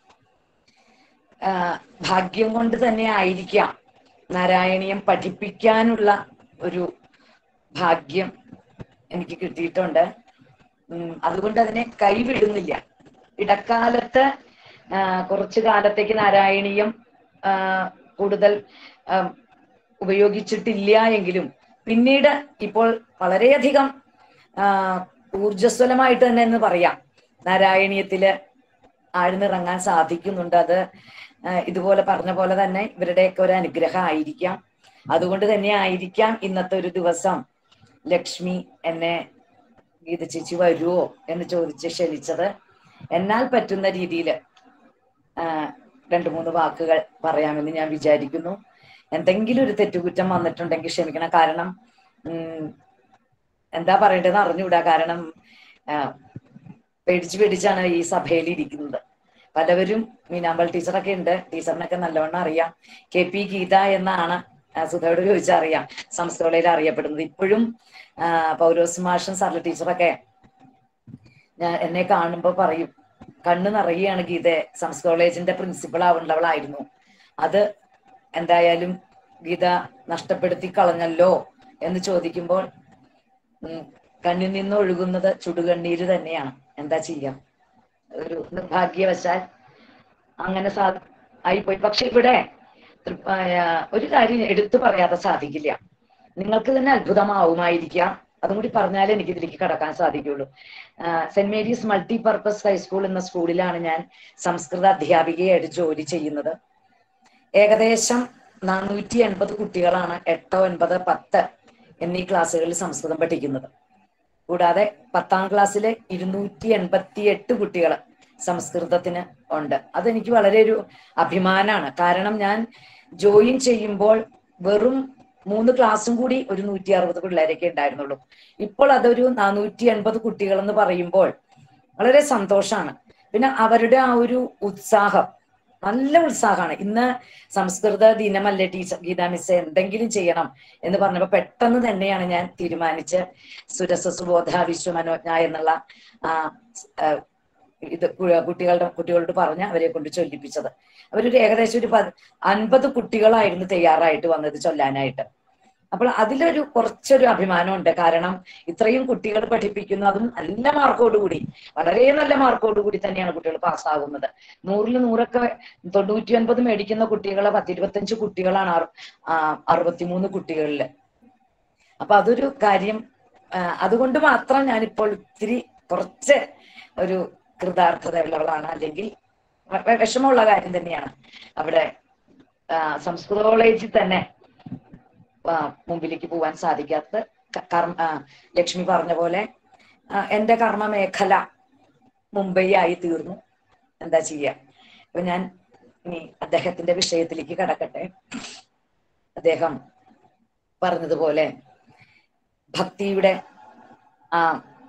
ഭാഗ്യം കൊണ്ട് തന്നെ ആയിരിക്കാം നാരായണീയം പഠിപ്പിക്കാനുള്ള ഒരു ഭാഗ്യം എനിക്ക് കിട്ടിയിട്ടുണ്ട് ഉം, അതുകൊണ്ട് അതിനെ കൈവിടുന്നില്ല ഇടക്കാലത്ത് ആ, കുറച്ചു കാലത്തേക്ക് നാരായണീയം ആ, കൂടുതൽ ആ, ഉപയോഗിച്ചിട്ടില്ല എങ്കിലും പിന്നീട് ഇപ്പോൾ വളരെയധികം ആ, ഊർജ്ജസ്വലമായിട്ട് തന്നെ എന്ന് പറയാം നാരായണീയത്തില് ആഴ്ന്നിറങ്ങാൻ സാധിക്കുന്നുണ്ട് അത് ആ, ഇതുപോലെ പറഞ്ഞ പോലെ തന്നെ ഇവരുടെയൊക്കെ ഒരു അനുഗ്രഹം ആയിരിക്കാം അതുകൊണ്ട് തന്നെ ആയിരിക്കാം ഇന്നത്തെ ഒരു ദിവസം ലക്ഷ്മി എന്നെ ഗീത ചേച്ചി വരുമോ എന്ന് ചോദിച്ച് ക്ഷണിച്ചത് എന്നാൽ പറ്റുന്ന രീതിയിൽ രണ്ടു മൂന്ന് വാക്കുകൾ പറയാമെന്ന് ഞാൻ വിചാരിക്കുന്നു എന്തെങ്കിലും ഒരു തെറ്റുകുറ്റം വന്നിട്ടുണ്ടെങ്കിൽ ക്ഷമിക്കണം കാരണം ഉം, എന്താ പറയേണ്ടതെന്ന് അറിഞ്ഞുകൂടാ കാരണം ആ, പേടിച്ച് പേടിച്ചാണ് ഈ സഭയിൽ ഇരിക്കുന്നത് പലവരും മീനാമ്പൽ ടീച്ചറൊക്കെ ഉണ്ട് ടീച്ചറിനൊക്കെ നല്ലവണ്ണം അറിയാം കെ പി ഗീത എന്നാണ് ആ, സുധയോട് ചോദിച്ചാൽ അറിയാം സംസ്കൃതയിൽ അറിയപ്പെടുന്നത് ഇപ്പോഴും ആ, പൗലോസ് മാഷും സർല ടീച്ചറൊക്കെ ഞാൻ എന്നെ കാണുമ്പോൾ പറയും കണ്ണു നിറയുകയാണ് ഗീത സംസ്കൃത കോളേജിന്റെ പ്രിൻസിപ്പൾ ആവേണ്ടവളായിരുന്നു അത് എന്തായാലും ഗീത നഷ്ടപ്പെടുത്തി കളഞ്ഞല്ലോ എന്ന് ചോദിക്കുമ്പോൾ ഉം, കണ്ണിൽ നിന്ന് ഒഴുകുന്നത് ചുടുകണ്ണീര് തന്നെയാണ് എന്താ ചെയ്യാം ഒരു നിർഭാഗ്യവശാൽ അങ്ങനെ സാ ആയിപ്പോയി പക്ഷെ ഇവിടെ തൃ- ആ, ഒരു കാര്യം എടുത്തു പറയാതെ സാധിക്കില്ല നിങ്ങൾക്ക് തന്നെ അത്ഭുതമാവുമായിരിക്കാം അതും കൂടി പറഞ്ഞാലേ എനിക്ക് ഇതിലേക്ക് കടക്കാൻ സാധിക്കുള്ളൂ ആ, സെന്റ് മേരീസ് മൾട്ടിപർപ്പസ് ഹൈസ്കൂൾ എന്ന സ്കൂളിലാണ് ഞാൻ സംസ്കൃത അധ്യാപികയായിട്ട് ജോലി ചെയ്യുന്നത് ഏകദേശം നാനൂറ്റി എൺപത് കുട്ടികളാണ് എട്ട് ഒൻപത് പത്ത് എന്നീ ക്ലാസ്സുകളിൽ സംസ്കൃതം പഠിക്കുന്നത് കൂടാതെ പത്താം ക്ലാസ്സിലെ ഇരുന്നൂറ്റി എൺപത്തി എട്ട് കുട്ടികൾ സംസ്കൃതത്തിന് ഉണ്ട് അതെനിക്ക് വളരെ ഒരു അഭിമാനമാണ് കാരണം ഞാൻ ജോയിൻ ചെയ്യുമ്പോൾ വെറും മൂന്ന് ക്ലാസ്സും കൂടി ഒരു നൂറ്റി അറുപത് പിള്ളേരൊക്കെ ഉണ്ടായിരുന്നുള്ളൂ ഇപ്പോൾ അതൊരു നാനൂറ്റി എൺപത് കുട്ടികൾ എന്ന് പറയുമ്പോൾ വളരെ സന്തോഷമാണ് പിന്നെ അവരുടെ ആ ഒരു ഉത്സാഹം നല്ല ഉത്സാഹമാണ് ഇന്ന് സംസ്കൃത ദിനമല്ലേ ടീച്ചർ ഗീതാ മിസ് എന്തെങ്കിലും ചെയ്യണം എന്ന് പറഞ്ഞപ്പോ പെട്ടെന്ന് തന്നെയാണ് ഞാൻ തീരുമാനിച്ച് സുരസസുബോധ വിശ്വമനോജ്ഞ എന്നുള്ള ആ ആ, ഇത് കു- കുട്ടികളുടെ കുട്ടികളോട് പറഞ്ഞ് അവരെ കൊണ്ട് ചൊല്ലിപ്പിച്ചത് അവരൊരു ഏകദേശം ഒരു പത് അൻപത് കുട്ടികളായിരുന്നു തയ്യാറായിട്ട് വന്നത് ചൊല്ലാനായിട്ട് അപ്പോൾ അതിലൊരു കുറച്ചൊരു അഭിമാനമുണ്ട് കാരണം ഇത്രയും കുട്ടികൾ പഠിപ്പിക്കുന്നു അതും നല്ല മാർക്കോടുകൂടി വളരെ നല്ല മാർക്കോടുകൂടി തന്നെയാണ് കുട്ടികൾ പാസ്സാകുന്നത് നൂറിൽ നൂറൊക്കെ തൊണ്ണൂറ്റി ഒൻപത് മേടിക്കുന്ന കുട്ടികളെ പത്തിരുപത്തഞ്ച് കുട്ടികളാണ് അറു- ആ, അറുപത്തിമൂന്ന് കുട്ടികളില് അപ്പൊ അതൊരു കാര്യം ആ, അതുകൊണ്ട് മാത്രം ഞാനിപ്പോൾ ഇത്തിരി കുറച്ച് ഒരു കൃതാർത്ഥതയുള്ളവളാണ് അല്ലെങ്കിൽ വ- വ- വിഷമമുള്ള കാര്യം തന്നെയാണ് അവിടെ ആ, സംസ്കൃത കോളേജിൽ തന്നെ ആ, മുമ്പിലേക്ക് പോവാൻ സാധിക്കാത്തത് ക- കർമ്മ ആ, ലക്ഷ്മി പറഞ്ഞ പോലെ ആ, എന്റെ കർമ്മ മേഖല മുംബൈ ആയി തീർന്നു എന്താ ചെയ്യാ അപ്പൊ ഞാൻ ഇനി അദ്ദേഹത്തിന്റെ വിഷയത്തിലേക്ക് കടക്കട്ടെ അദ്ദേഹം പറഞ്ഞതുപോലെ ഭക്തിയുടെ ആ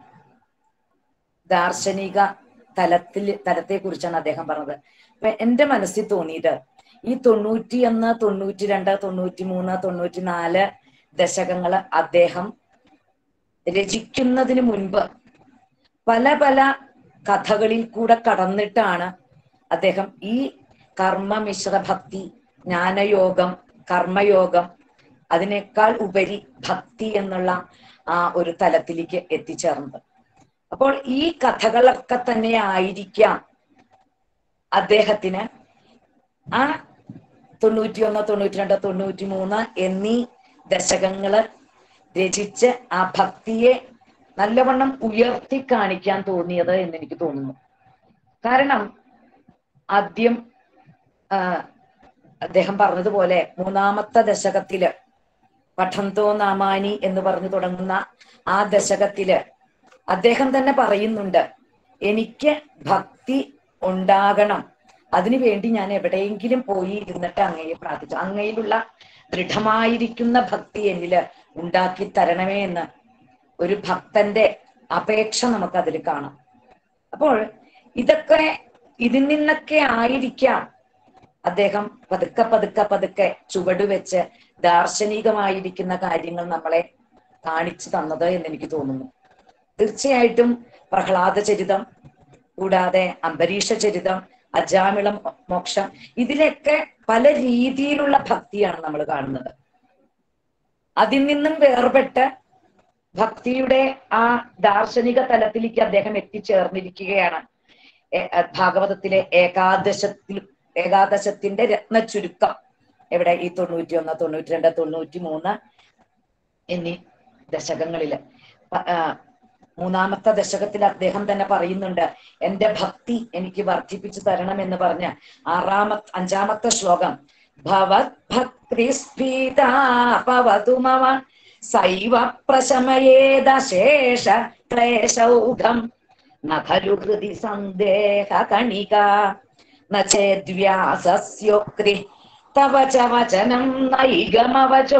ദാർശനിക തലത്തിൽ തലത്തെ കുറിച്ചാണ് അദ്ദേഹം പറഞ്ഞത് അപ്പൊ എന്റെ മനസ്സിൽ തോന്നിയത് ഈ തൊണ്ണൂറ്റി ഒന്ന് തൊണ്ണൂറ്റി രണ്ട് തൊണ്ണൂറ്റി മൂന്ന് തൊണ്ണൂറ്റി നാല് ദശകങ്ങള് അദ്ദേഹം രചിക്കുന്നതിന് മുൻപ് പല പല കഥകളിൽ കൂടെ കടന്നിട്ടാണ് അദ്ദേഹം ഈ കർമ്മമിശ്ര ഭക്തി ജ്ഞാനയോഗം കർമ്മയോഗം അതിനേക്കാൾ ഉപരി ഭക്തി എന്നുള്ള ആ ഒരു തലത്തിലേക്ക് എത്തിച്ചേർന്നത് അപ്പോൾ ഈ കഥകളൊക്കെ തന്നെ ആയിരിക്കാം അദ്ദേഹത്തിന് ആ തൊണ്ണൂറ്റിയൊന്ന് തൊണ്ണൂറ്റി രണ്ട് തൊണ്ണൂറ്റി മൂന്ന് എന്നീ ദശകങ്ങള് രചിച്ച് ആ ഭക്തിയെ നല്ലവണ്ണം ഉയർത്തി കാണിക്കാൻ തോന്നിയത് എന്ന് എനിക്ക് തോന്നുന്നു കാരണം ആദ്യം ആ, അദ്ദേഹം പറഞ്ഞതുപോലെ മൂന്നാമത്തെ ദശകത്തില് പഠന്തോ നാമാനി എന്ന് പറഞ്ഞു തുടങ്ങുന്ന ആ ദശകത്തില് അദ്ദേഹം തന്നെ പറയുന്നുണ്ട് എനിക്ക് ഭക്തി ഉണ്ടാകണം അതിനുവേണ്ടി ഞാൻ എവിടെയെങ്കിലും പോയി ഇരുന്നിട്ട് അങ്ങയെ പ്രാർത്ഥിച്ചു അങ്ങയിലുള്ള ദൃഢമായിരിക്കുന്ന ഭക്തി എന്നില് ഉണ്ടാക്കി തരണമേ എന്ന് ഒരു ഭക്തന്റെ അപേക്ഷ നമുക്ക് അതിൽ കാണാം അപ്പോൾ ഇതൊക്കെ ഇതിൽ നിന്നൊക്കെ ആയിരിക്കാം അദ്ദേഹം പതുക്കെ പതുക്കെ പതുക്കെ ചുവടുവെച്ച് ദാർശനികമായിരിക്കുന്ന കാര്യങ്ങൾ നമ്മളെ കാണിച്ചു തന്നത് എന്ന് എനിക്ക് തോന്നുന്നു തീർച്ചയായിട്ടും പ്രഹ്ലാദ ചരിതം കൂടാതെ അംബരീഷ ചരിതം അജാമിളം മോക്ഷം ഇതിലൊക്കെ പല രീതിയിലുള്ള ഭക്തിയാണ് നമ്മൾ കാണുന്നത് അതിൽ നിന്നും വേർപെട്ട് ഭക്തിയുടെ ആ ദാർശനിക തലത്തിലേക്ക് അദ്ദേഹം എത്തിച്ചേർന്നിരിക്കുകയാണ് ഏ- ഏ, ഭാഗവതത്തിലെ ഏകാദശത്തിൽ ഏകാദശത്തിന്റെ രത്ന ചുരുക്കം എവിടെ ഈ തൊണ്ണൂറ്റി ഒന്ന് തൊണ്ണൂറ്റി രണ്ട് തൊണ്ണൂറ്റി മൂന്ന് എന്നീ ദശകങ്ങളില് പ- ആ, മൂന്നാമത്തെ ദശകത്തിൽ അദ്ദേഹം തന്നെ പറയുന്നുണ്ട് എന്റെ ഭക്തി എനിക്ക് വർദ്ധിപ്പിച്ചു തരണം എന്ന് പറഞ്ഞ് ആറാമത്തെ അഞ്ചാമത്തെ ശ്ലോകം ഭവത് ഭക്തിസ്ഫീതാപവതു മമ സൈവ പ്രശമയേദശേഷ ക്ലേശൗഘം ന ഖലു ഹൃദി സന്ദേഹ കണിക ന ചേദ്വ്യാസസ്യോക്തി തവ ച വചനം നൈഗമവചോ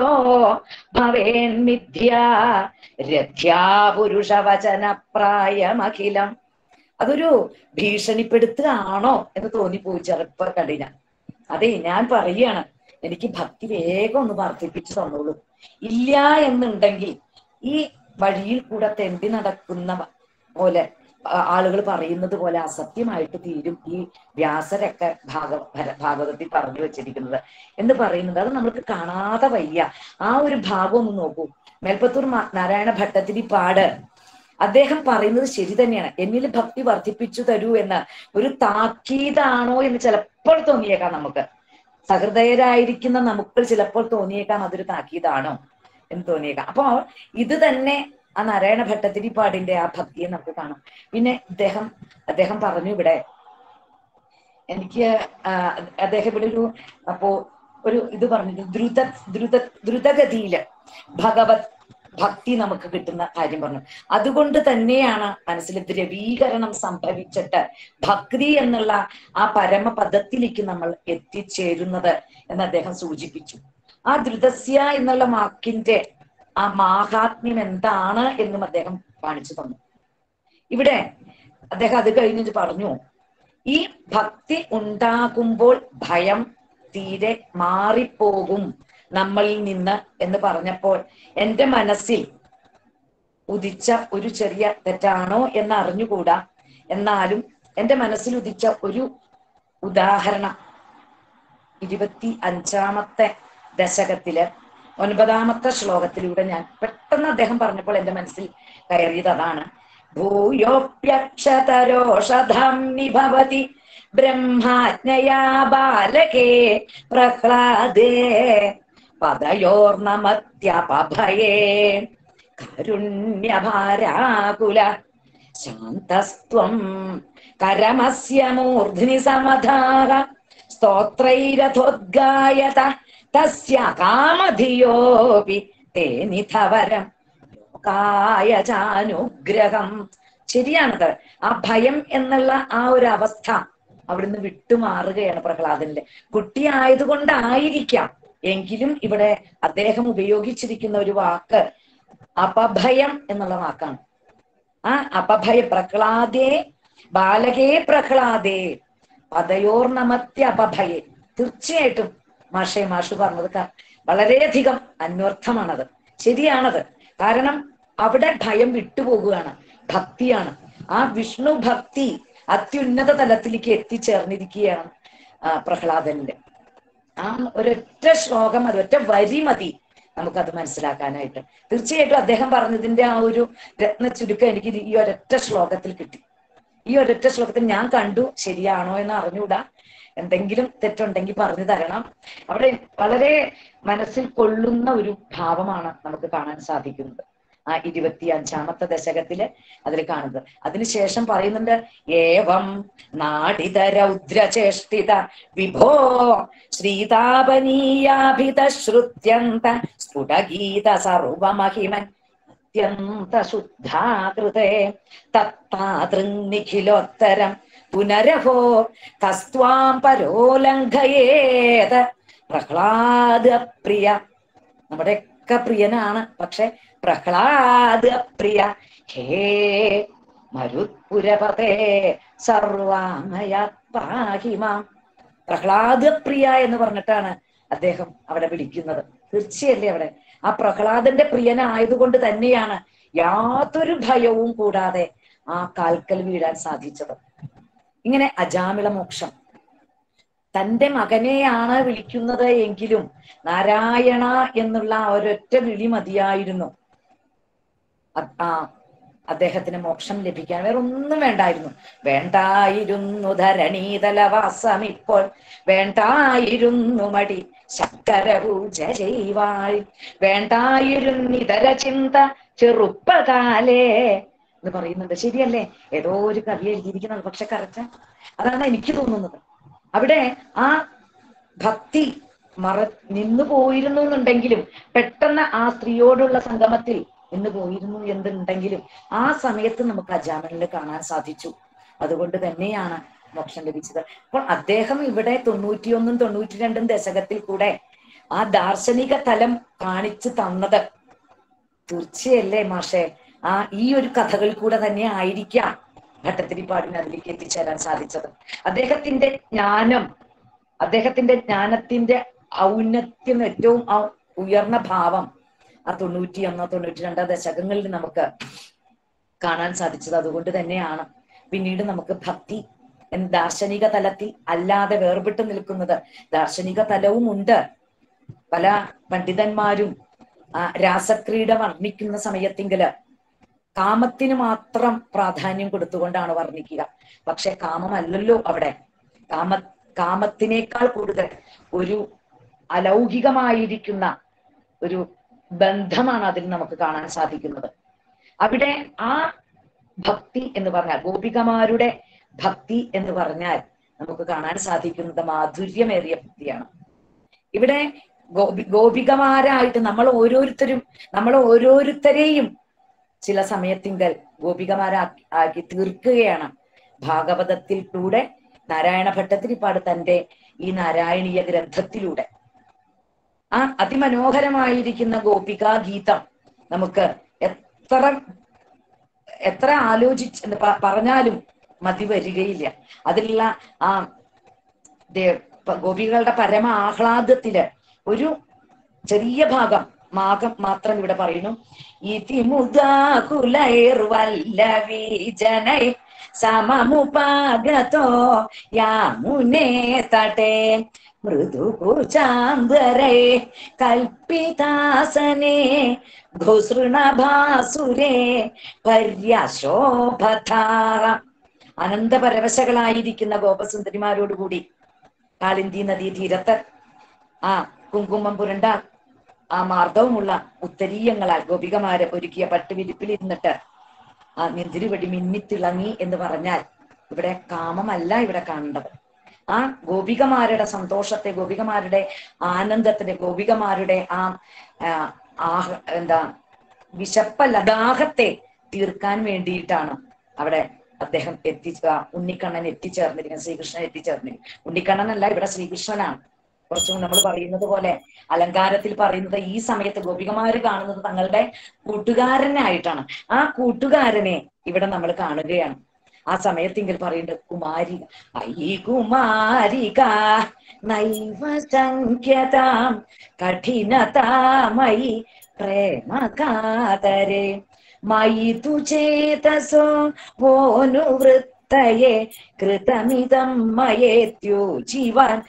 ഭവേന്മിഥ്യ രഥ്യാ പുരുഷ വചന പ്രായമഖിലം അതൊരു ഭീഷണിപ്പെടുത്തുകയാണോ എന്ന് തോന്നിപ്പോയി ചെറുപ്പ കണ്ടിന അതെ ഞാൻ പറയുകയാണ് എനിക്ക് ഭക്തി വേഗം ഒന്ന് വർദ്ധിപ്പിച്ചു തന്നോളൂ ഇല്ല എന്നുണ്ടെങ്കിൽ ഈ വഴിയിൽ കൂടെ തെണ്ടി നടക്കുന്ന പോലെ ആളുകൾ പറയുന്നത് പോലെ അസത്യമായിട്ട് തീരും ഈ വ്യാസരൊക്കെ ഭാഗ ഭര- ഭാഗവതത്തിൽ പറഞ്ഞു വെച്ചിരിക്കുന്നത് എന്ന് പറയുന്നത് അത് നമ്മൾക്ക് കാണാതെ വയ്യ ആ ഒരു ഭാഗം ഒന്ന് നോക്കൂ മേൽപ്പത്തൂർ മ- നാരായണ ഭട്ടത്തിരി പാട് അദ്ദേഹം പറയുന്നത് ശരി തന്നെയാണ് എന്നിൽ ഭക്തി വർദ്ധിപ്പിച്ചു തരൂ എന്ന് ഒരു താക്കീതാണോ എന്ന് ചിലപ്പോൾ തോന്നിയേക്കാം നമുക്ക് സഹൃദയരായിരിക്കുന്ന നമുക്ക് ചിലപ്പോൾ തോന്നിയേക്കാം അതൊരു താക്കീതാണോ എന്ന് തോന്നിയേക്കാം അപ്പൊ ഇത് തന്നെ ആ നാരായണ ഭട്ടത്തിരി പാടിന്റെ ആ ഭക്തിയെ നമുക്ക് കാണാം പിന്നെ ഇദ്ദേഹം അദ്ദേഹം പറഞ്ഞു ഇവിടെ എനിക്ക് ആ, അദ്ദേഹം ഇവിടെ ഒരു അപ്പോ ഒരു ഇത് പറഞ്ഞു ദ്രുത ദ്രുത ദ്രുതഗതിയില് ഭഗവത് ഭക്തി നമുക്ക് കിട്ടുന്ന കാര്യം പറഞ്ഞു അതുകൊണ്ട് തന്നെയാണ് മനസ്സിൽ ദ്രവീകരണം സംഭവിച്ചിട്ട് ഭക്തി എന്നുള്ള ആ പരമപദത്തിലേക്ക് നമ്മൾ എത്തിച്ചേരുന്നത് എന്ന് അദ്ദേഹം സൂചിപ്പിച്ചു ആ ദ്രുതസ്യ എന്നുള്ള വാക്കിന്റെ ആ മാഹാത്മ്യം എന്താണ് എന്നും അദ്ദേഹം കാണിച്ചു തന്നു ഇവിടെ അദ്ദേഹം അത് കഴിഞ്ഞിട്ട് പറഞ്ഞു ഈ ഭക്തി ഉണ്ടാകുമ്പോൾ ഭയം തീരെ മാറിപ്പോകും നമ്മളിൽ നിന്ന് എന്ന് പറഞ്ഞപ്പോൾ എന്റെ മനസ്സിൽ ഉദിച്ച ഒരു ചെറിയ തെറ്റാണോ എന്ന് അറിഞ്ഞുകൂടാ എന്നാലും എന്റെ മനസ്സിൽ ഉദിച്ച ഒരു ഉദാഹരണം ഇരുപത്തി അഞ്ചാമത്തെ ദശകത്തില് ഒൻപതാമത്തെ ശ്ലോകത്തിലൂടെ ഞാൻ പെട്ടെന്ന് അദ്ദേഹം പറഞ്ഞപ്പോൾ എന്റെ മനസ്സിൽ കയറിയത് അതാണ് ഭൂയോപ്യക്ഷതരോഷധംനി ഭവതി ബ്രഹ്മാജ്ഞയാ ബാലകേ പ്രഹ്ലാദേ പദയോർണമത്യപഭയേ കാരുണ്യഭാരാകുല ശാന്തസ്ത്വം കരമസ്യ മൂർധ്നി സമധാര സ്തോത്രൈരഥോദ്ഗായത തസ്യ കാമധിയോപി തേ നിധവരം ലോകായ ചാനുഗ്രഹം ശരിയാണത് ആ ഭയം എന്നുള്ള ആ ഒരു അവസ്ഥ അവിടുന്ന് വിട്ടുമാറുകയാണ് പ്രഹ്ലാദന്റെ കുട്ടിയായതുകൊണ്ടായിരിക്കാം എങ്കിലും ഇവിടെ അദ്ദേഹം ഉപയോഗിച്ചിരിക്കുന്ന ഒരു വാക്ക് അപഭയം എന്നുള്ള വാക്കാണ് ആ അപഭയ പ്രഹ്ലാദേ ബാലകേ പ്രഹ്ലാദേ പദയോർണമത്യ അപഭയെ തീർച്ചയായിട്ടും മാഷെ മാഷു പറഞ്ഞത് ക- വളരെയധികം അന്വർത്ഥമാണത് ശരിയാണത് കാരണം അവിടെ ഭയം വിട്ടുപോകുകയാണ് ഭക്തിയാണ് ആ വിഷ്ണു ഭക്തി അത്യുന്നത തലത്തിലേക്ക് എത്തിച്ചേർന്നിരിക്കുകയാണ് ആ, പ്രഹ്ലാദന്റെ ആ ഒരൊറ്റ ശ്ലോകം അത് ഒറ്റ വരി മതി നമുക്കത് മനസ്സിലാക്കാനായിട്ട് തീർച്ചയായിട്ടും അദ്ദേഹം പറഞ്ഞതിന്റെ ആ ഒരു രത്ന ചുരുക്കം എനിക്ക് ഈ ഒരൊറ്റ ശ്ലോകത്തിൽ കിട്ടി ഈ ഒരൊറ്റ ശ്ലോകത്തിൽ ഞാൻ കണ്ടു ശരിയാണോ എന്ന് അറിഞ്ഞുകൂടാ എന്തെങ്കിലും തെറ്റുണ്ടെങ്കിൽ പറഞ്ഞു തരണം അവിടെ വളരെ മനസ്സിൽ കൊള്ളുന്ന ഒരു ഭാവമാണ് നമുക്ക് കാണാൻ സാധിക്കുന്നത് ആ ഇരുപത്തി അഞ്ചാമത്തെ ദശകത്തില് അതിൽ കാണുന്നത് അതിനുശേഷം പറയുന്നുണ്ട് ഏവം നാടിത രൗദ്രചേഷ്ടിത വിഭോ ശ്രീതാപനീയാഭിത ശ്രുത്യന്ത സ്ഫുടഗീത സർവമഹിമൻ അത്യന്ത ശുദ്ധാകൃതേ തത്താതൃന്നിഖിലോത്തരം പുനരഹോ കസ്ത്വാം പരോലംഘയേത് പ്രഹ്ലാദ പ്രിയ നമ്മുടെയൊക്കെ പ്രിയനാണ് പക്ഷെ പ്രഹ്ലാദ പ്രിയ ഹേ മരുത്പുരപതേ സർവാമയ പാഹിമാം പ്രഹ്ലാദ പ്രിയ എന്ന് പറഞ്ഞിട്ടാണ് അദ്ദേഹം അവിടെ വിളിക്കുന്നത് തീർച്ചയല്ലേ അവിടെ ആ പ്രഹ്ലാദന്റെ പ്രിയനായതുകൊണ്ട് തന്നെയാണ് യാതൊരു ഭയവും കൂടാതെ ആ കാൽക്കൽ വീഴാൻ സാധിച്ചത് ഇങ്ങനെ അജാമിള മോക്ഷം തന്റെ മകനെയാണ് വിളിക്കുന്നത് എങ്കിലും നാരായണ എന്നുള്ള ആ ഒരൊറ്റ വിളി മതിയായിരുന്നു അ- ആ അദ്ദേഹത്തിന് മോക്ഷം ലഭിക്കാൻ വേറെ ഒന്നും വേണ്ടായിരുന്നു വേണ്ടായിരുന്നു ധരണീതലവാസം ഇപ്പോൾ വേണ്ടായിരുന്നു മടി ശക്കര പൂജ ചെയ്വാൾ വേണ്ടായിരുന്നിതര ചിന്ത ചെറുപ്പകാലേ എന്ന് പറയുന്നുണ്ട് ശരിയല്ലേ ഏതോ ഒരു കവി എഴുതിയിരിക്കുന്നത് പക്ഷെ കറക്റ്റ് അതാണ് എനിക്ക് തോന്നുന്നത് അവിടെ ആ ഭക്തി മറ നിന്നു പോയിരുന്നു എന്നുണ്ടെങ്കിലും പെട്ടെന്ന് ആ സ്ത്രീയോടുള്ള സംഗമത്തിൽ നിന്ന് പോയിരുന്നു എന്നുണ്ടെങ്കിലും ആ സമയത്ത് നമുക്ക് അജാമനിൽ കാണാൻ സാധിച്ചു അതുകൊണ്ട് തന്നെയാണ് മോക്ഷം ലഭിച്ചത് അപ്പോൾ അദ്ദേഹം ഇവിടെ തൊണ്ണൂറ്റിയൊന്നും തൊണ്ണൂറ്റി രണ്ടും ദശകത്തിൽ കൂടെ ആ ദാർശനിക തലം കാണിച്ചു തന്നത് തീർച്ചയല്ലേ മാഷെ ആ ഈ ഒരു കഥകൾ കൂടെ തന്നെ ആയിരിക്കാം ഭട്ടത്തിരിപ്പാടിന് അതിലേക്ക് എത്തിച്ചേരാൻ സാധിച്ചത് അദ്ദേഹത്തിന്റെ ജ്ഞാനം അദ്ദേഹത്തിന്റെ ജ്ഞാനത്തിന്റെ ഔന്നത്യം ഏറ്റവും ആ ഉയർന്ന ഭാവം ആ തൊണ്ണൂറ്റി ഒന്നോ തൊണ്ണൂറ്റി രണ്ടോ ദശകങ്ങളിൽ നമുക്ക് കാണാൻ സാധിച്ചത് അതുകൊണ്ട് തന്നെയാണ് പിന്നീട് നമുക്ക് ഭക്തി എന്ന ദാർശനിക തലത്തിൽ അല്ലാതെ വേർപെട്ട് നിൽക്കുന്നത് ദാർശനിക തലവും ഉണ്ട് പല പണ്ഡിതന്മാരും ആ, രാസക്രീഡ വർണ്ണിക്കുന്ന സമയത്തെങ്കില് കാമത്തിന് മാത്രം പ്രാധാന്യം കൊടുത്തുകൊണ്ടാണ് വർണ്ണിക്കുക പക്ഷെ കാമമല്ലല്ലോ അവിടെ കാമ കാമത്തിനേക്കാൾ കൂടുതൽ ഒരു അലൗകികമായിരിക്കുന്ന ഒരു ബന്ധമാണ് അതിൽ നമുക്ക് കാണാൻ സാധിക്കുന്നത് അവിടെ ആ ഭക്തി എന്ന് പറഞ്ഞാൽ ഗോപികമാരുടെ ഭക്തി എന്ന് പറഞ്ഞാൽ നമുക്ക് കാണാൻ സാധിക്കുന്നത് മാധുര്യമേറിയ ഭക്തിയാണ് ഇവിടെ ഗോപി ഗോപികമാരായിട്ട് നമ്മൾ ഓരോരുത്തരും നമ്മൾ ഓരോരുത്തരെയും ചില സമയത്തിങ്കൽ ഗോപികമാരാക്കി ആക്കി തീർക്കുകയാണ് ഭാഗവതത്തിൽ കൂടെ നാരായണ ഭട്ടത്തിരിപ്പാട് തന്റെ ഈ നാരായണീയ ഗ്രന്ഥത്തിലൂടെ ആ അതിമനോഹരമായിരിക്കുന്ന ഗോപികാ ഗീതം നമുക്ക് എത്ര എത്ര ആലോചിച്ച് എന്ത് പ- പറഞ്ഞാലും മതി വരികയില്ല അതിലുള്ള ആ ദേ- പ- ഗോപികളുടെ പരമ ആഹ്ലാദത്തില് ഒരു ചെറിയ ഭാഗം മാകം മാത്രം ഇവിടെ പറയുന്നു ഇതിമുദാകുലൈർവല്ലവീജനൈ സമമുപാഗതോ യാമുനേ തടേ മൃദുകുചാന്തരേ കൽപ്പിതാസനേ ഘുസൃണഭാസുരേ പര്യശോഭഥാ അനന്തപരവശകളായിരിക്കുന്ന ഗോപസുന്ദരിമാരോടുകൂടി കാളിന്തി നദീ തീരത്ത് ആ കുങ്കുമം പുരണ്ട ആ മാർദ്ദവുമുള്ള ഉത്തരീയങ്ങളാൽ ഗോപികമാര് ഒരുക്കിയ പട്ടുവിരിപ്പിൽ ഇരുന്നിട്ട് ആ നെഞ്ചിരിവടി മിന്നിത്തിളങ്ങി എന്ന് പറഞ്ഞാൽ ഇവിടെ കാമമല്ല ഇവിടെ കാണേണ്ടത് ആ ഗോപികമാരുടെ സന്തോഷത്തെ ഗോപികമാരുടെ ആനന്ദത്തിന് ഗോപികമാരുടെ ആ ആ, ആഹ എന്താ വിശപ്പല്ല ദാഹത്തെ തീർക്കാൻ വേണ്ടിയിട്ടാണ് അവിടെ അദ്ദേഹം എത്തിച്ച ഉണ്ണിക്കണ്ണൻ എത്തിച്ചേർന്നിരിക്കുന്നത് ശ്രീകൃഷ്ണൻ എത്തിച്ചേർന്നിരിക്കുന്നത് ഉണ്ണിക്കണ്ണനല്ല ഇവിടെ ശ്രീകൃഷ്ണനാണ് കുറച്ചും നമ്മൾ പറയുന്നത് പോലെ അലങ്കാരത്തിൽ പറയുന്നത് ഈ സമയത്ത് ഗോപികമാര് കാണുന്നത് തങ്ങളുടെ കൂട്ടുകാരനായിട്ടാണ് ആ കൂട്ടുകാരനെ ഇവിടെ നമ്മൾ കാണുകയാണ് ആ സമയത്തെങ്കിൽ പറയുന്നത് കുമാരിക ഐ കുമാരിക നൈവ സംഖ്യതാം കഠിനതാമയി പ്രേമകാതരെ മയി തു ചേതസോ വോനുവൃത്തയെ കൃതമിതം മയേത്യോജീവാൻ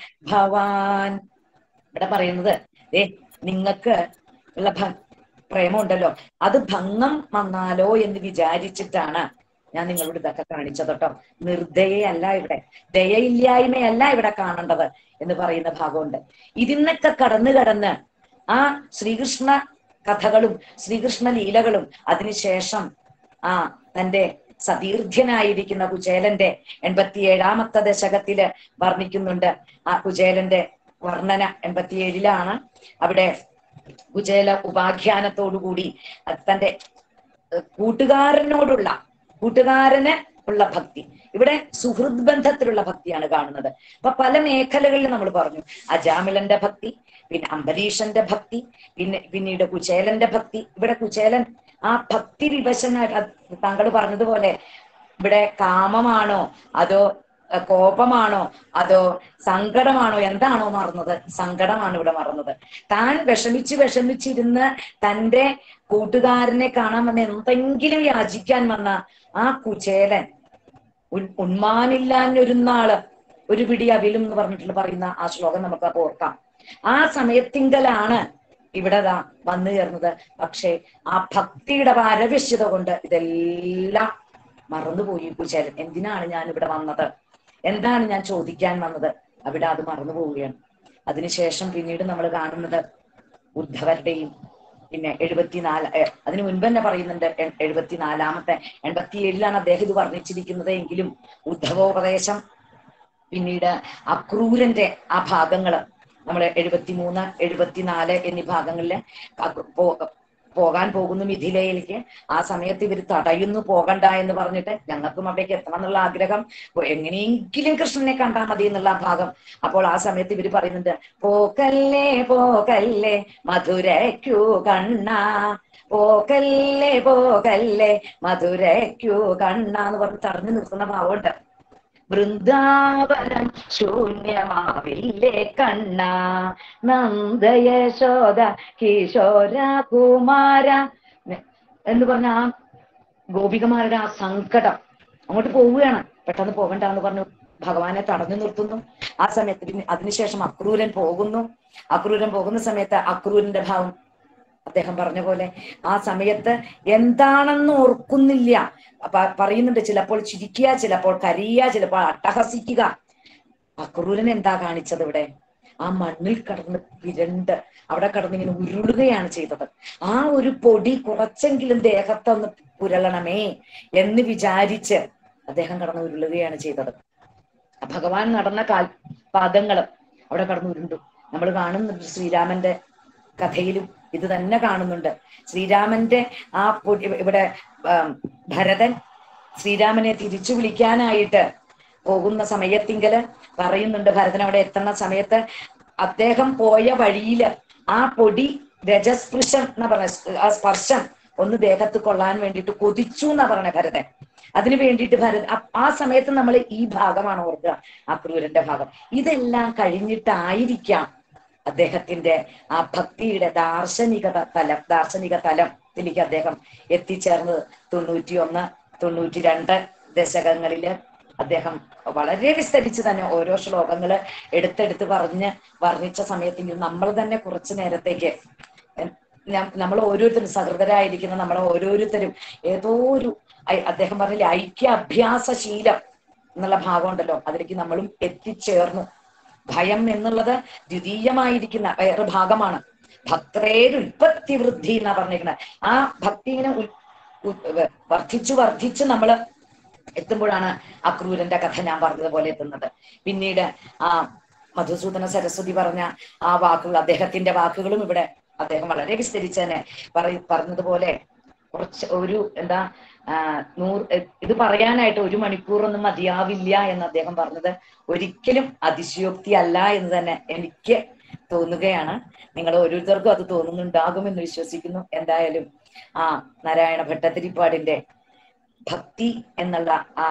ഭവാൻ ഇവിടെ പറയുന്നത് ഏ നിങ്ങൾക്ക് ഉള്ള ഭ പ്രേമമുണ്ടല്ലോ അത് ഭംഗം വന്നാലോ എന്ന് വിചാരിച്ചിട്ടാണ് ഞാൻ നിങ്ങളോട് ഇതൊക്കെ കാണിച്ചത് കേട്ടോ നിർദയയല്ല ഇവിടെ ദയയില്ലായ്മയല്ല ഇവിടെ കാണേണ്ടത് എന്ന് പറയുന്ന ഭാഗമുണ്ട് ഇതിന്നൊക്കെ കടന്നു കടന്ന് ആ ശ്രീകൃഷ്ണ കഥകളും ശ്രീകൃഷ്ണ ലീലകളും അതിനുശേഷം ആ തന്റെ സതീർഘ്യനായിരിക്കുന്ന കുചേലന്റെ എൺപത്തിയേഴാമത്തെ ദശകത്തില് വർണ്ണിക്കുന്നുണ്ട് ആ കുചേലന്റെ വർണ്ണന എൺപത്തിയേഴിലാണ് അവിടെ കുചേല ഉപാഖ്യാനത്തോടുകൂടി അത് തന്റെ ഏഹ്, കൂട്ടുകാരനോടുള്ള കൂട്ടുകാരന് ഉള്ള ഭക്തി ഇവിടെ സുഹൃത് ബന്ധത്തിലുള്ള ഭക്തിയാണ് കാണുന്നത് അപ്പൊ പല മേഖലകളിൽ നമ്മൾ പറഞ്ഞു അജാമിളന്റെ ഭക്തി പിന്നെ അംബരീഷന്റെ ഭക്തി പിന്നെ പിന്നീട് കുചേലന്റെ ഭക്തി ഇവിടെ കുചേലൻ ആ ഭക്തി വിവശനായിട്ട് താങ്കൾ പറഞ്ഞതുപോലെ ഇവിടെ കാമമാണോ അതോ അഹ് കോപമാണോ അതോ സങ്കടമാണോ എന്താണോ മറന്നത് സങ്കടമാണ് ഇവിടെ മറന്നത് താൻ വിഷമിച്ച് വിഷമിച്ചിരുന്ന് തന്റെ കൂട്ടുകാരനെ കാണാൻ വന്ന എന്തെങ്കിലും യാചിക്കാൻ വന്ന ആ കുചേലൻ ഉൻ- ഉന്മാനില്ലാഞ്ഞൊരു നാള് ഒരു പിടി അവിലും എന്ന് പറഞ്ഞിട്ട് പറയുന്ന ആ ശ്ലോകം നമുക്ക് അപ്പൊ ഓർക്കാം ആ സമയത്തിങ്കലാണ് ഇവിടെ ദാ വന്നു ചേർന്നത് പക്ഷേ ആ ഭക്തിയുടെ പാരവശ്യത കൊണ്ട് ഇതെല്ലാം മറന്നുപോയി കുചേലൻ എന്തിനാണ് ഞാൻ ഇവിടെ വന്നത് എന്താണ് ഞാൻ ചോദിക്കാൻ വന്നത് അവിടെ അത് മറന്നു പോവുകയാണ് അതിനുശേഷം പിന്നീട് നമ്മൾ കാണുന്നത് ഉദ്ധവരുടെയും പിന്നെ എഴുപത്തിനാല് ഏ, അതിനു മുൻപ് തന്നെ പറയുന്നുണ്ട് എ- എഴുപത്തിനാലാമത്തെ എൺപത്തിയേഴിലാണ് അദ്ദേഹം ഇത് വർണ്ണിച്ചിരിക്കുന്നത് എങ്കിലും ഉദ്ധവോപദേശം പിന്നീട് അക്രൂരന്റെ ആ ഭാഗങ്ങള് നമ്മൾ എഴുപത്തിമൂന്ന് എഴുപത്തിനാല് എന്നീ ഭാഗങ്ങളില് അക്രൂ- പോ- പോകാൻ പോകുന്നു മിഥിലയിലേക്ക് ആ സമയത്ത് ഇവർ തടയുന്നു പോകണ്ട എന്ന് പറഞ്ഞിട്ട് ഞങ്ങൾക്കും അവിടേക്ക് എത്തണം എന്നുള്ള ആഗ്രഹം ഓ, എങ്ങനെയെങ്കിലും കൃഷ്ണനെ കണ്ടാൽ മതി എന്നുള്ള ആ ഭാഗം അപ്പോൾ ആ സമയത്ത് ഇവര് പറയുന്നുണ്ട് പോകല്ലേ പോകല്ലേ മധുരയ്ക്കു കണ്ണ പോകല്ലേ പോകല്ലേ മധുരയ്ക്കു കണ്ണ എന്ന് പറഞ്ഞ് തടഞ്ഞു നിർത്തുന്ന ഭാവമുണ്ട് വൃന്ദാവനം ശൂന്യമാവില്ലേ കണ്ണ നന്ദയശോദ കിശോര കുമാര എന്ന് പറഞ്ഞ ആ ഗോപികമാരുടെ ആ സങ്കടം അങ്ങോട്ട് പോവുകയാണ് പെട്ടെന്ന് പോകണ്ട എന്ന് പറഞ്ഞു ഭഗവാനെ തടഞ്ഞു നിർത്തുന്നു ആ സമയത്ത് പിന്നെ അതിനുശേഷം അക്രൂരൻ പോകുന്നു അക്രൂരൻ പോകുന്ന സമയത്ത് അക്രൂരന്റെ ഭാവം അദ്ദേഹം പറഞ്ഞ പോലെ ആ സമയത്ത് എന്താണെന്ന് ഓർക്കുന്നില്ല അപ്പൊ പറയുന്നുണ്ട് ചിലപ്പോൾ ചിരിക്കുക ചിലപ്പോൾ കരയുക ചിലപ്പോൾ അട്ടഹസിക്കുക അക്രൂരൻ എന്താ കാണിച്ചത് ഇവിടെ ആ മണ്ണിൽ കടന്ന് വിരണ്ട് അവിടെ കടന്ന് ഇങ്ങനെ ഉരുളുകയാണ് ചെയ്തത് ആ ഒരു പൊടി കുറച്ചെങ്കിലും ദേഹത്തൊന്ന് പുരളണമേ എന്ന് വിചാരിച്ച് അദ്ദേഹം കടന്ന് ഉരുളുകയാണ് ചെയ്തത് ഭഗവാൻ നടന്ന കാൽ പാദങ്ങളും അവിടെ കടന്ന് ഉരുണ്ടു നമ്മൾ കാണുന്നുണ്ട് ശ്രീരാമന്റെ കഥയിലും ഇത് തന്നെ കാണുന്നുണ്ട് ശ്രീരാമന്റെ ആ പൊടി ഇവിടെ ആം, ഭരതൻ ശ്രീരാമനെ തിരിച്ചു വിളിക്കാനായിട്ട് പോകുന്ന സമയത്തിങ്കല് പറയുന്നുണ്ട് ഭരതൻ അവിടെ എത്തുന്ന സമയത്ത് അദ്ദേഹം പോയ വഴിയില് ആ പൊടി രജസ്പൃശം എന്നാ പറഞ്ഞ ആ സ്പർശം ഒന്ന് ദേഹത്ത് കൊള്ളാൻ വേണ്ടിയിട്ട് കൊതിച്ചു എന്നാ പറഞ്ഞ ഭരതൻ അതിനു വേണ്ടിയിട്ട് ഭരത് ആ- ആ സമയത്ത് നമ്മൾ ഈ ഭാഗമാണ് ഓർക്കുക അക്രൂരന്റെ ഭാഗം ഇതെല്ലാം കഴിഞ്ഞിട്ടായിരിക്കാം അദ്ദേഹത്തിന്റെ ആ ഭക്തിയുടെ ദാർശനിക തലം ദാർശനിക തലത്തിലേക്ക് അദ്ദേഹം എത്തിച്ചേർന്നത് തൊണ്ണൂറ്റി ഒന്ന് തൊണ്ണൂറ്റി രണ്ട് ദശകങ്ങളില് അദ്ദേഹം വളരെ വിസ്തരിച്ച് തന്നെ ഓരോ ശ്ലോകങ്ങള് എടുത്തെടുത്ത് പറഞ്ഞ് വർണ്ണിച്ച സമയത്ത് നമ്മൾ തന്നെ കുറച്ചു നേരത്തേക്ക് ഞാൻ- നമ്മൾ ഓരോരുത്തരും സഹൃദരായിരിക്കുന്ന നമ്മൾ ഓരോരുത്തരും ഏതോ ഒരു ഐ- അദ്ദേഹം പറഞ്ഞില്ലേ ഐക്യ അഭ്യാസ ശീലം എന്നുള്ള ഭാഗം ഉണ്ടല്ലോ അതിലേക്ക് നമ്മളും എത്തിച്ചേർന്നു ഭയം എന്നുള്ളത് ദ്വിതീയമായിരിക്കുന്ന വേറെ ഭാഗമാണ് ഭക്തേര് ഉൽപ്പത്തി വൃദ്ധി എന്നാ പറഞ്ഞിരിക്കുന്നത് ആ ഭക്തി ഇങ്ങനെ ഉൽ- ഉ- വ- വർദ്ധിച്ചു വർദ്ധിച്ച് നമ്മള് എത്തുമ്പോഴാണ് അക്രൂരന്റെ കഥ ഞാൻ പറഞ്ഞതുപോലെ എത്തുന്നത് പിന്നീട് ആ മധുസൂദന സരസ്വതി പറഞ്ഞ ആ വാക്കുകൾ അദ്ദേഹത്തിന്റെ വാക്കുകളും ഇവിടെ അദ്ദേഹം വളരെ വിസ്തരിച്ച് തന്നെ പറ പറഞ്ഞതുപോലെ കുറച്ച് ഒരു എന്താ ആ, നൂറ് എ- ഇത് പറയാനായിട്ട് ഒരു മണിക്കൂറൊന്നും മതിയാവില്ല എന്ന് അദ്ദേഹം പറഞ്ഞത് ഒരിക്കലും അതിശയോക്തി അല്ല എന്ന് തന്നെ എനിക്ക് തോന്നുകയാണ് നിങ്ങൾ ഓരോരുത്തർക്കും അത് തോന്നുന്നുണ്ടാകുമെന്ന് വിശ്വസിക്കുന്നു എന്തായാലും ആ നാരായണ ഭട്ടതിരിപ്പാടിന്റെ ഭക്തി എന്നുള്ള ആ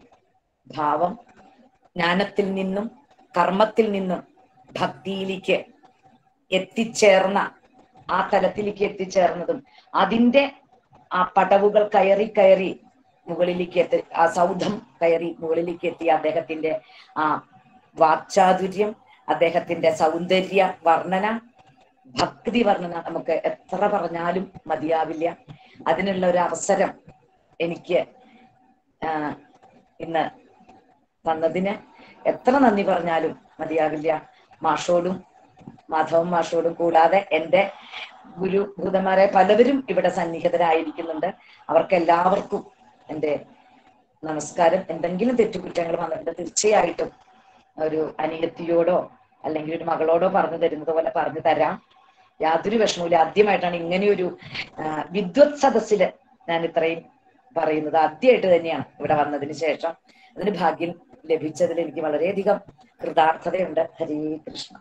ഭാവം ജ്ഞാനത്തിൽ നിന്നും കർമ്മത്തിൽ നിന്നും ഭക്തിയിലേക്ക് എത്തിച്ചേർന്ന ആ തലത്തിലേക്ക് എത്തിച്ചേർന്നതും അതിന്റെ ആ പടവുകൾ കയറി കയറി മുകളിലേക്ക് എത്തി ആ സൗധം കയറി മുകളിലേക്ക് എത്തിയ അദ്ദേഹത്തിന്റെ ആ വാക്ചാതുര്യം അദ്ദേഹത്തിന്റെ സൗന്ദര്യ വർണ്ണന ഭക്തി വർണ്ണന നമുക്ക് എത്ര പറഞ്ഞാലും മതിയാവില്ല അതിനുള്ള ഒരു അവസരം എനിക്ക് ആ, ഇന്ന് തന്നതിന് എത്ര നന്ദി പറഞ്ഞാലും മതിയാവില്ല മാഷോടും മാധവൻ മാഷോടും കൂടാതെ എൻ്റെ ഗുരു ഭൂതന്മാരെ പലവരും ഇവിടെ സന്നിഹിതരായിരിക്കുന്നുണ്ട് അവർക്ക് എല്ലാവർക്കും എൻ്റെ നമസ്കാരം എന്തെങ്കിലും തെറ്റുകുറ്റങ്ങൾ വന്നിട്ട് തീർച്ചയായിട്ടും ഒരു അനിയത്തിയോടോ അല്ലെങ്കിൽ ഒരു മകളോടോ പറഞ്ഞു തരുന്നത് പോലെ പറഞ്ഞു തരാം യാതൊരു വിഷമവുമില്ല ആദ്യമായിട്ടാണ് ഇങ്ങനെയൊരു ആ, വിദ്വത് സദസ്സില് ഞാൻ ഇത്രയും പറയുന്നത് ആദ്യമായിട്ട് തന്നെയാണ് ഇവിടെ വന്നതിന് ശേഷം അതിന് ഭാഗ്യം ലഭിച്ചതിൽ എനിക്ക് വളരെയധികം കൃതാർത്ഥതയുണ്ട് ഹരേ കൃഷ്ണ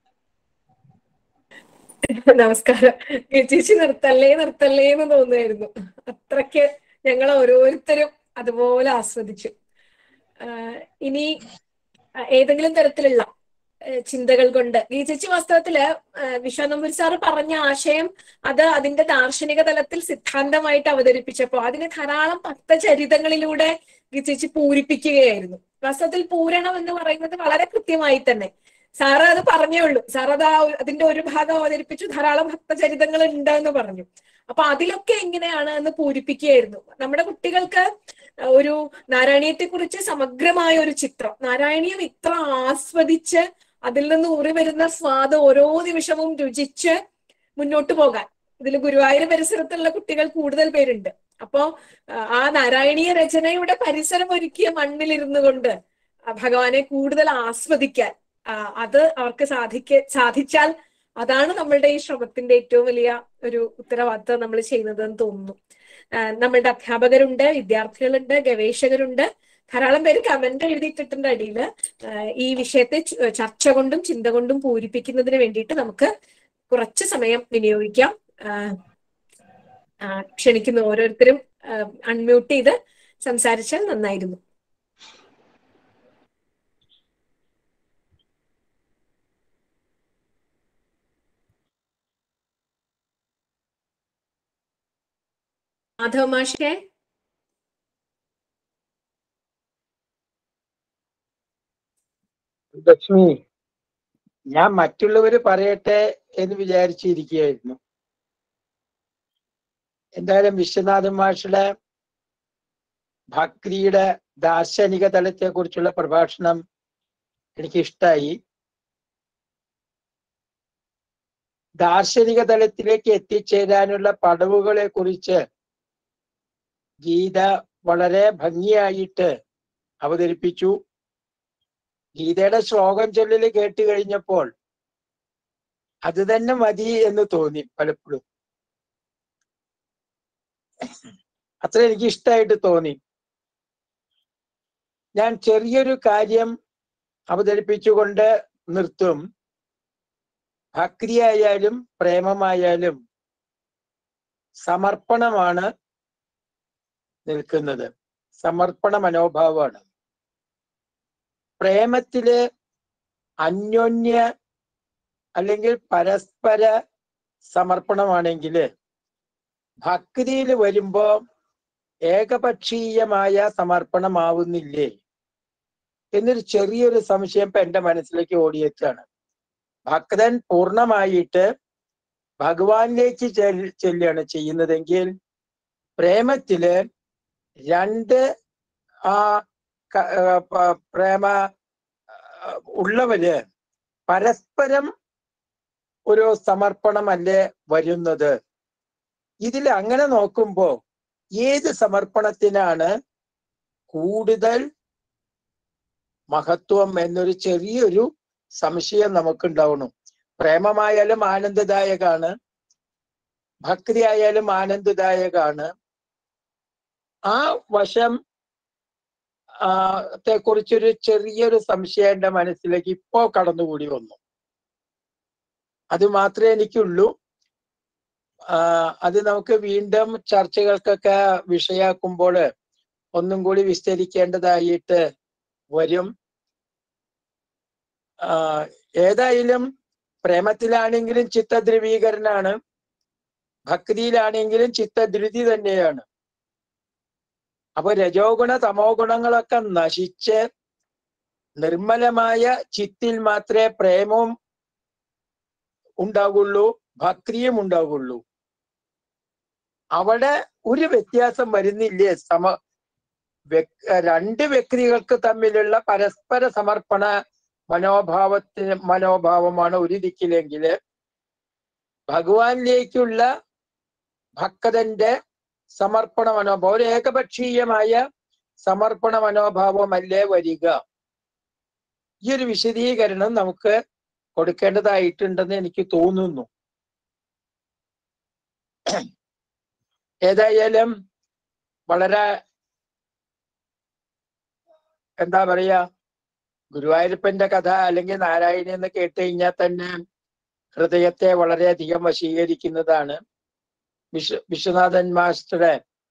നമസ്കാരം ചേച്ചി നിർത്തല്ലേ നിർത്തല്ലേ എന്ന് തോന്നുമായിരുന്നു അത്രയ്ക്ക് ഞങ്ങൾ ഓരോരുത്തരും അതുപോലെ ആസ്വദിച്ചു ആഹ് ഇനി ഏതെങ്കിലും തരത്തിലുള്ള ആഹ് ചിന്തകൾ കൊണ്ട് ഈ ചേച്ചി വാസ്തവത്തില് ആഹ് വിശ്വനമ്പൂരി സാറ് പറഞ്ഞ ആശയം അത് അതിന്റെ ദാർശനിക തലത്തിൽ സിദ്ധാന്തമായിട്ട് അവതരിപ്പിച്ചപ്പോ അതിന് ധാരാളം ഭക്തചരിതങ്ങളിലൂടെ ഈ ചേച്ചി പൂരിപ്പിക്കുകയായിരുന്നു വാസ്തവത്തിൽ പൂരണം എന്ന് പറയുന്നത് വളരെ കൃത്യമായി തന്നെ സാറ് അത് പറഞ്ഞേ ഉള്ളൂ സാർ അത് ആ ഒരു- അതിന്റെ ഒരു ഭാഗം അവതരിപ്പിച്ചു ധാരാളം ഭക്തചരിതങ്ങൾ ഉണ്ട് എന്ന് പറഞ്ഞു അപ്പൊ അതിലൊക്കെ എങ്ങനെയാണ് എന്ന് പൂരിപ്പിക്കുകയായിരുന്നു നമ്മുടെ കുട്ടികൾക്ക് ഒരു നാരായണീയത്തെ കുറിച്ച് സമഗ്രമായ ഒരു ചിത്രം നാരായണീയം ഇത്ര ആസ്വദിച്ച് അതിൽ നിന്ന് ഊറി വരുന്ന സ്വാദ് ഓരോ നിമിഷവും രുചിച്ച് മുന്നോട്ട് പോകാൻ ഇതിൽ ഗുരുവായൂർ പരിസരത്തുള്ള കുട്ടികൾ കൂടുതൽ പേരുണ്ട് അപ്പോ ആ, ആ നാരായണീയ രചനയുടെ പരിസരം ഒരുക്കിയ മണ്ണിലിരുന്നു കൊണ്ട് ആ ഭഗവാനെ കൂടുതൽ ആസ്വദിക്കാൻ ആ, അത് അവർക്ക് സാധിക്ക സാധിച്ചാൽ അതാണ് നമ്മളുടെ ഈ ശ്രമത്തിന്റെ ഏറ്റവും വലിയ ഒരു ഉത്തരവാദിത്വം നമ്മൾ ചെയ്യുന്നത് എന്ന് തോന്നുന്നു ആ, നമ്മളുടെ അധ്യാപകരുണ്ട് വിദ്യാർത്ഥികളുണ്ട് ഗവേഷകരുണ്ട് ധാരാളം പേര് കമന്റ് എഴുതിയിട്ടിട്ടുണ്ട് അടിയിൽ ഈ വിഷയത്തെ ചു- ചർച്ച കൊണ്ടും ചിന്ത കൊണ്ടും പൂരിപ്പിക്കുന്നതിന് വേണ്ടിയിട്ട് നമുക്ക് കുറച്ച് സമയം വിനിയോഗിക്കാം ആ, ആ, ക്ഷണിക്കുന്നു ഓരോരുത്തരും അൺമ്യൂട്ട് ചെയ്ത് സംസാരിച്ചാൽ നന്നായിരുന്നു മാധവ മാഷേ ലക്ഷ്മി ഞാൻ മറ്റുള്ളവര് പറയട്ടെ എന്ന് വിചാരിച്ചിരിക്കുകയായിരുന്നു എന്തായാലും വിശ്വനാഥൻ മാഷുടെ ഭക്തിയുടെ ദാർശനിക തലത്തെ കുറിച്ചുള്ള പ്രഭാഷണം എനിക്ക് ഇഷ്ടായി ദാർശനിക തലത്തിലേക്ക് എത്തിച്ചേരാനുള്ള പടവുകളെ കുറിച്ച് ഗീത വളരെ ഭംഗിയായിട്ട് അവതരിപ്പിച്ചു ഗീതയുടെ ശ്ലോകം ചൊല്ലല് കേട്ട് കഴിഞ്ഞപ്പോൾ അത് തന്നെ മതി എന്ന് തോന്നി പലപ്പോഴും അത്ര എനിക്ക് ഇഷ്ടമായിട്ട് തോന്നി ഞാൻ ചെറിയൊരു കാര്യം അവതരിപ്പിച്ചുകൊണ്ട് നിർത്തും ഭക്തിയായാലും പ്രേമമായാലും സമർപ്പണമാണ് നിൽക്കുന്നത് സമർപ്പണ മനോഭാവമാണ് പ്രേമത്തില് അന്യോന്യ അല്ലെങ്കിൽ പരസ്പര സമർപ്പണമാണെങ്കിൽ ഭക്തിയിൽ വരുമ്പോ ഏകപക്ഷീയമായ സമർപ്പണമാവുന്നില്ലേ എന്നൊരു ചെറിയൊരു സംശയം ഇപ്പൊ എന്റെ മനസ്സിലേക്ക് ഓടിയെത്താണ് ഭക്തൻ പൂർണ്ണമായിട്ട് ഭഗവാനിലേക്ക് ചെൽ- ചെല്ലുകയാണ് ചെയ്യുന്നതെങ്കിൽ പ്രേമത്തില് രണ്ട് ആ ക- ആ, പ- പ്രേമ ആ, ഉള്ളവര് പരസ്പരം ഒരു സമർപ്പണമല്ലേ വരുന്നത് ഇതിൽ അങ്ങനെ നോക്കുമ്പോ ഏത് സമർപ്പണത്തിനാണ് കൂടുതൽ മഹത്വം എന്നൊരു ചെറിയൊരു സംശയം നമുക്കുണ്ടാവണം പ്രേമമായാലും ആനന്ദദായകാണ് ഭക്തി ആയാലും ആനന്ദദായകാണ് ആ വശം ആ ത്തെ കുറിച്ചൊരു ചെറിയൊരു സംശയം എന്റെ മനസ്സിലേക്ക് ഇപ്പോ കടന്നുകൂടി വന്നു അത് മാത്രമേ എനിക്കുള്ളൂ ആ അത് നമുക്ക് വീണ്ടും ചർച്ചകൾക്കൊക്കെ വിഷയാക്കുമ്പോൾ ഒന്നും കൂടി വിസ്തരിക്കേണ്ടതായിട്ട് വരും ആ ഏതായാലും പ്രേമത്തിലാണെങ്കിലും ചിത്തദ്രവീകരണാണ് ഭക്തിയിലാണെങ്കിലും ചിത്തധൃതി തന്നെയാണ് അപ്പൊ രജോ ഗുണ തമോ ഗുണങ്ങളൊക്കെ നശിച്ച് നിർമ്മലമായ ചിത്തിൽ മാത്രമേ പ്രേമവും ഉണ്ടാകുള്ളൂ ഭക്തിയും ഉണ്ടാകുള്ളൂ അവിടെ ഒരു വ്യത്യാസം വരുന്നില്ലേ സമ വ്യക്- രണ്ട് വ്യക്തികൾക്ക് തമ്മിലുള്ള പരസ്പര സമർപ്പണ മനോഭാവത്തിന് മനോഭാവമാണ് ഒരു ദിക്കിലെങ്കില് ഭഗവാനിലേക്കുള്ള ഭക്തന്റെ സമർപ്പണ മനോഭാവം ഒരു ഏകപക്ഷീയമായ സമർപ്പണ മനോഭാവമല്ലേ വരിക ഈ ഒരു വിശദീകരണം നമുക്ക് കൊടുക്കേണ്ടതായിട്ടുണ്ടെന്ന് എനിക്ക് തോന്നുന്നു ഏതായാലും വളരെ എന്താ പറയാ ഗുരുവായൂരപ്പന്റെ കഥ അല്ലെങ്കിൽ നാരായണി എന്ന് കേട്ട് കഴിഞ്ഞാൽ തന്നെ ഹൃദയത്തെ വളരെയധികം വശീകരിക്കുന്നതാണ് വിശ്വ വിശ്വനാഥൻ മാസ്റ്ററുടെ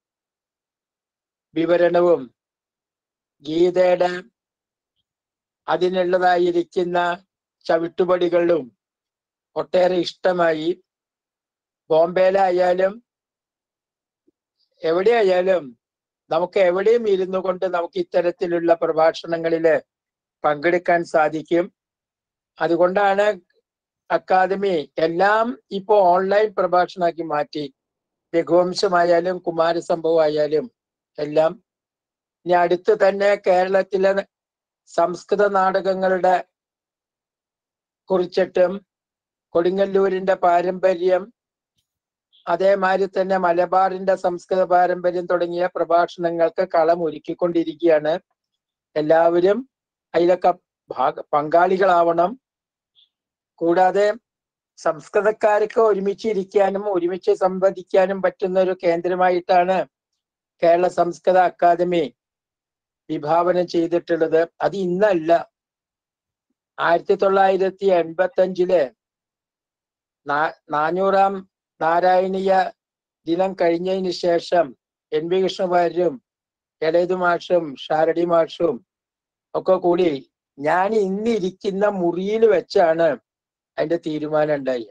വിവരണവും ഗീതയുടെ അതിനുള്ളതായിരിക്കുന്ന ചവിട്ടുപടികളും ഒട്ടേറെ ഇഷ്ടമായി ബോംബെയിലായാലും എവിടെയായാലും നമുക്ക് എവിടെയും ഇരുന്നു കൊണ്ട് നമുക്ക് ഇത്തരത്തിലുള്ള പ്രഭാഷണങ്ങളിൽ പങ്കെടുക്കാൻ സാധിക്കും അതുകൊണ്ടാണ് അക്കാദമി എല്ലാം ഇപ്പോ ഓൺലൈൻ പ്രഭാഷണമാക്കി മാറ്റി രഘുവംശമായാലും കുമാരസംഭവമായാലും എല്ലാം ഇനി അടുത്ത് തന്നെ കേരളത്തിലെ സംസ്കൃത നാടകങ്ങളുടെ കുറിച്ചിട്ടും കൊടുങ്ങല്ലൂരിന്റെ പാരമ്പര്യം അതേമാതിരി തന്നെ മലബാറിന്റെ സംസ്കൃത പാരമ്പര്യം തുടങ്ങിയ പ്രഭാഷണങ്ങൾക്ക് കളം ഒരുക്കിക്കൊണ്ടിരിക്കുകയാണ് എല്ലാവരും അതിലൊക്കെ ഭാഗ പങ്കാളികളാവണം കൂടാതെ സംസ്കൃതക്കാർക്ക് ഒരുമിച്ച് ഇരിക്കാനും ഒരുമിച്ച് സംവദിക്കാനും പറ്റുന്ന ഒരു കേന്ദ്രമായിട്ടാണ് കേരള സംസ്കൃത അക്കാദമി വിഭാവനം ചെയ്തിട്ടുള്ളത് അത് ഇന്നല്ല ആയിരത്തി തൊള്ളായിരത്തി എൺപത്തി അഞ്ചില് നാനൂറാം നാരായണീയ ദിനം കഴിഞ്ഞതിന് ശേഷം എൻ വി കൃഷ്ണവാര്യരും എളേതു മാഷും ഷാരടി മാഷും ഒക്കെ കൂടി ഞാൻ ഇന്നിരിക്കുന്ന മുറിയിൽ വെച്ചാണ് അതിന്റെ തീരുമാനം ഉണ്ടായി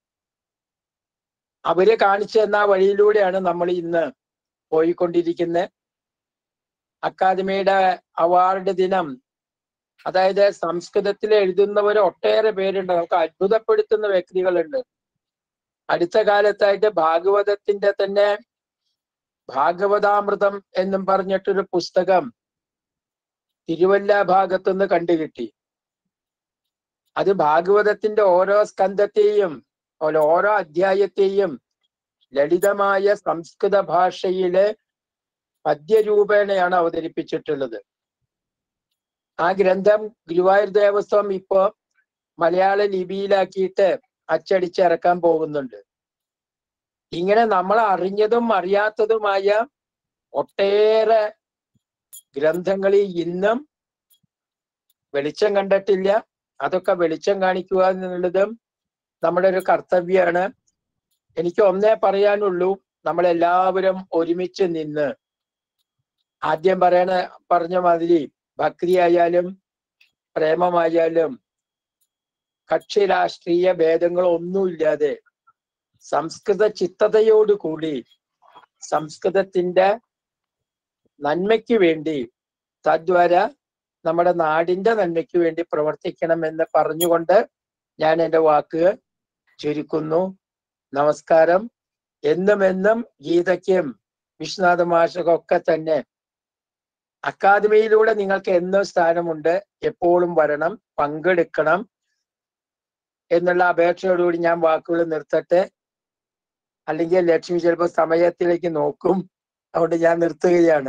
അവര് കാണിച്ചു തന്ന ആ വഴിയിലൂടെയാണ് നമ്മൾ ഇന്ന് പോയിക്കൊണ്ടിരിക്കുന്നത് അക്കാദമിയുടെ അവാർഡ് ദിനം അതായത് സംസ്കൃതത്തിൽ എഴുതുന്നവർ ഒട്ടേറെ പേരുണ്ട് നമുക്ക് അത്ഭുതപ്പെടുത്തുന്ന വ്യക്തികളുണ്ട് അടുത്ത കാലത്തായിട്ട് ഭാഗവതത്തിന്റെ തന്നെ ഭാഗവതാമൃതം എന്നും പറഞ്ഞിട്ടൊരു പുസ്തകം തിരുവല്ല ഭാഗത്തുനിന്ന് കണ്ടുകിട്ടി അത് ഭാഗവതത്തിന്റെ ഓരോ സ്കന്ധത്തെയും അതുപോലെ ഓരോ അധ്യായത്തെയും ലളിതമായ സംസ്കൃത ഭാഷയില് പദ്യരൂപേണയാണ് അവതരിപ്പിച്ചിട്ടുള്ളത് ആ ഗ്രന്ഥം ഗുരുവായൂർ ദേവസ്വം ഇപ്പോ മലയാള ലിപിയിലാക്കിയിട്ട് അച്ചടിച്ചിറക്കാൻ പോകുന്നുണ്ട് ഇങ്ങനെ നമ്മൾ അറിഞ്ഞതും അറിയാത്തതുമായ ഒട്ടേറെ ഗ്രന്ഥങ്ങളിൽ ഇന്നും വെളിച്ചം കണ്ടിട്ടില്ല അതൊക്കെ വെളിച്ചം കാണിക്കുക എന്നുള്ളതും നമ്മുടെ ഒരു കർത്തവ്യമാണ് എനിക്ക് ഒന്നേ പറയാനുള്ളൂ നമ്മളെല്ലാവരും ഒരുമിച്ച് നിന്ന് ആദ്യം പറയണ പറഞ്ഞ മാതിരി ഭക്തി ആയാലും പ്രേമമായാലും കക്ഷി രാഷ്ട്രീയ ഭേദങ്ങളൊന്നുമില്ലാതെ സംസ്കൃത ചിത്തതയോടുകൂടി സംസ്കൃതത്തിന്റെ നന്മയ്ക്ക് വേണ്ടി തദ്വാര നമ്മുടെ നാടിന്റെ നന്മയ്ക്ക് വേണ്ടി പ്രവർത്തിക്കണമെന്ന് പറഞ്ഞുകൊണ്ട് ഞാൻ എൻ്റെ വാക്കുകൾ ചുരുക്കുന്നു നമസ്കാരം എന്നും എന്നും ഗീതയ്ക്കും വിശ്വനാഥ മാഷകൊക്കെ തന്നെ അക്കാദമിയിലൂടെ നിങ്ങൾക്ക് എന്നും സ്ഥാനമുണ്ട് എപ്പോഴും വരണം പങ്കെടുക്കണം എന്നുള്ള അപേക്ഷയോടുകൂടി ഞാൻ വാക്കുകൾ നിർത്തട്ടെ അല്ലെങ്കിൽ ലക്ഷ്മി ചിലപ്പോൾ സമയത്തിലേക്ക് നോക്കും അതുകൊണ്ട് ഞാൻ നിർത്തുകയാണ്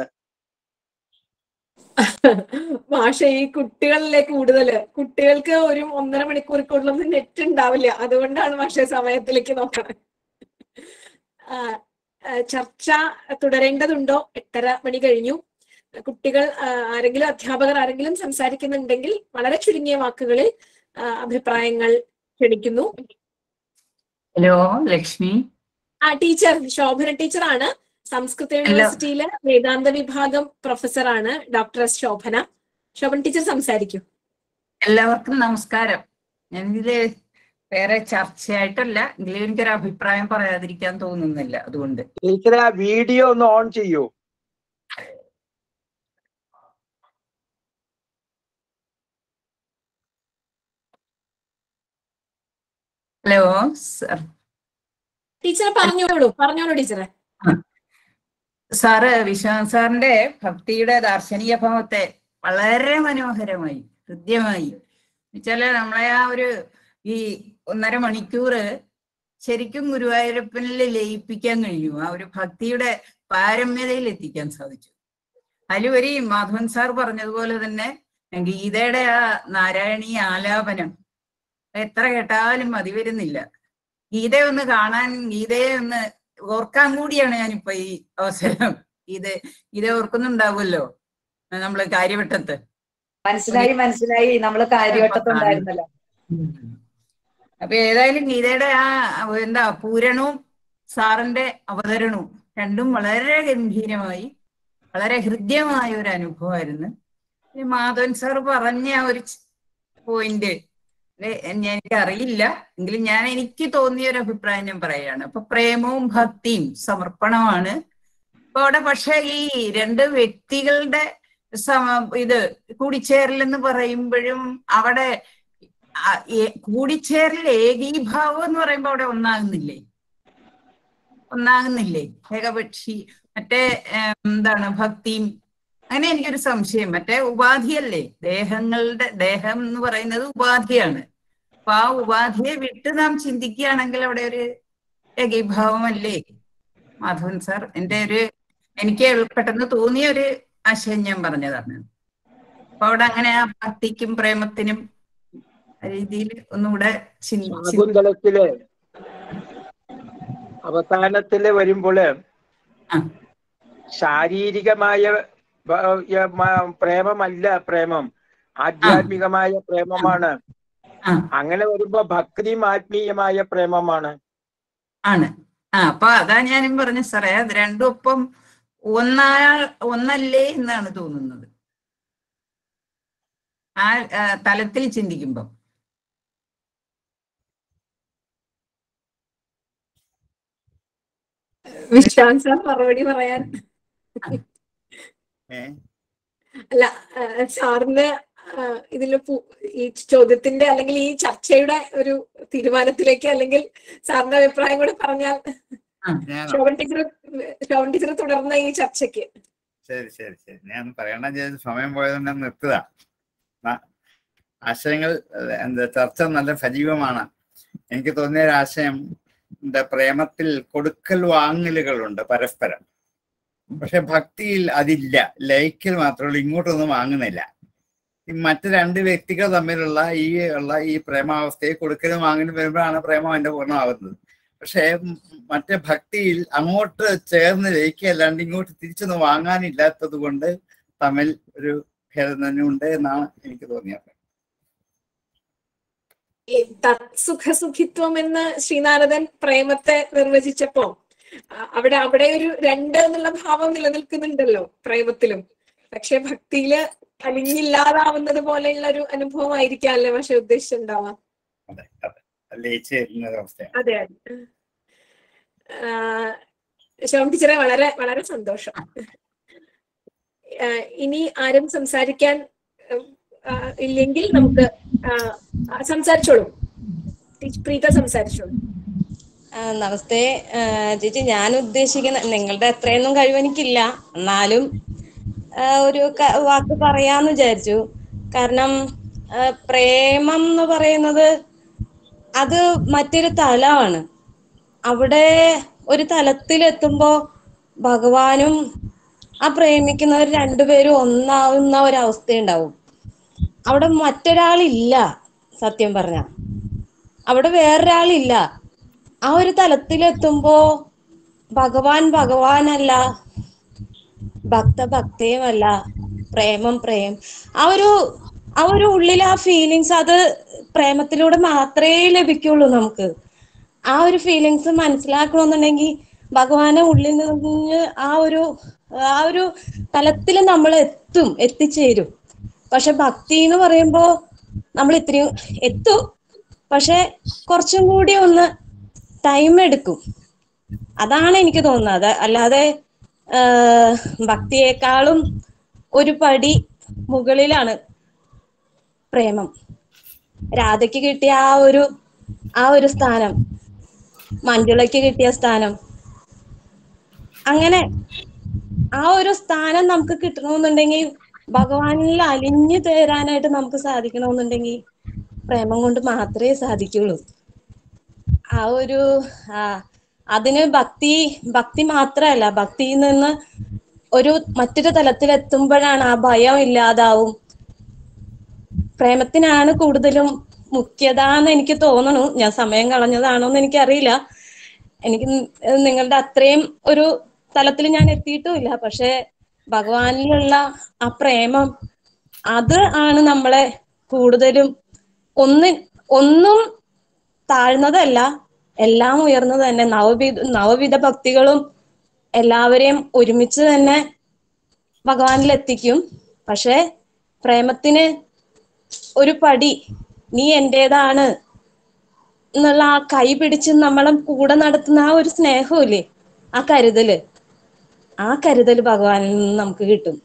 മാഷ ഈ കുട്ടികളിലെ കൂടുതല് കുട്ടികൾക്ക് ഒരു ഒന്നര മണിക്കൂർ കൂടുതൽ നെറ്റ് ഉണ്ടാവില്ല അതുകൊണ്ടാണ് മാഷ സമയത്തിലേക്ക് നോക്കണത് ആ, ആ, ചർച്ച തുടരേണ്ടതുണ്ടോ എട്ടര മണി കഴിഞ്ഞു കുട്ടികൾ ആ, ആരെങ്കിലും അധ്യാപകർ ആരെങ്കിലും സംസാരിക്കുന്നുണ്ടെങ്കിൽ വളരെ ചുരുങ്ങിയ വാക്കുകളിൽ ആ, അഭിപ്രായങ്ങൾ ക്ഷണിക്കുന്നു ഹലോ ലക്ഷ്മി ആ ടീച്ചർ ശോഭന ടീച്ചറാണ് സംസ്കൃത യൂണിവേഴ്സിറ്റിയിലെ വേദാന്ത വിഭാഗം പ്രൊഫസറാണ് doctor S Shobhana Shobhana teacher സംസാരിക്കും എല്ലാവർക്കും നമസ്കാരം ഞാനിതില് വേറെ ചർച്ചയായിട്ടല്ല എങ്കിലും എനിക്കൊരു അഭിപ്രായം പറയാതിരിക്കാൻ തോന്നുന്നില്ല അതുകൊണ്ട് ടീച്ചറെ ആ വീഡിയോ ഒന്ന് ഓൺ ചെയ്യൂ ഹലോ സർ ടീച്ചർ പറഞ്ഞോളൂ പറഞ്ഞോളൂ ടീച്ചറെ സാറ് വിശ്വനാഥ് സാറിന്റെ ഭക്തിയുടെ ദാർശനിക ഭാവത്തെ വളരെ മനോഹരമായി ഹൃദ്യമായി എന്നുവെച്ചാല് നമ്മളെ ആ ഒരു ഈ ഒന്നര മണിക്കൂറ് ശരിക്കും ഗുരുവായൂരപ്പനിൽ ലയിപ്പിക്കാൻ കഴിഞ്ഞു ആ ഒരു ഭക്തിയുടെ പാരമ്യതയിൽ എത്തിക്കാൻ സാധിച്ചു അതിലുപരി മാധവൻ സാർ പറഞ്ഞതുപോലെ തന്നെ ഗീതയുടെ ആ നാരായണീ ആലാപനം എത്ര കേട്ടാലും മതി വരുന്നില്ല ഗീതയെ ഒന്ന് കാണാൻ ഗീതയെ ഒന്ന് ഓർക്കാൻ കൂടിയാണ് ഞാനിപ്പോ ഈ അവസരം ഇത് ഇത് ഓർക്കുന്നുണ്ടാവുമല്ലോ നമ്മള് കാര്യവട്ടത്ത് മനസ്സിലായി മനസ്സിലായി നമ്മള് കാര്യവട്ടത്തുണ്ടായിരുന്നല്ലോ അപ്പൊ ഏതായാലും ഗീതയുടെ ആ എന്താ പൂരണവും സാറിന്റെ അവതരണവും രണ്ടും വളരെ ഗംഭീരമായി വളരെ ഹൃദ്യമായ ഒരു അനുഭവമായിരുന്നു ഈ മാധവൻ സാർ പറഞ്ഞ ആ ഒരു പോയിന്റ് എനിക്ക് അറിയില്ല എങ്കിലും ഞാൻ എനിക്ക് തോന്നിയ ഒരു അഭിപ്രായം ഞാൻ പറയാണ് അപ്പൊ പ്രേമവും ഭക്തിയും സമർപ്പണമാണ് അപ്പൊ അവിടെ പക്ഷെ ഈ രണ്ട് വ്യക്തികളുടെ സമ ഇത് കൂടിച്ചേരൽ എന്ന് പറയുമ്പോഴും അവിടെ ആ ഏ- കൂടിച്ചേരൽ ഏകീഭാവം എന്ന് പറയുമ്പോ അവിടെ ഒന്നാകുന്നില്ലേ ഒന്നാകുന്നില്ലേ ഏകപക്ഷി മറ്റേ ഏം, എന്താണ് ഭക്തിയും അങ്ങനെ എനിക്കൊരു സംശയം മറ്റേ ഉപാധിയല്ലേ ദേഹങ്ങളുടെ ദേഹം എന്ന് പറയുന്നത് ഉപാധിയാണ് അപ്പൊ ആ ഉപാധിയെ വിട്ട് നാം ചിന്തിക്കുകയാണെങ്കിൽ അവിടെ ഒരു ഏകീഭാവമല്ലേ മാധവൻ സാർ എന്റെ ഒരു എനിക്ക് പെട്ടെന്ന് തോന്നിയ ഒരു ആശയം ഞാൻ പറഞ്ഞതാണ് അപ്പൊ അവിടെ അങ്ങനെ ആ ഭക്തിക്കും പ്രേമത്തിനും ആ രീതിയിൽ ഒന്നുകൂടെ ചിന്തിച്ച് ശാകുന്തളത്തില് അവസാനത്തില് വരുമ്പോള് ആ. ശാരീരികമായ ബ- യ- മ- പ്രേമമല്ല പ്രേമം ആധ്യാത്മികമായ പ്രേമമാണ് ആ. അങ്ങനെ വരുമ്പോ ഭക്തിയും ആത്മീയമായ പ്രേമമാണ് ആണ് ആ അപ്പൊ അതാ ഞാനും പറഞ്ഞ സാറേ അത് രണ്ടും ഒപ്പം ഒന്നാ ഒന്നല്ലേ എന്നാണ് തോന്നുന്നത് ആ ആ, തലത്തിൽ ചിന്തിക്കുമ്പോ വിശ്വാൻ സാർ മറുപടി പറയാൻ ഏ അല്ല ആ, സാറിന് ആ, ഇതില് പു- ഈ ചോദ്യത്തിന്റെ അല്ലെങ്കിൽ ഈ ചർച്ചയുടെ ഒരു തീരുമാനത്തിലേക്ക് അല്ലെങ്കിൽ സാറിന്റെ അഭിപ്രായം കൂടെ പറഞ്ഞാൽ ഞാനോ ശോഭൻ ടീച്ചർ ശോഭൻ ടീച്ചർ തുടർന്ന ഈ ചർച്ചയ്ക്ക് ശരി ശരി ശരി ഞാൻ പറയണം ചെയ്ത് സമയം പോയതുകൊണ്ട് ഞാൻ നിർത്തുക ന- ആശയങ്ങൾ ഏഹ്, എന്താ ചർച്ച നല്ല സജീവമാണ് എനിക്ക് തോന്നിയ ഒരു ആശയം എന്താ പ്രേമത്തിൽ കൊടുക്കൽ വാങ്ങലുകളുണ്ട് പരസ്പരം പക്ഷെ ഭക്തിയിൽ അതില്ല ലയിക്കൽ മാത്രമേ ഉള്ളൂ ഇങ്ങോട്ടൊന്നും വാങ്ങുന്നില്ല ഈ മറ്റ് രണ്ട് വ്യക്തികൾ തമ്മിലുള്ള ഈ ഉള്ള ഈ പ്രേമാവസ്ഥയെ കൊടുക്കലും വാങ്ങലും വരുമ്പോഴാണ് പ്രേമം അതിന്റെ പൂർണ്ണമാകുന്നത് പക്ഷേ ഉം മറ്റേ ഭക്തിയിൽ അങ്ങോട്ട് ചേർന്ന് ലയിക്കുക അല്ലാണ്ട് ഇങ്ങോട്ട് തിരിച്ചൊന്നും വാങ്ങാനില്ലാത്തത് കൊണ്ട് തമ്മിൽ ഒരു ഭേദം തന്നെ ഉണ്ട് എന്നാണ് എനിക്ക് തോന്നിയത് ഈ തത്സുഖസുഖിത്വം എന്ന് ശ്രീനാരദൻ പ്രേമത്തെ നിർവചിച്ചപ്പോ അ- അവിടെ അവിടെ ഒരു രണ്ട് എന്നുള്ള ഭാവം നിലനിൽക്കുന്നുണ്ടല്ലോ പ്രേമത്തിലും പക്ഷെ ഭക്തിയില് അലിഞ്ഞില്ലാതാവുന്നത് പോലെയുള്ള ഒരു അനുഭവമായിരിക്കാമല്ലേ പക്ഷെ ഉദ്ദേശിച്ചിട്ടുണ്ടാവാം അതെ അതെ ലയിച്ച് വരുന്ന ഒരു അവസ്ഥയാണ് അതെ അതെ ആ, ശോഭ ടീച്ചറെ വളരെ വളരെ സന്തോഷം ആ, ഇനി ആരും സംസാരിക്കാൻ ഉം, ആ, ഇല്ലെങ്കിൽ നമുക്ക് ആ, ആ, സംസാരിച്ചോളൂ ടീച്ചർ പ്രീത സംസാരിച്ചോളൂ ആ, നമസ്തേ ആ, ചേച്ചി ഞാൻ ഉദ്ദേശിക്കുന്ന നിങ്ങളുടെ അത്രയൊന്നും കഴിവെനിക്കില്ല എന്നാലും ആ, ഒരു ക- വാക്ക് പറയാന്ന് വിചാരിച്ചു കാരണം ആ, പ്രേമം എന്ന് പറയുന്നത് അത് മറ്റൊരു തലമാണ് അവിടെ ഒരു തലത്തിലെത്തുമ്പോ ഭഗവാനും ആ പ്രേമിക്കുന്നവർ രണ്ടുപേരും ഒന്നാവുന്ന ഒരവസ്ഥയുണ്ടാവും അവിടെ മറ്റൊരാളില്ല സത്യം പറഞ്ഞ അവിടെ വേറൊരാളില്ല ആ ഒരു തലത്തിലെത്തുമ്പോ ഭഗവാൻ ഭഗവാനല്ല ഭക്ത ഭക്തയുമല്ല പ്രേമം പ്രേം ആ ഒരു ആ ഒരു ഉള്ളിൽ ആ ഫീലിങ്സ് അത് പ്രേമത്തിലൂടെ മാത്രമേ ലഭിക്കുള്ളൂ നമുക്ക് ആ ഒരു ഫീലിങ്സ് മനസ്സിലാക്കണമെന്നുണ്ടെങ്കിൽ ഭഗവാനെ ഉള്ളിൽ നിന്ന് ആ ഒരു ആ ഒരു തലത്തിൽ നമ്മൾ എത്തും എത്തിച്ചേരും പക്ഷെ ഭക്തി എന്ന് പറയുമ്പോ നമ്മൾ ഇത്രയും എത്തും പക്ഷെ കുറച്ചും കൂടി ഒന്ന് ടൈം എടുക്കും അതാണ് എനിക്ക് തോന്നുന്നത് അല്ലാതെ ആഹ് ഭക്തിയേക്കാളും ഒരു പടി മുകളിലാണ് പ്രേമം രാധയ്ക്ക് കിട്ടിയ ആ ഒരു ആ ഒരു സ്ഥാനം മഞ്ജുളയ്ക്ക് കിട്ടിയ സ്ഥാനം അങ്ങനെ ആ ഒരു സ്ഥാനം നമുക്ക് കിട്ടണമെന്നുണ്ടെങ്കിൽ ഭഗവാനിൽ അലിഞ്ഞു ചേരാനായിട്ട് നമുക്ക് സാധിക്കണമെന്നുണ്ടെങ്കിൽ പ്രേമം കൊണ്ട് മാത്രമേ സാധിക്കുള്ളൂ ആ ഒരു ആ അതിന് ഭക്തി ഭക്തി മാത്രമല്ല ഭക്തിയിൽ നിന്ന് ഒരു മറ്റൊരു തലത്തിൽ എത്തുമ്പോഴാണ് ആ ഭയം ഇല്ലാതാവും പ്രേമത്തിനാണ് കൂടുതലും മുഖ്യത എന്ന് എനിക്ക് തോന്നണു ഞാൻ സമയം കളഞ്ഞതാണോ എന്ന് എനിക്കറിയില്ല എനിക്ക് നി- നിങ്ങളുടെ അത്രയും ഒരു തലത്തിൽ ഞാൻ എത്തിയിട്ടുമില്ല പക്ഷെ ഭഗവാനിലുള്ള ആ പ്രേമം അത് ആണ് നമ്മളെ കൂടുതലും ഒന്ന് ഒന്നും താഴ്ന്നതല്ല എല്ലാം ഉയർന്നത് തന്നെ നവവിധ നവവിധ ഭക്തികളും എല്ലാവരെയും ഒരുമിച്ച് തന്നെ ഭഗവാനിൽ എത്തിക്കും പക്ഷെ പ്രേമത്തിന് ഒരു പടി നീ എന്റേതാണ് എന്നുള്ള ആ കൈ പിടിച്ച് നമ്മളെ കൂടെ നടത്തുന്ന ആ ഒരു സ്നേഹമില്ലേ ആ കരുതല് ആ കരുതൽ ഭഗവാനിൽ നിന്ന് നമുക്ക് കിട്ടും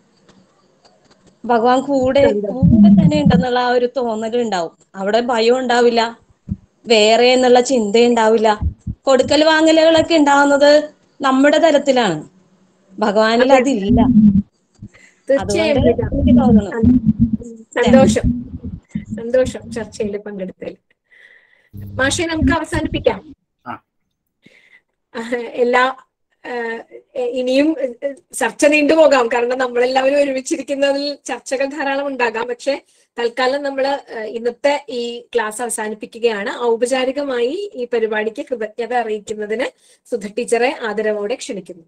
ഭഗവാൻ കൂടെ കൂടെ തന്നെ ഉണ്ടെന്നുള്ള ആ ഒരു തോന്നൽ ഉണ്ടാവും അവിടെ ഭയം ഉണ്ടാവില്ല വേറെ എന്നുള്ള ചിന്ത ഉണ്ടാവില്ല കൊടുക്കൽ വാങ്ങലുകളൊക്കെ ഉണ്ടാവുന്നത് നമ്മുടെ തലത്തിലാണ് ഭഗവാനിൽ അതില്ല തീർച്ചയായും അതുകൊണ്ട് പ്രീത. എനിക്ക് തോന്നുന്നു സന്തോഷം സന്തോഷം ചർച്ചയിൽ പങ്കെടുത്തതിൽ മാഷെ നമുക്ക് അവസാനിപ്പിക്കാം ആ. ആഹ് എല്ലാ ആഹ് ഇനിയും ഏഹ് ചർച്ച നീണ്ടുപോകാം കാരണം നമ്മളെല്ലാവരും ഒരുമിച്ചിരിക്കുന്നതിൽ ചർച്ചകൾ ധാരാളം ഉണ്ടാകാം പക്ഷെ തൽക്കാലം നമ്മൾ ഇന്നത്തെ ഈ ക്ലാസ് അവസാനിപ്പിക്കുകയാണ് ഔപചാരികമായി ഈ പരിപാടിക്ക് കൃതജ്ഞത അറിയിക്കുന്നതിന് സുധ ടീച്ചറെ ആദരവോടെ ക്ഷണിക്കുന്നു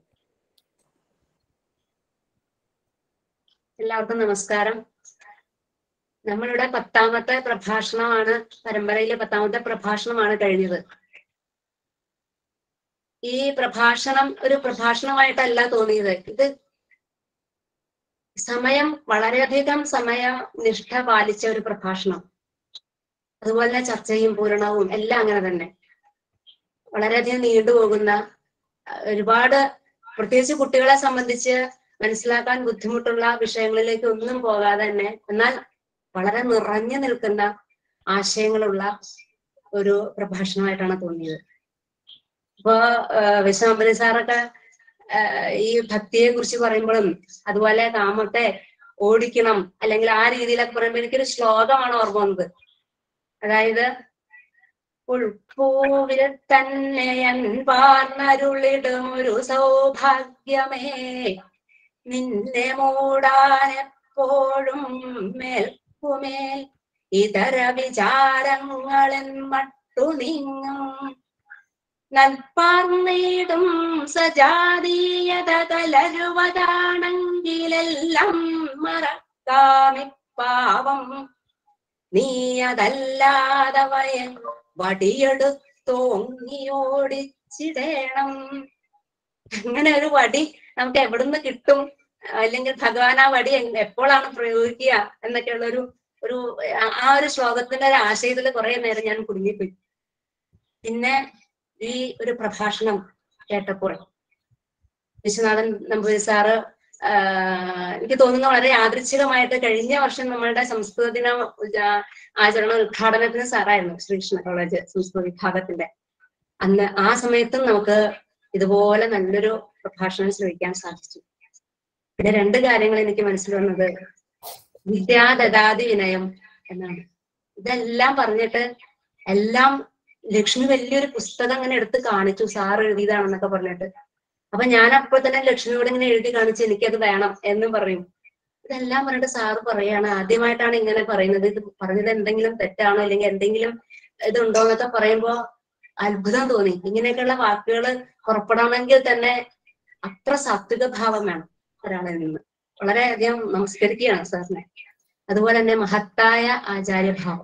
എല്ലാവർക്കും നമസ്കാരം നമ്മളിവിടെ പത്താമത്തെ പ്രഭാഷണമാണ് പരമ്പരയിലെ പത്താമത്തെ പ്രഭാഷണമാണ് കഴിഞ്ഞത് ഈ പ്രഭാഷണം ഒരു പ്രഭാഷണമായിട്ടല്ല തോന്നിയത് ഇത് സമയം വളരെയധികം സമയ നിഷ്ഠ പാലിച്ച ഒരു പ്രഭാഷണം അതുപോലെ തന്നെ ചർച്ചയും പൂരണവും എല്ലാം അങ്ങനെ തന്നെ വളരെയധികം നീണ്ടുപോകുന്ന അഹ് ഒരുപാട് പ്രത്യേകിച്ച് കുട്ടികളെ സംബന്ധിച്ച് മനസ്സിലാക്കാൻ ബുദ്ധിമുട്ടുള്ള വിഷയങ്ങളിലേക്ക് ഒന്നും പോകാതെ തന്നെ എന്നാൽ വളരെ നിറഞ്ഞു നിൽക്കുന്ന ആശയങ്ങളുള്ള ഒരു പ്രഭാഷണമായിട്ടാണ് തോന്നിയത് ഇപ്പോ വിശ്വനാഥൻ സാറൊക്കെ ആഹ് ഈ ഭക്തിയെ കുറിച്ച് പറയുമ്പോഴും അതുപോലെ കാമത്തെ ഓടിക്കണം അല്ലെങ്കിൽ ആ രീതിയിലൊക്കെ പറയുമ്പോൾ എനിക്കൊരു ശ്ലോകമാണ് ഓർമ്മ വന്നത് അതായത് ഉൾപ്പൂവിൽ തന്നെയൻ പാർന്നരുളിടും ഒരു സൗഭാഗ്യമേ നിന്നെ മൂടാനെപ്പോഴും മേൽക്കുമേൽ ഇതര വിചാരങ്ങളൻ മട്ടു നീങ്ങും നൽപ്പാർന്നീടും സജാതീയത കലരുവതാണെങ്കിലെല്ലാം മറക്കാമിപ്പാവം നീ അതല്ലാതെ വയ വടിയെടുത്തോങ്ങിയോടി വച്ചിടേണം അങ്ങനെ ഒരു വടി നമുക്ക് എവിടുന്ന് കിട്ടും അല്ലെങ്കിൽ ഭഗവാൻ ആ വടി എങ് എപ്പോഴാണ് പ്രയോഗിക്കുക എന്നൊക്കെയുള്ള ഒരു ഒരു ആ- ആ ഒരു ശ്ലോകത്തിന്റെ ഒരു ആശയത്തിൽ കുറെ നേരം ഞാൻ കുടുങ്ങിപ്പോയി പിന്നെ ഈ ഒരു പ്രഭാഷണം കേട്ടപ്പോൾ വിശ്വനാഥൻ നമ്പൂതിരി സാറ് ആഹ് എനിക്ക് തോന്നുന്നു വളരെ യാദൃച്ഛികമായിട്ട് കഴിഞ്ഞ വർഷം നമ്മളുടെ സംസ്കൃത ദിന ഉജ- ആചരണ ഉദ്ഘാടനത്തിന് സാറായിരുന്നു ശ്രീകൃഷ്ണ കോളേജ് സംസ്കൃത വിഭാഗത്തിന്റെ അന്ന് ആ സമയത്തും നമുക്ക് ഇതുപോലെ നല്ലൊരു പ്രഭാഷണം ശ്രമിക്കാൻ സാധിച്ചു പിന്നെ രണ്ട് കാര്യങ്ങൾ എനിക്ക് മനസ്സിൽ വന്നത് വിദ്യാദദാതി വിനയം എന്നാണ് ഇതെല്ലാം പറഞ്ഞിട്ട് എല്ലാം ലക്ഷ്മി വലിയൊരു പുസ്തകം അങ്ങനെ എടുത്ത് കാണിച്ചു സാർ എഴുതിയതാണെന്നൊക്കെ പറഞ്ഞിട്ട് അപ്പൊ ഞാൻ അപ്പോൾ തന്നെ ലക്ഷ്മിയോട് ഇങ്ങനെ എഴുതി കാണിച്ച് എനിക്കത് വേണം എന്ന് പറയും ഇതെല്ലാം പറഞ്ഞിട്ട് സാറ് പറയാണ് ആദ്യമായിട്ടാണ് ഇങ്ങനെ പറയുന്നത് ഇത് പറഞ്ഞത് എന്തെങ്കിലും തെറ്റാണോ അല്ലെങ്കിൽ എന്തെങ്കിലും ഇതുണ്ടോ എന്നൊക്കെ പറയുമ്പോ അത്ഭുതം തോന്നി ഇങ്ങനെയൊക്കെയുള്ള വാക്കുകൾ പുറപ്പെടണമെങ്കിൽ തന്നെ അത്ര സാത്വിക ഭാവം വേണം ഒരാളിൽ നിന്ന് വളരെയധികം നമസ്കരിക്കുകയാണ് സാറിനെ അതുപോലെ തന്നെ മഹത്തായ ആചാര്യഭാവം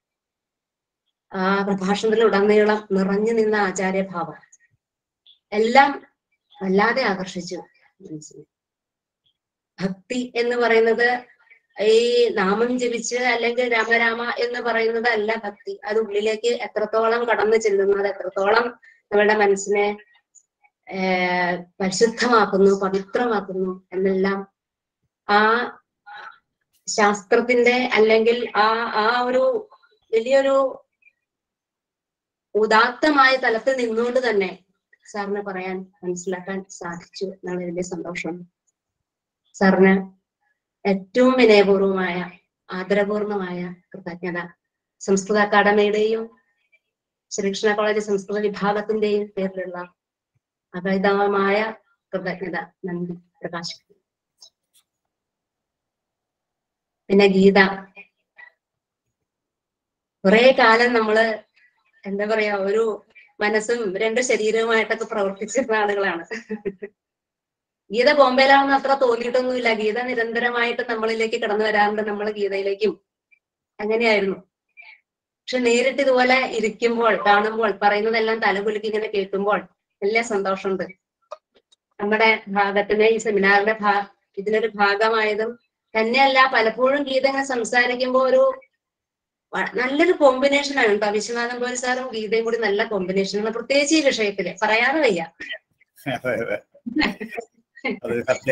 ആ പ്രഭാഷണത്തിലുടനീളം നിറഞ്ഞു നിന്ന ആചാര്യഭാവം എല്ലാം വല്ലാതെ ആകർഷിച്ചു മനസ്സിനെ ഭക്തി എന്ന് പറയുന്നത് ഈ നാമം ജപിച്ച് അല്ലെങ്കിൽ രാമരാമ എന്ന് പറയുന്നത് അല്ല ഭക്തി അത് ഉള്ളിലേക്ക് എത്രത്തോളം കടന്നു ചെല്ലുന്നത് എത്രത്തോളം നമ്മളുടെ മനസ്സിനെ ഏർ പരിശുദ്ധമാക്കുന്നു പവിത്രമാക്കുന്നു എന്നെല്ലാം ആ ശാസ്ത്രത്തിന്റെ അല്ലെങ്കിൽ ആ ആ ഒരു വലിയൊരു ഉദാത്തമായ തലത്തിൽ നിന്നുകൊണ്ട് തന്നെ സാറിന് പറയാൻ മനസ്സിലാക്കാൻ സാധിച്ചു എന്നുള്ള വലിയ സന്തോഷമുണ്ട് സാറിന് ഏറ്റവും വിനയപൂർവമായ ആദരപൂർണമായ കൃതജ്ഞത സംസ്കൃത അക്കാദമിയുടെയും ശ്രീകൃഷ്ണ കോളേജ് സംസ്കൃത വിഭാഗത്തിന്റെയും പേരിലുള്ള അഗൈതമായ കൃതജ്ഞത നന്ദി പ്രകാശിക്കുന്നു പിന്നെ ഗീത കുറെ കാലം നമ്മള് എന്താ പറയാ ഒരു മനസ്സും രണ്ട് ശരീരവുമായിട്ടൊക്കെ പ്രവർത്തിച്ചിരുന്ന ആളുകളാണ് ഗീത ബോംബെയിലാണെന്ന് അത്ര തോന്നിയിട്ടൊന്നുമില്ല ഗീത നിരന്തരമായിട്ട് നമ്മളിലേക്ക് കടന്നു വരാറുണ്ട് നമ്മൾ ഗീതയിലേക്കും അങ്ങനെയായിരുന്നു പക്ഷെ നേരിട്ട് ഇതുപോലെ ഇരിക്കുമ്പോൾ കാണുമ്പോൾ പറയുന്നതെല്ലാം തലകുലുക്കി ഇങ്ങനെ കേൾക്കുമ്പോൾ വലിയ സന്തോഷമുണ്ട് നമ്മുടെ ഭാഗത്തിന് ഈ സെമിനാറിന്റെ ഭാ ഇതിനൊരു ഭാഗമായതും തന്നെയല്ല പലപ്പോഴും ഗീത ഇങ്ങനെ സംസാരിക്കുമ്പോൾ ഒരു വ- നല്ലൊരു കോമ്പിനേഷൻ ആണ് കേട്ടോ വിശ്വനാഥൻ പോലി സാറും ഗീതയും കൂടി നല്ല കോമ്പിനേഷൻ ആണ് പ്രത്യേകിച്ച് ഈ വിഷയത്തില് പറയാതെ വയ്യ അതെ അതെ അത് സത്യ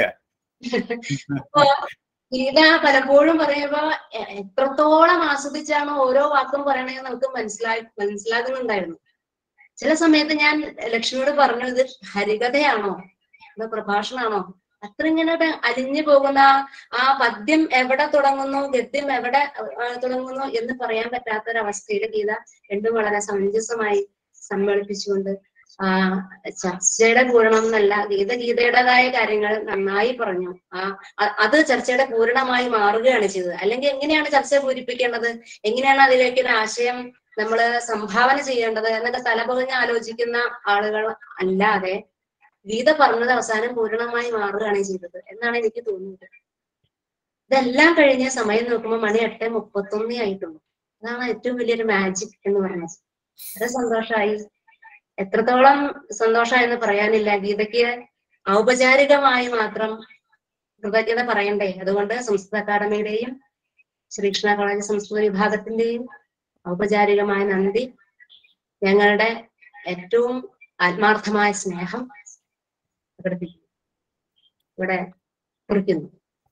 അപ്പൊ ഗീത പലപ്പോഴും പറയുമ്പോ എ- എത്രത്തോളം ആസ്വദിച്ചാണോ ഓരോ വാക്കും പറയണത് നമുക്ക് മനസ്സിലായി മനസ്സിലാകുന്നുണ്ടായിരുന്നു ചില സമയത്ത് ഞാൻ ലക്ഷ്മിയോട് പറഞ്ഞു ഇത് ഹരികഥയാണോ ഇത് പ്രഭാഷണമാണോ അത്ര ഇങ്ങനെ ഒരു അലിഞ്ഞു പോകുന്ന ആ- ആ പദ്യം എവിടെ തുടങ്ങുന്നു ഗദ്യം എവിടെ ആ, തുടങ്ങുന്നു എന്ന് പറയാൻ പറ്റാത്ത ഒരവസ്ഥയിൽ ഗീത രണ്ടും വളരെ സമഞ്ജസമായി സമ്മേളിപ്പിച്ചുകൊണ്ട് ആ ചർച്ചയുടെ പൂരണം എന്നല്ല ഗീത ഗീതയുടേതായ കാര്യങ്ങൾ നന്നായി പറഞ്ഞു ആ അ- അത് ചർച്ചയുടെ പൂരണമായി മാറുകയാണ് ചെയ്തത് അല്ലെങ്കിൽ എങ്ങനെയാണ് ചർച്ച പൂരിപ്പിക്കേണ്ടത് എങ്ങനെയാണ് അതിലേക്ക് ഒരു ആശയം നമ്മൾ സംഭാവന ചെയ്യേണ്ടത് എന്നൊക്കെ തലപകഞ്ഞ് ആലോചിക്കുന്ന ആളുകൾ അല്ലാതെ ഗീത പറഞ്ഞത് അവസാനം പൂരണമായി മാറുകയാണ് ചെയ്തത് എന്നാണ് എനിക്ക് തോന്നുന്നത് ഇതെല്ലാം കഴിഞ്ഞ സമയം നോക്കുമ്പോൾ മണി എട്ട് മുപ്പത്തൊന്നേ ആയിട്ടുള്ളൂ അതാണ് ഏറ്റവും വലിയൊരു മാജിക് എന്ന് പറയുന്നത് വളരെ സന്തോഷമായി എത്രത്തോളം സന്തോഷമായെന്ന് പറയാനില്ല ഗീതയ്ക്ക് ഔപചാരികമായി മാത്രം കൃതജ്ഞത പറയണ്ടേ അതുകൊണ്ട് സംസ്കൃത അക്കാദമിയുടെയും ശ്രീകൃഷ്ണ കോളേജ് സംസ്കൃത വിഭാഗത്തിന്റെയും ഔപചാരികമായ നന്ദി ഞങ്ങളുടെ ഏറ്റവും ആത്മാർത്ഥമായ സ്നേഹം പ്രകടിപ്പിക്കുന്നു ഇവിടെ കുറിക്കുന്നു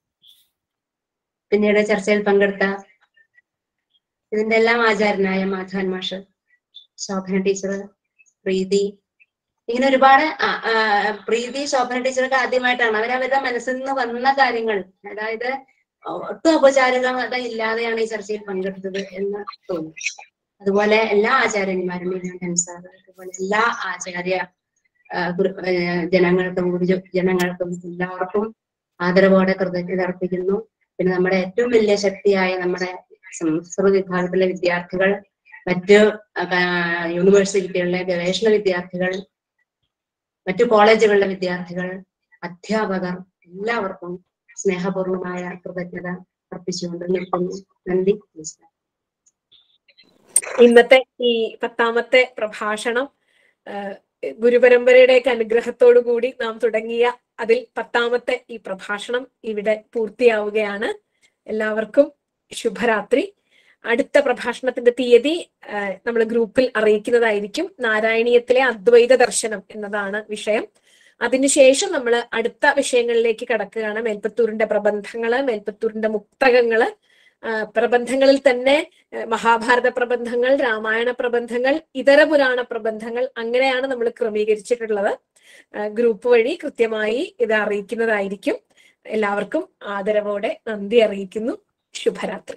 പിന്നീട് ചർച്ചയിൽ പങ്കെടുത്ത ഇതിന്റെ എല്ലാം ആചാര്യനായ മാധവൻ മാഷ് ശോഭന ടീച്ചർ പ്രീതി ഇങ്ങനെ ഒരുപാട് ആ, ആ, പ്രീതി ശോഭന ടീച്ചറൊക്കെ ആദ്യമായിട്ടാണ് അവർ അവരുടെ മനസ്സിൽ നിന്ന് വന്ന കാര്യങ്ങൾ അതായത് ഒട്ടും ഔപചാരികത ഇല്ലാതെയാണ് ഈ ചർച്ചയിൽ പങ്കെടുത്തത് എന്ന് തോന്നുന്നു അതുപോലെ എല്ലാ ആചാര്യന്മാരും നീലകണ്ഠൻ സാർ അതുപോലെ എല്ലാ ആചാര്യ ആ, ഗുരു- ഏ, ജനങ്ങൾക്കും ഗുരുജ- ജനങ്ങൾക്കും എല്ലാവർക്കും ആദരവോടെ കൃതജ്ഞത അർപ്പിക്കുന്നു പിന്നെ നമ്മുടെ ഏറ്റവും വലിയ ശക്തിയായ നമ്മുടെ സംസ്കൃത വിഭാഗത്തിലെ വിദ്യാർത്ഥികൾ മറ്റ് ആ, യൂണിവേഴ്സിറ്റികളിലെ ഗവേഷണ വിദ്യാർത്ഥികൾ മറ്റു കോളേജുകളിലെ വിദ്യാർത്ഥികൾ അധ്യാപകർ എല്ലാവർക്കും സ്നേഹപൂർണമായ കൃതജ്ഞത അർപ്പിച്ചുകൊണ്ട് നിർത്തുന്നു നന്ദി നമസ്കാരം ഇന്നത്തെ ഈ പത്താമത്തെ പ്രഭാഷണം ആ, ഗുരുപരമ്പരയുടെയൊക്കെ അനുഗ്രഹത്തോടു കൂടി നാം തുടങ്ങിയ അതിൽ പത്താമത്തെ ഈ പ്രഭാഷണം ഇവിടെ പൂർത്തിയാവുകയാണ് എല്ലാവർക്കും ശുഭരാത്രി അടുത്ത പ്രഭാഷണത്തിന്റെ തീയതി നമ്മൾ ഗ്രൂപ്പിൽ അറിയിക്കുന്നതായിരിക്കും നാരായണീയത്തിലെ അദ്വൈത ദർശനം എന്നതാണ് വിഷയം അതിനുശേഷം നമ്മൾ അടുത്ത വിഷയങ്ങളിലേക്ക് കടക്കുകയാണ് മേൽപ്പത്തൂരിന്റെ പ്രബന്ധങ്ങള് മേൽപ്പത്തൂരിന്റെ മുക്തകങ്ങള് ആ, പ്രബന്ധങ്ങളിൽ തന്നെ ഏഹ്, മഹാഭാരത പ്രബന്ധങ്ങൾ രാമായണ പ്രബന്ധങ്ങൾ ഇതര പുരാണ പ്രബന്ധങ്ങൾ അങ്ങനെയാണ് നമ്മൾ ക്രമീകരിച്ചിട്ടുള്ളത് ആ, ഗ്രൂപ്പ് വഴി കൃത്യമായി ഇത് അറിയിക്കുന്നതായിരിക്കും എല്ലാവർക്കും ആദരവോടെ നന്ദി അറിയിക്കുന്നു ശുഭരാത്രി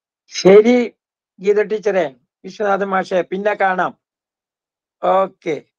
ശരി ഗീത ടീച്ചറെ വിശ്വനാഥ മാഷെ പിന്നെ കാണാം ഓക്കെ